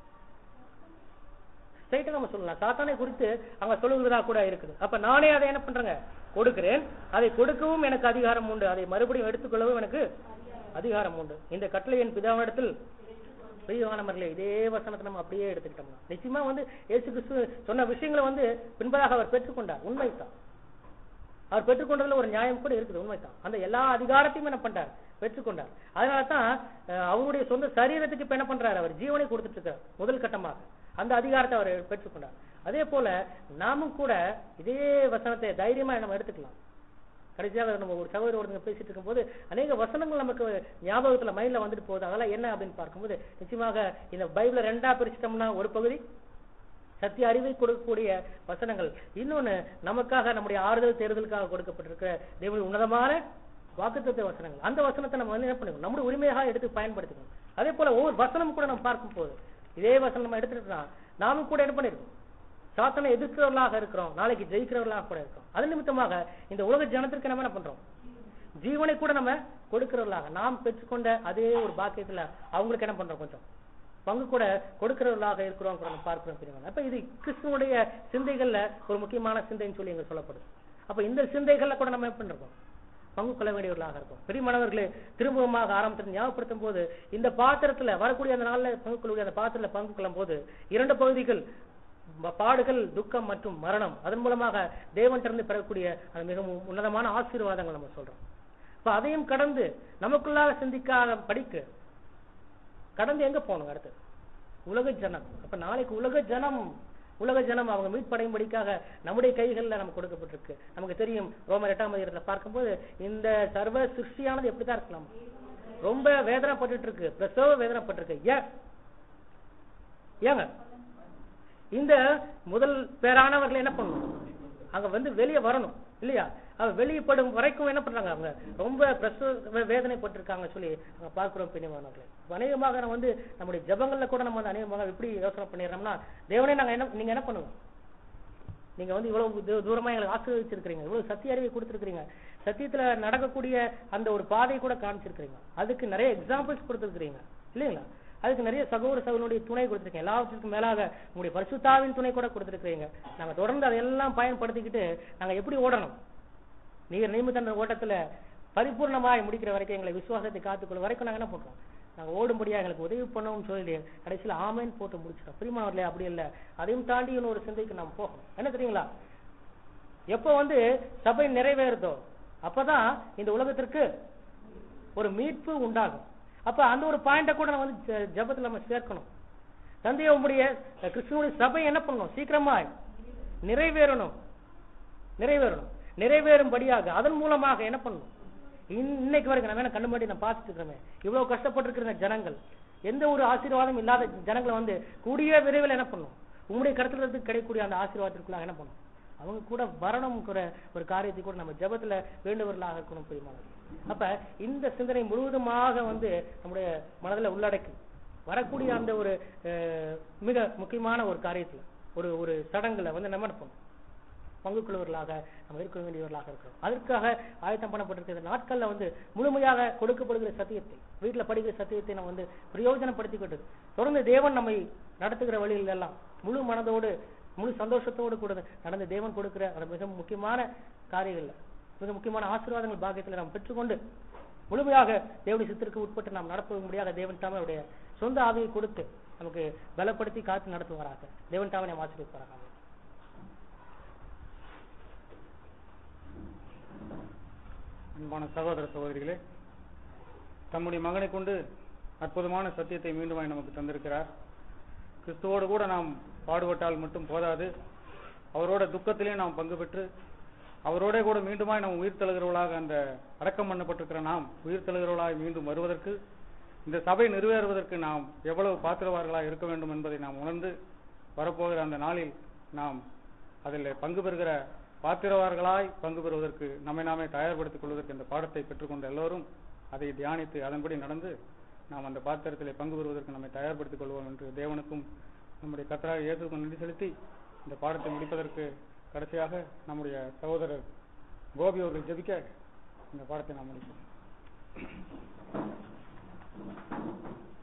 ஸ்ட்ரைட்டா நம்ம சொல்லலாம் சாத்தானை குறித்து அங்க சொல்லுகிறதா கூட இருக்குது அப்ப நானே அதை என்ன பண்றேங்க கொடுக்கிறேன் அதை கொடுக்கவும் எனக்கு அதிகாரம் உண்டு அதை மறுபடியும் எடுத்துக்கொள்ளவும் எனக்கு அதிகாரம் உண்டு இந்த கட்டளை என் பிதாவிடத்தில் பிரியமானவர்களே இதே வசனத்தை நம்ம அப்படியே எடுத்துக்கிட்டோம்னா நிச்சயமா வந்து இயேசு கிறிஸ்து சொன்ன விஷயங்களை வந்து பின்பதாக அவர் பெற்றுக்கொண்டார் உண்மைதான் அவர் பெற்றுக்கொண்டதுல ஒரு நியாயம் கூட இருக்குது உண்மைதான் அந்த எல்லா அதிகாரத்தையும் என்ன பண்றார் பெற்றுக்கொண்டார் அதனால தான் அஹ், அவருடைய சொந்த சரீரத்துக்கு இப்ப என்ன பண்றாரு அவர் ஜீவனை கொடுத்துட்டு இருக்கார் முதல் கட்டமாக அந்த அதிகாரத்தை அவர் பெற்றுக்கொண்டார் அதே போல நாமும் கூட இதே வசனத்தை தைரியமா நம்ம எடுத்துக்கலாம் கடைசியாக நம்ம ஒரு சகோதரி ஒருத்தங்க பேசிட்டு இருக்கும்போது அநேக வசனங்கள் நமக்கு ஞாபகத்துல மைண்ட்ல வந்துட்டு போகுது அதெல்லாம் என்ன அப்படின்னு பார்க்கும்போது நிச்சயமாக இந்த பைபிளை ரெண்டா பிரிச்சிட்டோம்னா ஒரு பகுதி சத்திய அறிவை கொடுக்கக்கூடிய வசனங்கள் இன்னொன்னு நமக்காக நம்முடைய ஆறுதல் தேர்தலுக்காக கொடுக்கப்பட்டிருக்கிற தேவனுடைய உன்னதமான வாக்குத்தத்த வசனங்கள் அந்த வசனத்தை நம்ம வந்து என்ன பண்ணிக்கணும் நம்முடைய உரிமையாக எடுத்து பயன்படுத்திக்கணும் அதே போல ஒவ்வொரு வசனம் கூட நம்ம பார்க்கும் போது இதே வசனம் நம்ம எடுத்துட்டோம்னா நாமும் கூட என்ன பண்ணிருக்கோம் சாத்தனை எதிர்க்கிறவர்களாக இருக்கிறோம் நாளைக்கு ஜெயிக்கிறவர்களாக கூட இருக்கிறோம் அது நிமித்தமாக இந்த உலக ஜனத்திற்கு நம்ம என்ன பண்றோம் ஜீவனை கூட நம்ம கொடுக்கிறவர்களாக நாம் பெற்றுக்கொண்ட அதே ஒரு பாக்கியத்துல அவங்களுக்கு என்ன பண்றோம் கொஞ்சம் பங்கு கூட கொடுக்கிறவர்களாக இருக்கிறோம் கூட நம்ம பார்க்கிறோம் பிரிவாங்க அப்ப இது கிறிஸ்துவனுடைய சிந்தைகள்ல ஒரு முக்கியமான சிந்தைன்னு சொல்லி இங்க சொல்லப்படுது அப்ப இந்த சிந்தைகள்ல கூட நம்ம என்ன பண்றோம் பங்கு கொள்ள வேண்டியவர்களாக இருக்கும் பிரிமானவர்களே திரும்பமாக ஆரம்பத்தில் ஞாபகப்படுத்தும் போது இந்த பாத்திரத்துல வரக்கூடிய அந்த நாள்ல பங்கு கொள்ளக்கூடிய அந்த பாத்திரத்துல பங்கு கொள்ளும் போது இரண்டு பகுதிகள் ப- பாடுகள் துக்கம் மற்றும் மரணம் அதன் மூலமாக தேவன்கிட்ட பெறக்கூடிய அந்த மிகவும் உன்னதமான ஆசீர்வாதங்கள் நம்ம சொல்றோம் இப்ப அதையும் கடந்து நமக்குள்ளாக சிந்திக்காத படிக்க கடந்து எங்க போகணும் அடுத்து உலக ஜனம் அப்ப நாளைக்கு உலக ஜனம் உலக ஜனம் அவங்க மீட்படையும்படிக்காக நம்முடைய கைகள்ல நமக்கு கொடுக்கப்பட்டிருக்கு நமக்கு தெரியும் ரோமர் எட்டாம் அதிகாரத்துல பார்க்கும்போது இந்த சர்வ சிருஷ்டியானது எப்படிதான் இருக்கலாம் ரொம்ப வேதனைப்பட்டுட்டு இருக்கு பிரசவ வேதனைப்பட்டிருக்கு ஏன் ஏங்க இந்த முதல் பேரானவர்கள் என்ன பண்ணணும் அங்க வந்து வெளியே வரணும் இல்லையா அவ வெளியப்படும் வரைக்கும் என்ன பண்றாங்க அவங்க ரொம்ப பிரசவ வேதனைப்பட்டிருக்காங்க சொல்லி அங்க பார்க்கிறோம் பிணிமானவர்களே அநேகமாக நம்ம வந்து நம்முடைய ஜெபங்கள்ல கூட நம்ம வந்து அநேகமாக எப்படி யோசனை பண்ணிடுறோம்னா தேவனே நாங்க என்ன நீங்க என்ன பண்ணுவோம் நீங்க வந்து இவ்வளவு தூ- தூரமா எங்களுக்கு ஆசீர்வதிச்சிருக்கீங்க இவ்வளவு சத்திய அறிவை கொடுத்திருக்கீங்க சத்தியத்துல நடக்கக்கூடிய அந்த ஒரு பாதை கூட காமிச்சிருக்கீங்க அதுக்கு நிறைய எக்ஸாம்பிள்ஸ் கொடுத்திருக்கீங்க இல்லைங்களா அதுக்கு நிறைய சகோதர சகோதரனுடைய துணை கொடுத்திருக்கீங்க எல்லாவற்றுக்கும் மேலாக உங்களுடைய பரிசுத்தாவின் துணை கூட கொடுத்திருக்கீங்க நாங்க தொடர்ந்து அதையெல்லாம் பயன்படுத்திக்கிட்டு நாங்க எப்படி ஓடணும் நீர் நியமித்த அந்த ஓட்டத்துல பரிபூர்ணமாய் முடிக்கிற வரைக்கும் எங்களை விசுவாசத்தை காத்துக்கொள்ள வரைக்கும் நாங்க என்ன பண்றோம் நாங்க ஓடும்படியா எங்களுக்கு உதவி பண்ணவும் சொல்லி கடைசியில ஆமேன்னு போட்டு முடிச்சிட்டோம் பிரிமானவர்களே அப்படி இல்ல அதையும் தாண்டி இன்னும் ஒரு சிந்தைக்கு நாம் போகணும் என்ன தெரியுங்களா எப்ப வந்து சபை நிறைவேறுதோ அப்பதான் இந்த உலகத்திற்கு ஒரு மீட்பு உண்டாகும் அப்ப அந்த ஒரு பாயிண்ட கூட நம்ம வந்து ஜ- ஜெபத்துல நம்ம சேர்க்கணும் தந்தைய உம்முடைய அஹ், கிறிஸ்துவனுடைய சபை என்ன பண்ணணும் சீக்கிரமா நிறைவேறணும் நிறைவேறணும் நிறைவேறும்படியாக அதன் மூலமாக என்ன பண்ணணும் இன்- இன்னைக்கு வரைக்கும் நம்ம என்ன கண்ணு முன்னாடி நான் பார்த்துட்டு இருக்கிறோமே இவ்வளவு கஷ்டப்பட்டிருக்கிற ஜனங்கள் எந்த ஒரு ஆசீர்வாதம் இல்லாத ஜனங்களை வந்து கூடிய விரைவில் என்ன பண்ணும் உங்களுடைய கருத்துல இருந்து கிடைக்கக்கூடிய அந்த ஆசீர்வாதத்திற்குள்ள என்ன பண்ணும் அவங்க கூட வரணுங்கிற ஒரு காரியத்தை கூட நம்ம ஜெபத்துல வேண்டுவர்களாக இருக்கணும் பிரியமானவர்களே. அப்ப இந்த சிந்தனை முழுவதுமாக வந்து நம்முடைய மனதுல உள்ளடக்கி வரக்கூடிய அந்த ஒரு அஹ், மிக முக்கியமான ஒரு காரியத்துல ஒரு ஒரு சடங்குல வந்து நம்ம என்ன பண்ணணும் பங்கு கொள்வர்களாக நம்ம இருக்க வேண்டியவர்களாக இருக்கிறோம் அதற்காக ஆயத்தம் பண்ணப்பட்டிருக்கிற இந்த நாட்கள்ல வந்து முழுமையாக கொடுக்கப்படுகிற சத்தியத்தை வீட்டுல படிக்கிற சத்தியத்தை நம்ம வந்து பிரயோஜனப்படுத்திக்கிட்டு தொடர்ந்து தேவன் நம்மை நடத்துகிற வழியில் எல்லாம் முழு மனதோடு முழு சந்தோஷத்தோடு கூட நடந்த தேவன் கொடுக்கிற அந்த மிக முக்கியமான காரியங்கள்ல மிக முக்கியமான ஆசீர்வாதங்கள் பாக்கியத்துல நாம் பெற்றுக்கொண்டு முழுமையாக தேவனுடைய சித்திற்கு உட்பட்டு நாம் நடப்ப முடியாத தேவன் தாமே அவருடைய சொந்த ஆவியை கொடுத்து நமக்கு பலப்படுத்தி காத்து நடத்துவாராக தேவன் தாமே நாம் ஆசீர்வதிப்பாராக அன்பான சகோதர சகோதரிகளே தம்முடைய மகனை கொண்டு அற்புதமான சத்தியத்தை மீண்டுமாய் நமக்கு தந்திருக்கிறார் கிறிஸ்துவோடு கூட நாம் பாடுபட்டால் மட்டும் போதாது அவரோட துக்கத்திலே நாம் பங்கு பெற்று அவரோட கூட மீண்டுமாய் நாம் உயிர் தழுகிறவர்களாக அந்த அடக்கம் பண்ணப்பட்டிருக்கிற நாம் உயிர் தழுகிறவர்களாய் மீண்டும் வருவதற்கு இந்த சபை நிறைவேறுவதற்கு நாம் எவ்வளவு பாத்திரவார்களாக இருக்க வேண்டும் என்பதை நாம் உணர்ந்து வரப்போகிற அந்த நாளில் நாம் அதில் பங்கு பெறுகிற பாத்திரவார்களாய் பங்கு பெறுவதற்கு நம்மை நாமே தயார்படுத்திக் கொள்வதற்கு இந்த பாடத்தை பெற்றுக்கொண்ட எல்லோரும் அதை தியானித்து அதன்படி நடந்து நாம் அந்த பாத்திரத்திலே பங்கு பெறுவதற்கு நம்மை தயார்படுத்திக் கொள்வோம் என்று தேவனுக்கும் நம்முடைய கத்தராக இயேசுக்கும் நன்றி செலுத்தி இந்த பாடத்தை முடிப்பதற்கு கடைசியாக நம்முடைய சகோதரர் கோபி அவர்கள் ஜெபிக்க இந்த பாடத்தை நாம் முடிப்போம்